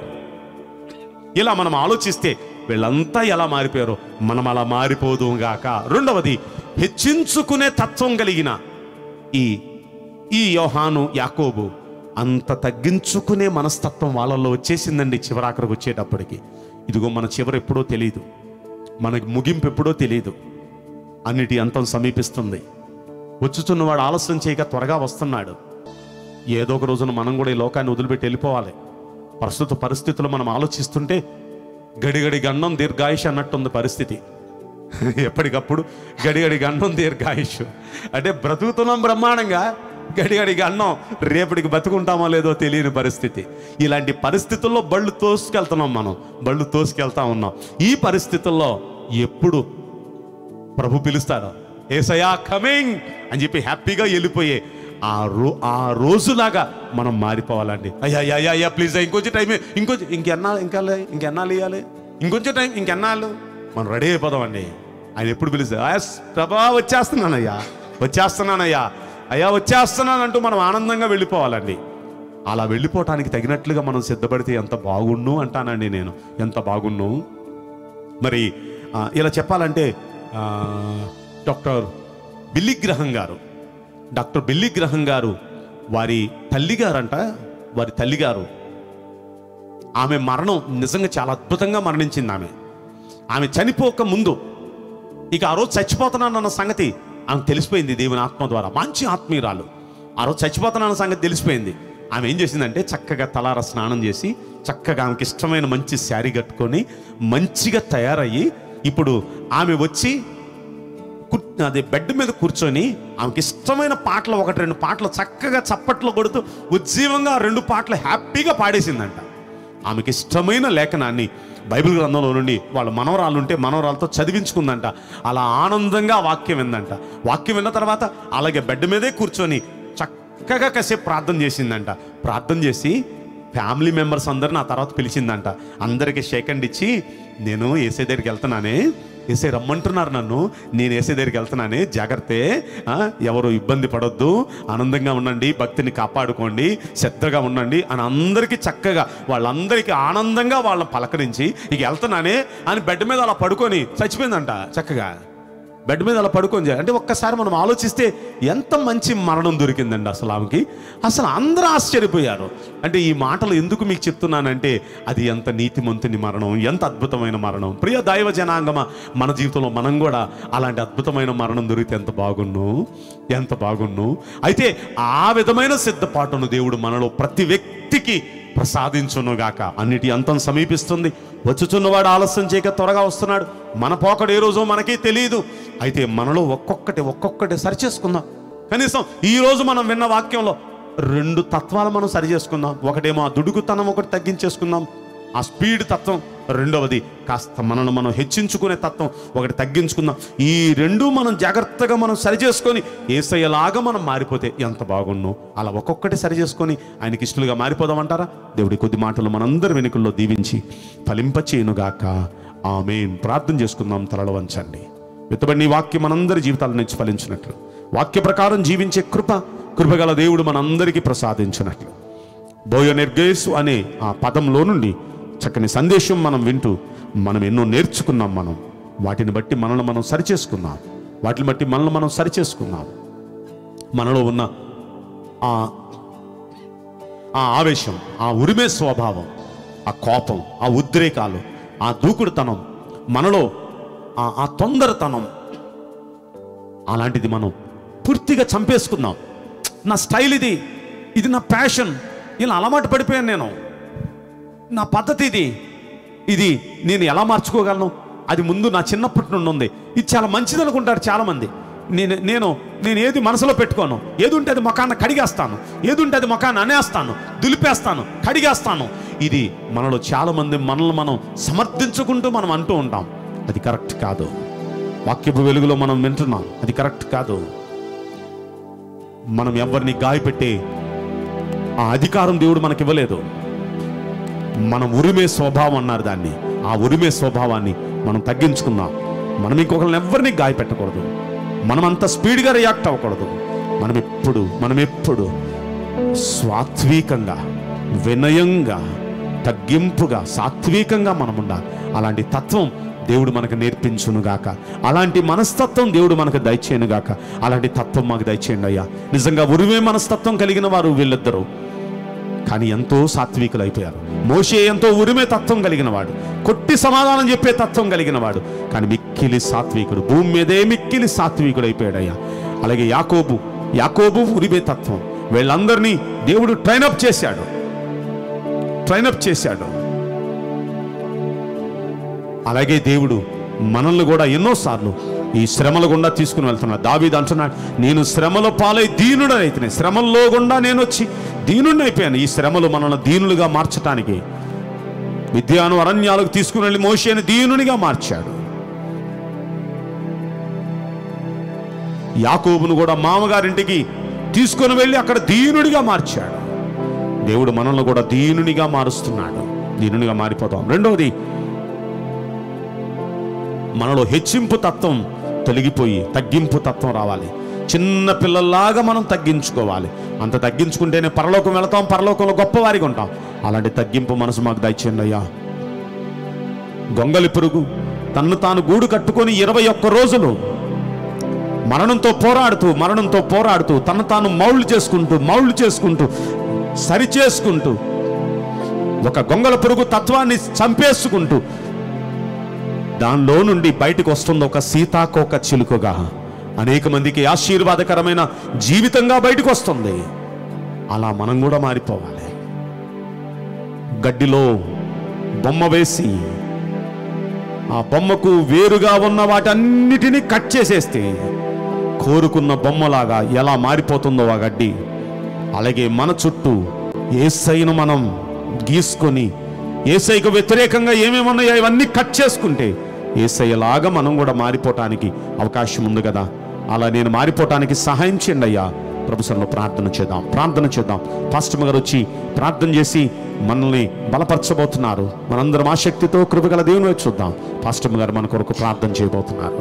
ఇలా మనం ఆలోచిస్తే వీళ్ళంతా ఎలా మారిపోయారో మనం అలా మారిపోదు గాక రెండవది హెచ్చించుకునే తత్వం కలిగిన ఈ ఈ యోహాను యాకోబు అంత తగ్గించుకునే మనస్తత్వం వాళ్ళల్లో వచ్చేసిందండి చివరాఖరికి వచ్చేటప్పటికి ఇదిగో మన చివరి ఎప్పుడో తెలియదు మనకి ముగింపు ఎప్పుడో తెలియదు అన్నిటి అంతం సమీపిస్తుంది వచ్చుచున్నవాడు ఆలస్యం చేయక త్వరగా వస్తున్నాడు ఏదో ఒక రోజున మనం కూడా ఈ లోకాన్ని వదిలిపెట్టి వెళ్ళిపోవాలి ప్రస్తుత పరిస్థితులు మనం ఆలోచిస్తుంటే గడిగడి గన్నం దీర్ఘాయుష్ అన్నట్టుంది పరిస్థితి ఎప్పటికప్పుడు గడిగడి గన్నం దీర్ఘాయుష్ అంటే బ్రతుకుతున్నాం బ్రహ్మాండంగా గడిగడి గన్నం రేపటికి బతుకుంటామో లేదో తెలియని పరిస్థితి ఇలాంటి పరిస్థితుల్లో బళ్ళు తోసుకెళ్తున్నాం మనం బళ్ళు తోసుకెళ్తా ఉన్నాం ఈ పరిస్థితుల్లో ఎప్పుడు ప్రభు పిలుస్తాడు ఏసయా కమింగ్ అని చెప్పి హ్యాపీగా వెళ్ళిపోయే ఆ రో ఆ రోజులాగా మనం మారిపోవాలండి అయ్యా అయ్యా అయ్యా అయ్యా ప్లీజ్ ఇంకొంచెం టైం ఇంకొంచెం ఇంకెన్నా ఇంకా ఇంకెన్నాళ్ళు ఇవ్వాలి ఇంకొంచెం టైం ఇంకెన్నాళ్ళు మనం రెడీ అయిపోదామండి ఆయన ఎప్పుడు పిలుస్తారు "ఆయస్, ప్రభా వచ్చేస్తున్నానయ్యా వచ్చేస్తున్నానయ్యా అయ్యా వచ్చేస్తున్నానంటూ మనం ఆనందంగా వెళ్ళిపోవాలండి అలా వెళ్ళిపోవటానికి తగినట్లుగా మనం సిద్ధపడితే ఎంత బాగుండు అంటానండి నేను ఎంత బాగుండు మరి ఆ, ఇలా చెప్పాలంటే ఆ, డాక్టర్ బిల్లిగ్రహం గారు డాక్టర్ బిల్లి గ్రహం గారు వారి తల్లిగారంట వారి తల్లిగారు ఆమె మరణం నిజంగా చాలా అద్భుతంగా మరణించింది ఆమె ఆమె చనిపోక ముందు ఇక ఆ రోజు చచ్చిపోతున్నానన్న సంగతి ఆమె తెలిసిపోయింది దేవుని ఆత్మ ద్వారా మంచి ఆత్మీయురాలు ఆ రోజు చచ్చిపోతున్నానన్న సంగతి తెలిసిపోయింది ఆమె ఏం చేసిందంటే చక్కగా తలార స్నానం చేసి చక్కగా ఆమెకి ఇష్టమైన మంచి శారీ కట్టుకొని మంచిగా తయారయ్యి ఇప్పుడు ఆమె వచ్చి కు- అదే బెడ్ మీద కూర్చొని ఆమెకి ఇష్టమైన పాటలు ఒకటి రెండు పాటలు చక్కగా చప్పట్లు కొడుతూ ఉజ్జీవంగా ఆ రెండు పాటలు హ్యాపీగా పాడేసిందంట ఆమెకి ఇష్టమైన లేఖనాన్ని బైబిల్ గ్రంథంలో నుండి వాళ్ళ మనవరాలు ఉంటే మనవరాలతో చదివించుకుందంట అలా ఆనందంగా ఆ వాక్యం విందంట వాక్యం విన్న తర్వాత అలాగే బెడ్ మీదే కూర్చొని చక్కగా కాసేపు ప్రార్థన చేసిందంట ప్రార్థన చేసి ఫ్యామిలీ మెంబర్స్ అందరిని ఆ తర్వాత పిలిచిందంట అందరికీ షేక్ హ్యాండ్ ఇచ్చి నేను ఏసే దగ్గరికి వెళ్తున్నానే ఏసే రమ్మంటున్నారు నన్ను నేను ఏసే దగ్గరికి వెళ్తున్నానే జాగ్రత్తే ఆ, ఎవరు ఇబ్బంది పడొద్దు ఆనందంగా ఉండండి భక్తిని కాపాడుకోండి శ్రద్ధగా ఉండండి అని అందరికీ చక్కగా వాళ్ళందరికీ ఆనందంగా వాళ్ళని పలకరించి ఇక వెళ్తున్నానే అని బెడ్ మీద అలా పడుకొని చచ్చిపోయిందంట చక్కగా బెడ్ మీద అలా పడుకొని చే- అంటే ఒక్కసారి మనం ఆలోచిస్తే ఎంత మంచి మరణం దొరికిందండి అసలు ఆమెకి అసలు అందరూ ఆశ్చర్యపోయారు అంటే ఈ మాటలు ఎందుకు మీకు చెప్తున్నానంటే అది ఎంత నీతిమంతుని మరణం ఎంత అద్భుతమైన మరణం ప్రియ దైవ జనాంగమ మన జీవితంలో మనం కూడా అలాంటి అద్భుతమైన మరణం దొరికితే ఎంత బాగున్ను ఎంత బాగున్ను అయితే ఆ విధమైన సిద్ధపాటును దేవుడు మనలో ప్రతి వ్యక్తికి ప్రసాదించునుగాక అన్నిటి అంతం సమీపిస్తుంది వచ్చుచున్నవాడు ఆలస్యం చేయక త్వరగా వస్తున్నాడు మన పోకడు ఏ రోజో మనకి తెలియదు అయితే మనలో ఒక్కొక్కటి ఒక్కొక్కటి సరి చేసుకుందాం కనీసం ఈ రోజు మనం విన్న వాక్యంలో రెండు తత్వాలు మనం సరి చేసుకుందాం ఒకటేమో ఆ దుడుకుతనం ఒకటి తగ్గించేసుకుందాం ఆ స్పీడ్ తత్వం రెండవది కాస్త మనను మనం హెచ్చించుకునే తత్వం ఒకటి తగ్గించుకుందాం ఈ రెండు మనం జాగ్రత్తగా మనం సరి చేసుకొని ఏసయ్యలాగా మనం మారిపోతే ఎంత బాగుండు అలా ఒక్కొక్కటి సరి చేసుకొని ఆయనకి ఇష్టలుగా మారిపోదామంటారా దేవుడి కొద్ది మాటలు మనందరి వెనుకల్లో దీవించి ఫలింపచేయునుగాక ఆమెన్ ప్రార్థన చేసుకుందాం తలలు వంచండి విత్తబడిన ఈ వాక్యం మనందరి జీవితాల నుంచి ఫలించినట్లు వాక్య ప్రకారం జీవించే కృప కృపగల దేవుడు మనందరికీ ప్రసాదించినట్లు బోయ నిర్గేసు అనే ఆ పదంలో నుండి చక్కని సందేశం మనం వింటూ మనం ఎన్నో నేర్చుకున్నాం మనం వాటిని బట్టి మనల్ని మనం సరిచేసుకున్నాం వాటిని బట్టి మనల్ని మనం సరిచేసుకున్నాం మనలో ఉన్న ఆ ఆ ఆవేశం ఆ ఉరిమే స్వభావం ఆ కోపం ఆ ఉద్రేకాలు ఆ దూకుడుతనం మనలో ఆ ఆ తొందరతనం అలాంటిది మనం పూర్తిగా చంపేసుకుందాం నా స్టైల్ ఇది ఇది నా ప్యాషన్ ఇలా అలవాటు పడిపోయాను నేను నా పద్ధతి ఇది ఇది నేను ఎలా మార్చుకోగలను అది ముందు నా చిన్నప్పటి నుండి ఉంది ఇది చాలా మంచిది అనుకుంటారు చాలామంది నేను నేను నేను ఏది మనసులో పెట్టుకోను ఏది ఉంటే అది మొఖాన్ని కడిగేస్తాను ఏది ఉంటే అది మొఖాన్ని అనేస్తాను దులిపేస్తాను కడిగేస్తాను ఇది మనలో చాలామంది మనల్ని మనం సమర్థించుకుంటూ మనం అంటూ ఉంటాం అది కరెక్ట్ కాదు వాక్యపు వెలుగులో మనం వింటున్నాం అది కరెక్ట్ కాదు మనం ఎవరిని గాయపెట్టే ఆ అధికారం దేవుడు మనకి ఇవ్వలేదు మనం ఉరిమే స్వభావం అన్నారు దాన్ని ఆ ఉరిమే స్వభావాన్ని మనం తగ్గించుకుందాం మనం ఇంకొకరిని ఎవరిని గాయపెట్టకూడదు మనం అంత స్పీడ్గా రియాక్ట్ అవ్వకూడదు మనం ఎప్పుడు మనం ఎప్పుడు సాత్వికంగా వినయంగా తగ్గింపుగా సాత్వికంగా మనం ఉండాలి అలాంటి తత్వం దేవుడు మనకు నేర్పించునుగాక అలాంటి మనస్తత్వం దేవుడు మనకు దయచేయనుగాక అలాంటి తత్వం మాకు దయచేయండి అయ్యా నిజంగా ఉరిమే మనస్తత్వం కలిగిన వారు వీళ్ళిద్దరూ కానీ ఎంతో సాత్వికులు అయిపోయారు మోషే ఎంతో ఉరిమే తత్వం కలిగిన వాడు కొట్టి సమాధానం చెప్పే తత్వం కలిగిన వాడు కానీ మిక్కిలి సాత్వికుడు భూమి మీదే మిక్కిలి సాత్వికుడు అయిపోయాడయ్యా అలాగే యాకోబు యాకోబు ఉరిమే తత్వం వీళ్ళందరినీ దేవుడు ట్రైనప్ చేశాడు ట్రైనప్ చేశాడు అలాగే దేవుడు మనల్ని కూడా ఎన్నోసార్లు ఈ శ్రమల గుండా తీసుకుని వెళ్తున్నాడు దావీదు అంటున్నాడు నేను శ్రమల పాలై దీనుడనైతే శ్రమల్లో గుండా నేను వచ్చి దీనుడిని అయిపోయాను ఈ శ్రమలు మనల్ని దీనులుగా మార్చటానికి విద్యాను అరణ్యాలకు తీసుకుని వెళ్ళి మోషేని దీనునిగా మార్చాడు యాకోబును కూడా మామగారింటికి తీసుకొని వెళ్ళి అక్కడ దీనుడిగా మార్చాడు దేవుడు మనల్ని కూడా దీనునిగా మారుస్తున్నాడు దీనునిగా మారిపోతాం రెండవది మనలో హెచ్చింపు తత్వం తొలగిపోయి తగ్గింపు తత్వం రావాలి చిన్న పిల్లల్లాగా మనం తగ్గించుకోవాలి అంత తగ్గించుకుంటేనే పరలోకం వెళతాం పరలోకంలో గొప్పవారిగా ఉంటాం అలాంటి తగ్గింపు మనసు మాకు దయచేయండి అయ్యా గొంగలి పురుగు తన్ను తాను గూడు కట్టుకొని ఇరవై ఒక్క రోజులు మరణంతో పోరాడుతూ మరణంతో పోరాడుతూ తను తాను మౌళ్ళు చేసుకుంటూ మౌళ్ళు చేసుకుంటూ సరి చేసుకుంటూ ఒక గొంగల పురుగు తత్వాన్ని చంపేసుకుంటూ దానిలో నుండి బయటకు వస్తుంది ఒక సీతాకోక చిలుకగా అనేక మందికి ఆశీర్వాదకరమైన జీవితంగా బయటకు వస్తుంది అలా మనం కూడా మారిపోవాలి గడ్డిలో బొమ్మ వేసి ఆ బొమ్మకు వేరుగా ఉన్న వాటన్నిటినీ కట్ చేసేస్తే కోరుకున్న బొమ్మలాగా ఎలా మారిపోతుందో ఆ గడ్డి అలాగే మన చుట్టూ ఏసైను మనం గీసుకొని ఏసైకు వ్యతిరేకంగా ఏమేమి ఉన్నాయో ఇవన్నీ కట్ చేసుకుంటే ఏసయ్యలాగా మనం కూడా మారిపోవటానికి అవకాశం ఉంది కదా అలా నేను మారిపోవటానికి సహాయం చేయండి అయ్యా ప్రభుత్వంలో ప్రార్థన చేద్దాం ప్రార్థన చేద్దాం పాస్టమ్ గారు వచ్చి ప్రార్థన చేసి మనల్ని బలపరచబోతున్నారు మనందరం ఆసక్తితో కృపగల దేవుని వైపు చూద్దాం పాస్టమ్ గారు మన కొరకు ప్రార్థన చేయబోతున్నారు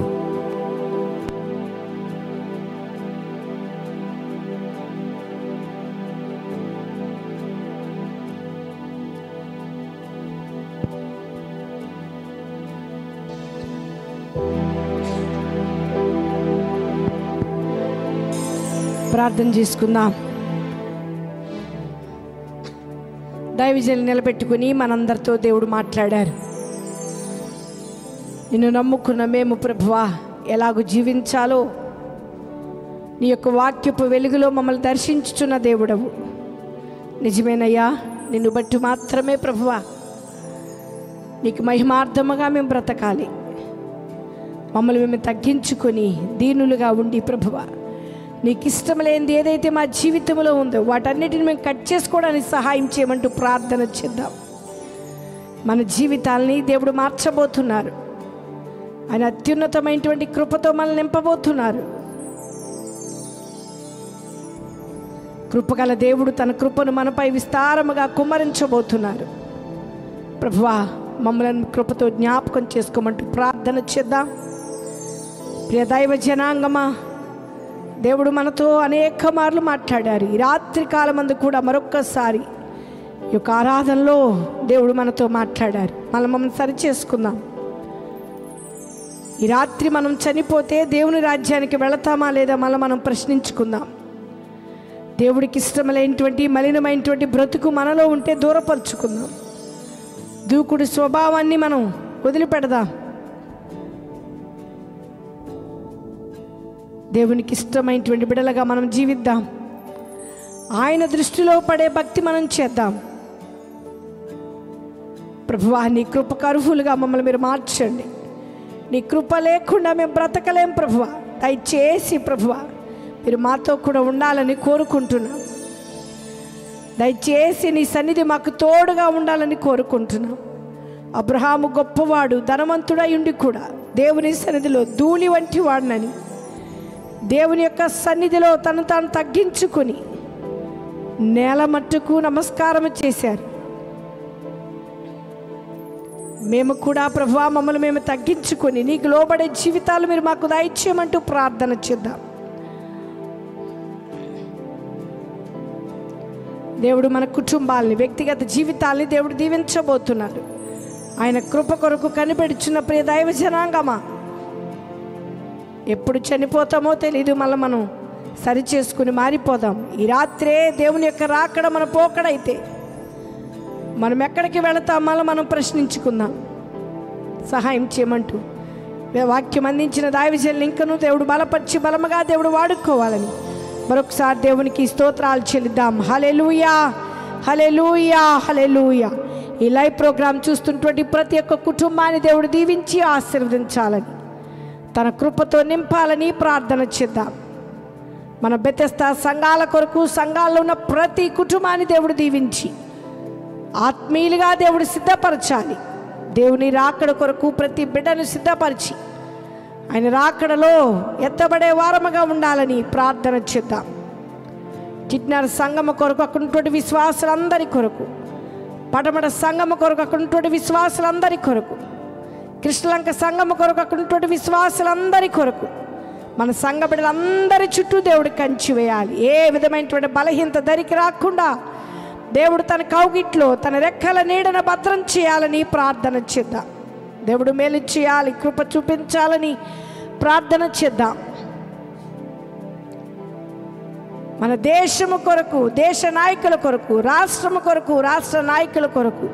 ప్రార్థన చేసుకుందాం దైవజలు నిలబెట్టుకుని మనందరితో దేవుడు మాట్లాడారు నిన్ను నమ్ముకున్న మేము ప్రభువా ఎలాగూ జీవించాలో నీ యొక్క వాక్యపు వెలుగులో మమ్మల్ని దర్శించుచున్న దేవుడవు నిజమేనయ్యా నిన్ను బట్టి మాత్రమే ప్రభువా నీకు మహిమార్థముగా మేము బ్రతకాలి మమ్మల్ని మేము తగ్గించుకొని దీనులుగా ఉండి ప్రభువా నీకు ఇష్టం లేనిది ఏదైతే మా జీవితంలో ఉందో వాటన్నిటిని మేము కట్ చేసుకోవడానికి సహాయం చేయమంటూ ప్రార్థన చేద్దాం మన జీవితాల్ని దేవుడు మార్చబోతున్నారు ఆయన అత్యున్నతమైనటువంటి కృపతో మనల్ని నింపబోతున్నారు కృపగల దేవుడు తన కృపను మనపై విస్తారముగా కుమ్మరించబోతున్నారు ప్రభువా మమ్మల్ని కృపతో జ్ఞాపకం చేసుకోమంటూ ప్రార్థన చేద్దాం ప్రియ దైవ జనాంగమా దేవుడు మనతో అనేక మార్లు మాట్లాడారు ఈ రాత్రి కాలమందు కూడా మరొక్కసారి ఈ యొక్క ఆరాధనలో దేవుడు మనతో మాట్లాడారు మనం మమ్మల్ని సరి చేసుకుందాం ఈ రాత్రి మనం చనిపోతే దేవుని రాజ్యానికి వెళతామా లేదా మళ్ళీ మనం ప్రశ్నించుకుందాం దేవుడికి ఇష్టమైనటువంటి మలినమైనటువంటి బ్రతుకు మనలో ఉంటే దూరపరుచుకుందాం దూకుడు స్వభావాన్ని మనం వదిలిపెడదాం దేవునికి ఇష్టమైనటువంటి బిడలుగా మనం జీవిద్దాం ఆయన దృష్టిలో పడే భక్తి మనం చేద్దాం ప్రభువా నీ కృపకు అర్హులుగా మమ్మల్ని మీరు మార్చండి నీ కృప లేకుండా మేము బ్రతకలేం ప్రభువా దయచేసి ప్రభువా మీరు మాతో కూడా ఉండాలని కోరుకుంటున్నాం దయచేసి నీ సన్నిధి మాకు తోడుగా ఉండాలని కోరుకుంటున్నాం అబ్రహాము గొప్పవాడు ధనవంతుడై ఉండి కూడా దేవుని సన్నిధిలో ధూళి వంటి వాడినని దేవుని యొక్క సన్నిధిలో తను తాను తగ్గించుకుని నేల మట్టుకు నమస్కారం చేశారు మేము కూడా ప్రభువా మమ్మల్ని మేము తగ్గించుకొని నీకు లోబడే జీవితాలు మీరు మాకు దయచేయమంటూ ప్రార్థన చేద్దాం దేవుడు మన కుటుంబాలని వ్యక్తిగత జీవితాల్ని దేవుడు దీవించబోతున్నారు ఆయన కృప కొరకు కనిపెడుచున్న ప్రియ దైవ జనాంగమా ఎప్పుడు చనిపోతామో తెలీదు మళ్ళీ మనం సరి చేసుకుని మారిపోదాం ఈ రాత్రే దేవుని యొక్క రాకడ మన పోకడైతే మనం ఎక్కడికి వెళతాం మళ్ళీ మనం ప్రశ్నించుకుందాం సహాయం చేయమంటూ వాక్యం అందించిన దావిజల్ని ఇంకను దేవుడు బలపరిచి బలముగా దేవుడు వాడుకోవాలని మరొకసారి దేవునికి స్తోత్రాలు చెల్లిద్దాం హలెలూయా హలెలూయా హలెలూయా ఈ లైవ్ ప్రోగ్రాం చూస్తున్నటువంటి ప్రతి ఒక్క కుటుంబాన్ని దేవుడు దీవించి ఆశీర్వదించాలని తన కృపతో నింపాలని ప్రార్థన చేద్దాం మన బెతెస్త సంఘాల కొరకు సంఘాల్లో ఉన్న ప్రతి కుటుంబాన్ని దేవుడు దీవించి ఆత్మీయులుగా దేవుడు సిద్ధపరచాలి దేవుని రాకడ కొరకు ప్రతి బిడ్డను సిద్ధపరిచి ఆయన రాకడలో ఎత్తబడే వారముగా ఉండాలని ప్రార్థన చేద్దాం చిట్నార సంగమ కొరకు అక్కడ ఉన్నటువంటి విశ్వాసులందరి కొరకు పటమట సంగమ కొరకు అక్కడ ఉన్నటువంటి విశ్వాసులందరి కొరకు కృష్ణలంక సంగమ కొరకు అక్కడ ఉన్నటువంటి విశ్వాసులందరి కొరకు మన సంఘ బిడ్డలందరి చుట్టూ దేవుడు కంచి వేయాలి ఏ విధమైనటువంటి బలహీనత దరికి రాకుండా దేవుడు తన కౌగిట్లో తన రెక్కల నీడను భద్రం చేయాలని ప్రార్థన చేద్దాం దేవుడు మేలు చేయాలి కృప చూపించాలని ప్రార్థన చేద్దాం మన దేశము కొరకు దేశ నాయకుల కొరకు రాష్ట్రము కొరకు రాష్ట్ర నాయకుల కొరకు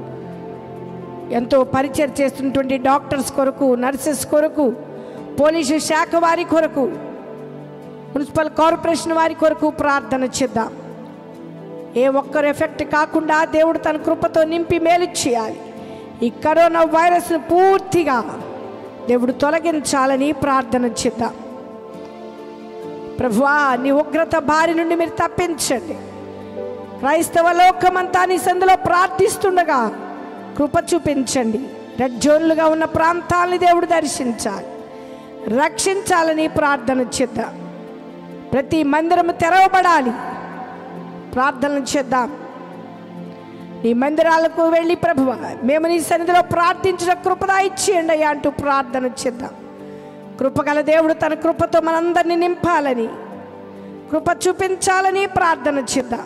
ఎంతో పరిచయం చేస్తున్నటువంటి డాక్టర్స్ కొరకు నర్సెస్ కొరకు పోలీసు శాఖ వారి కొరకు మున్సిపల్ కార్పొరేషన్ వారి కొరకు ప్రార్థన చేద్దాం ఏ ఒక్కరు ఎఫెక్ట్ కాకుండా దేవుడు తన కృపతో నింపి మేలు చేయాలి ఈ కరోనా వైరస్ను పూర్తిగా దేవుడు తొలగించాలని ప్రార్థన చేద్దాం ప్రభువా నీ ఉగ్రత బారి నుండి మీరు తప్పించండి క్రైస్తవ లోకమంతా నీ సందులో ప్రార్థిస్తుండగా కృప చూపించండి రెడ్ జోన్లుగా ఉన్న ప్రాంతాలని దేవుడు దర్శించాలి రక్షించాలని ప్రార్థన చేద్దాం ప్రతి మందిరము తెరవబడాలి ప్రార్థన చేద్దాం నీ మందిరాలకు వెళ్ళి ప్రభువ మేము నీ సన్నిధిలో ప్రార్థించిన కృపదా ఇచ్చేయండి అయ్యా అంటూ ప్రార్థన చేద్దాం కృపగల దేవుడు తన కృపతో మనందరినీ నింపాలని కృప చూపించాలని ప్రార్థన చేద్దాం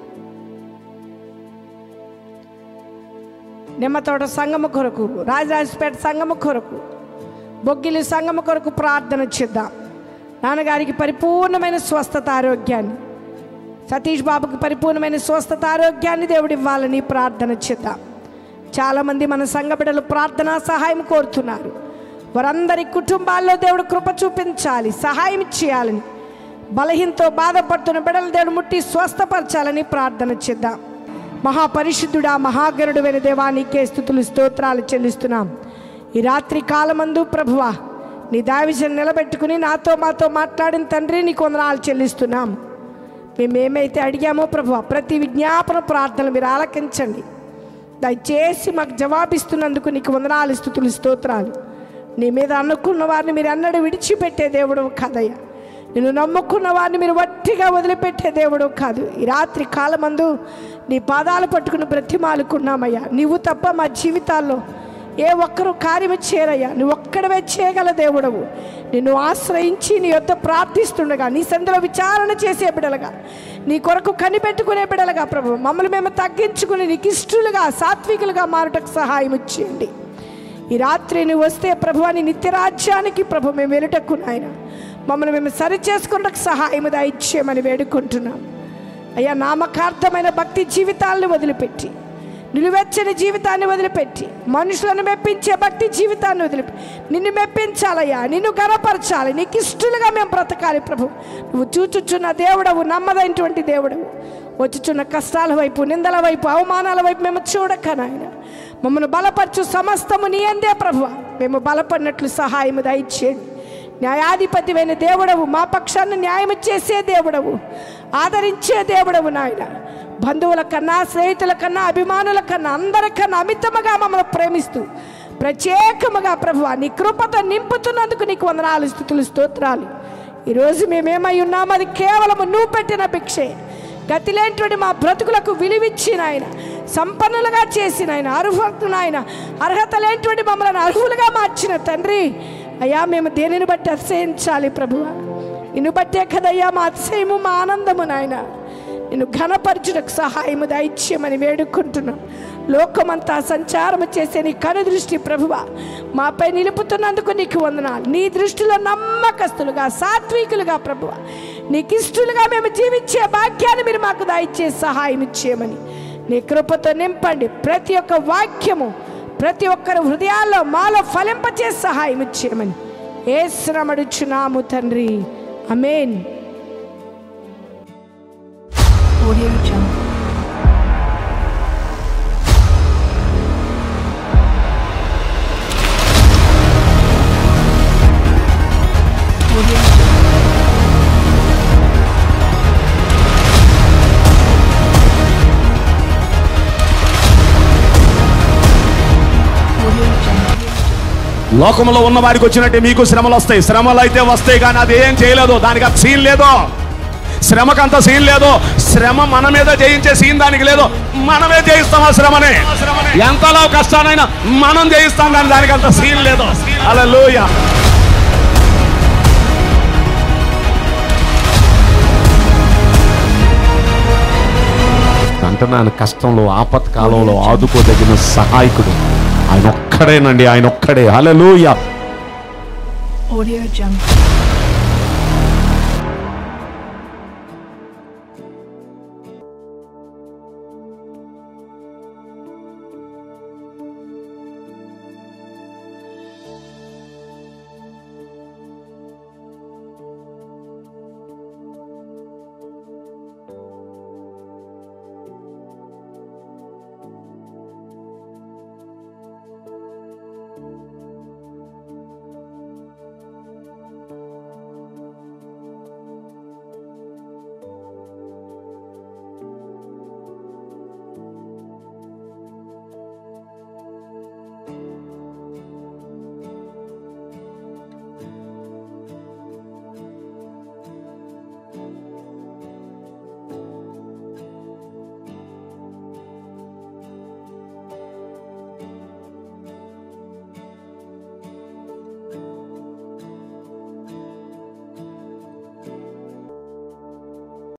నిమ్మతోట సంగమ కొరకు రాజరాజపేట సంగమ కొరకు బొగ్గిలి సంగమ కొరకు ప్రార్థన చేద్దాం నాన్నగారికి పరిపూర్ణమైన స్వస్థత ఆరోగ్యాన్ని సతీష్ బాబుకి పరిపూర్ణమైన స్వస్థత ఆరోగ్యాన్ని దేవుడు ఇవ్వాలని ప్రార్థన చేద్దాం చాలామంది మన సంఘ బిడ్డలు ప్రార్థనా సహాయం కోరుతున్నారు వారందరి కుటుంబాల్లో దేవుడు కృప చూపించాలి సహాయం చేయాలని బలహీనతో బాధపడుతున్న బిడ్డలు దేవుడు ముట్టి స్వస్థపరచాలని ప్రార్థన చేద్దాం మహాపరిశుద్ధుడా మహాగరుడువైన దేవానికే స్థుతులు స్తోత్రాలు చెల్లిస్తున్నాం ఈ రాత్రి కాలమందు ప్రభువా నీ దావిజన్ నిలబెట్టుకుని నాతో మాతో మాట్లాడిన తండ్రి నీకు వందనాలు చెల్లిస్తున్నాం మేము ఏమైతే అడిగామో ప్రభు ప్రతి విజ్ఞాపన ప్రార్థనలు మీరు ఆలకించండి దయచేసి మాకు జవాబిస్తున్నందుకు నీకు వందనాలు స్థుతులు స్తోత్రాలు నీ మీద అనుకున్న వారిని మీరు అన్నడు విడిచిపెట్టే దేవుడు కదయ్య నిన్ను నమ్ముకున్న వారిని మీరు వట్టిగా వదిలిపెట్టే దేవుడు కాదు ఈ రాత్రి కాలమందు నీ పాదాలు పట్టుకుని బ్రతిమాలుకున్నామయ్యా నీవు తప్ప మా జీవితాల్లో ఏ ఒక్కరు కార్యము చేయరయ్యా నువ్వు ఒక్కడవే చేయగల దేవుడవు నిన్ను ఆశ్రయించి నీ యొద్ద ప్రార్థిస్తుండగా నీ సందులో విచారణ చేసే బిడలుగా నీ కొరకు కనిపెట్టుకునే బిడలుగా ప్రభు మమ్మల్ని మేము తగ్గించుకుని నీకు ఇష్టలుగా సాత్వికులుగా మారుటకు సహాయం ఇచ్చేయండి ఈ రాత్రి నువ్వు వస్తే ప్రభు అని నిత్యరాజ్యానికి ప్రభు మేము వెలుటకు నాయన మమ్మల్ని మేము సరి చేసుకున్నకు సహాయము దయచేయమని వేడుకుంటున్నాం అయ్యా నామకార్థమైన భక్తి జీవితాలను వదిలిపెట్టి నిలువెచ్చని జీవితాన్ని వదిలిపెట్టి మనుషులను మెప్పించే భక్తి జీవితాన్ని వదిలిపెట్టి నిన్ను మెప్పించాలయ్యా నిన్ను గనపరచాలి నీకు ఇష్టలుగా మేము బ్రతకాలి ప్రభు నువ్వు చూచుచున్న దేవుడవు నమ్మదైనటువంటి దేవుడవు వచ్చుచున్న కష్టాల వైపు నిందల వైపు అవమానాల వైపు మేము చూడక నాయన మమ్మల్ని బలపరచు సమస్తము నీ అందే ప్రభు మేము బలపడినట్లు సహాయము దయచేయండి న్యాయాధిపతివైన దేవుడవు మా పక్షాన్ని న్యాయం చేసే దేవుడవు ఆదరించే దేవుడవు నాయన బంధువుల కన్నా స్నేహితుల కన్నా అభిమానుల కన్నా అందరికన్నా అమితముగా మమ్మల్ని ప్రేమిస్తూ ప్రత్యేకముగా ప్రభు నీ కృపతో నింపుతున్నందుకు నీకు వందనాలు స్థుతులు స్తోత్రాలు ఈరోజు మేమేమై ఉన్నాము అది కేవలం నువ్వు పెట్టిన భిక్షే గతి లేనటువంటి మా బ్రతుకులకు విలువిచ్చిన ఆయన సంపన్నులుగా చేసిన ఆయన అర్హతను ఆయన అర్హత లేనటువంటి మమ్మల్ని అర్హులుగా మార్చిన తండ్రి అయ్యా మేము దేనిని బట్టి అతిశయించాలి ప్రభువా నిన్ను బట్టే కదయ్యా మా అతిశయము మా ఆనందము నాయన నిన్ను ఘనపరచుటకు సహాయము దైత్యమని వేడుకుంటున్నాం లోకమంతా సంచారము చేసే నీ కనుదృష్టి ప్రభువ మాపై నిలుపుతున్నందుకు నీకు వందనాలు నీ దృష్టిలో నమ్మకస్తులుగా సాత్వికులుగా ప్రభువ నీకు ఇష్టలుగా మేము జీవించే భాగ్యాన్ని మీరు మాకు దయచే సహాయం ఇచ్చేయమని నీ కృపతో నింపండి ప్రతి ఒక్క వాక్యము ప్రతి ఒక్కరి హృదయాల్లో మాలో ఫలింపచే సహాయం ఇచ్చేయమని ఏ శ్రమడుచున్నాము తండ్రి అమేన్ Audio Jungle. Audio Jungle. Audio Jungle. లోకంలో ఉన్న వారికి వచ్చినట్టే మీకు శ్రమలు వస్తాయి శ్రమలు అయితే వస్తాయి కానీ అది ఏం చేయలేదు దానికి అంత సీన్ లేదు శ్రమకంత సీన్ లేదు శ్రమ మన మీద జయించే సీన్ దానికి లేదు మనమే జయిస్తాం ఆ శ్రమని ఎంతలో కష్టానైనా మనం జయిస్తాం కానీ దానికి అంత సీన్ లేదు అలా అంటున్నాను కష్టంలో ఆపత్కాలంలో ఆదుకోదగిన సహాయకుడు ఆయన ఒక్కడేనండి ఆయన ఒక్కడే హల్లెలూయా Audio Jungle.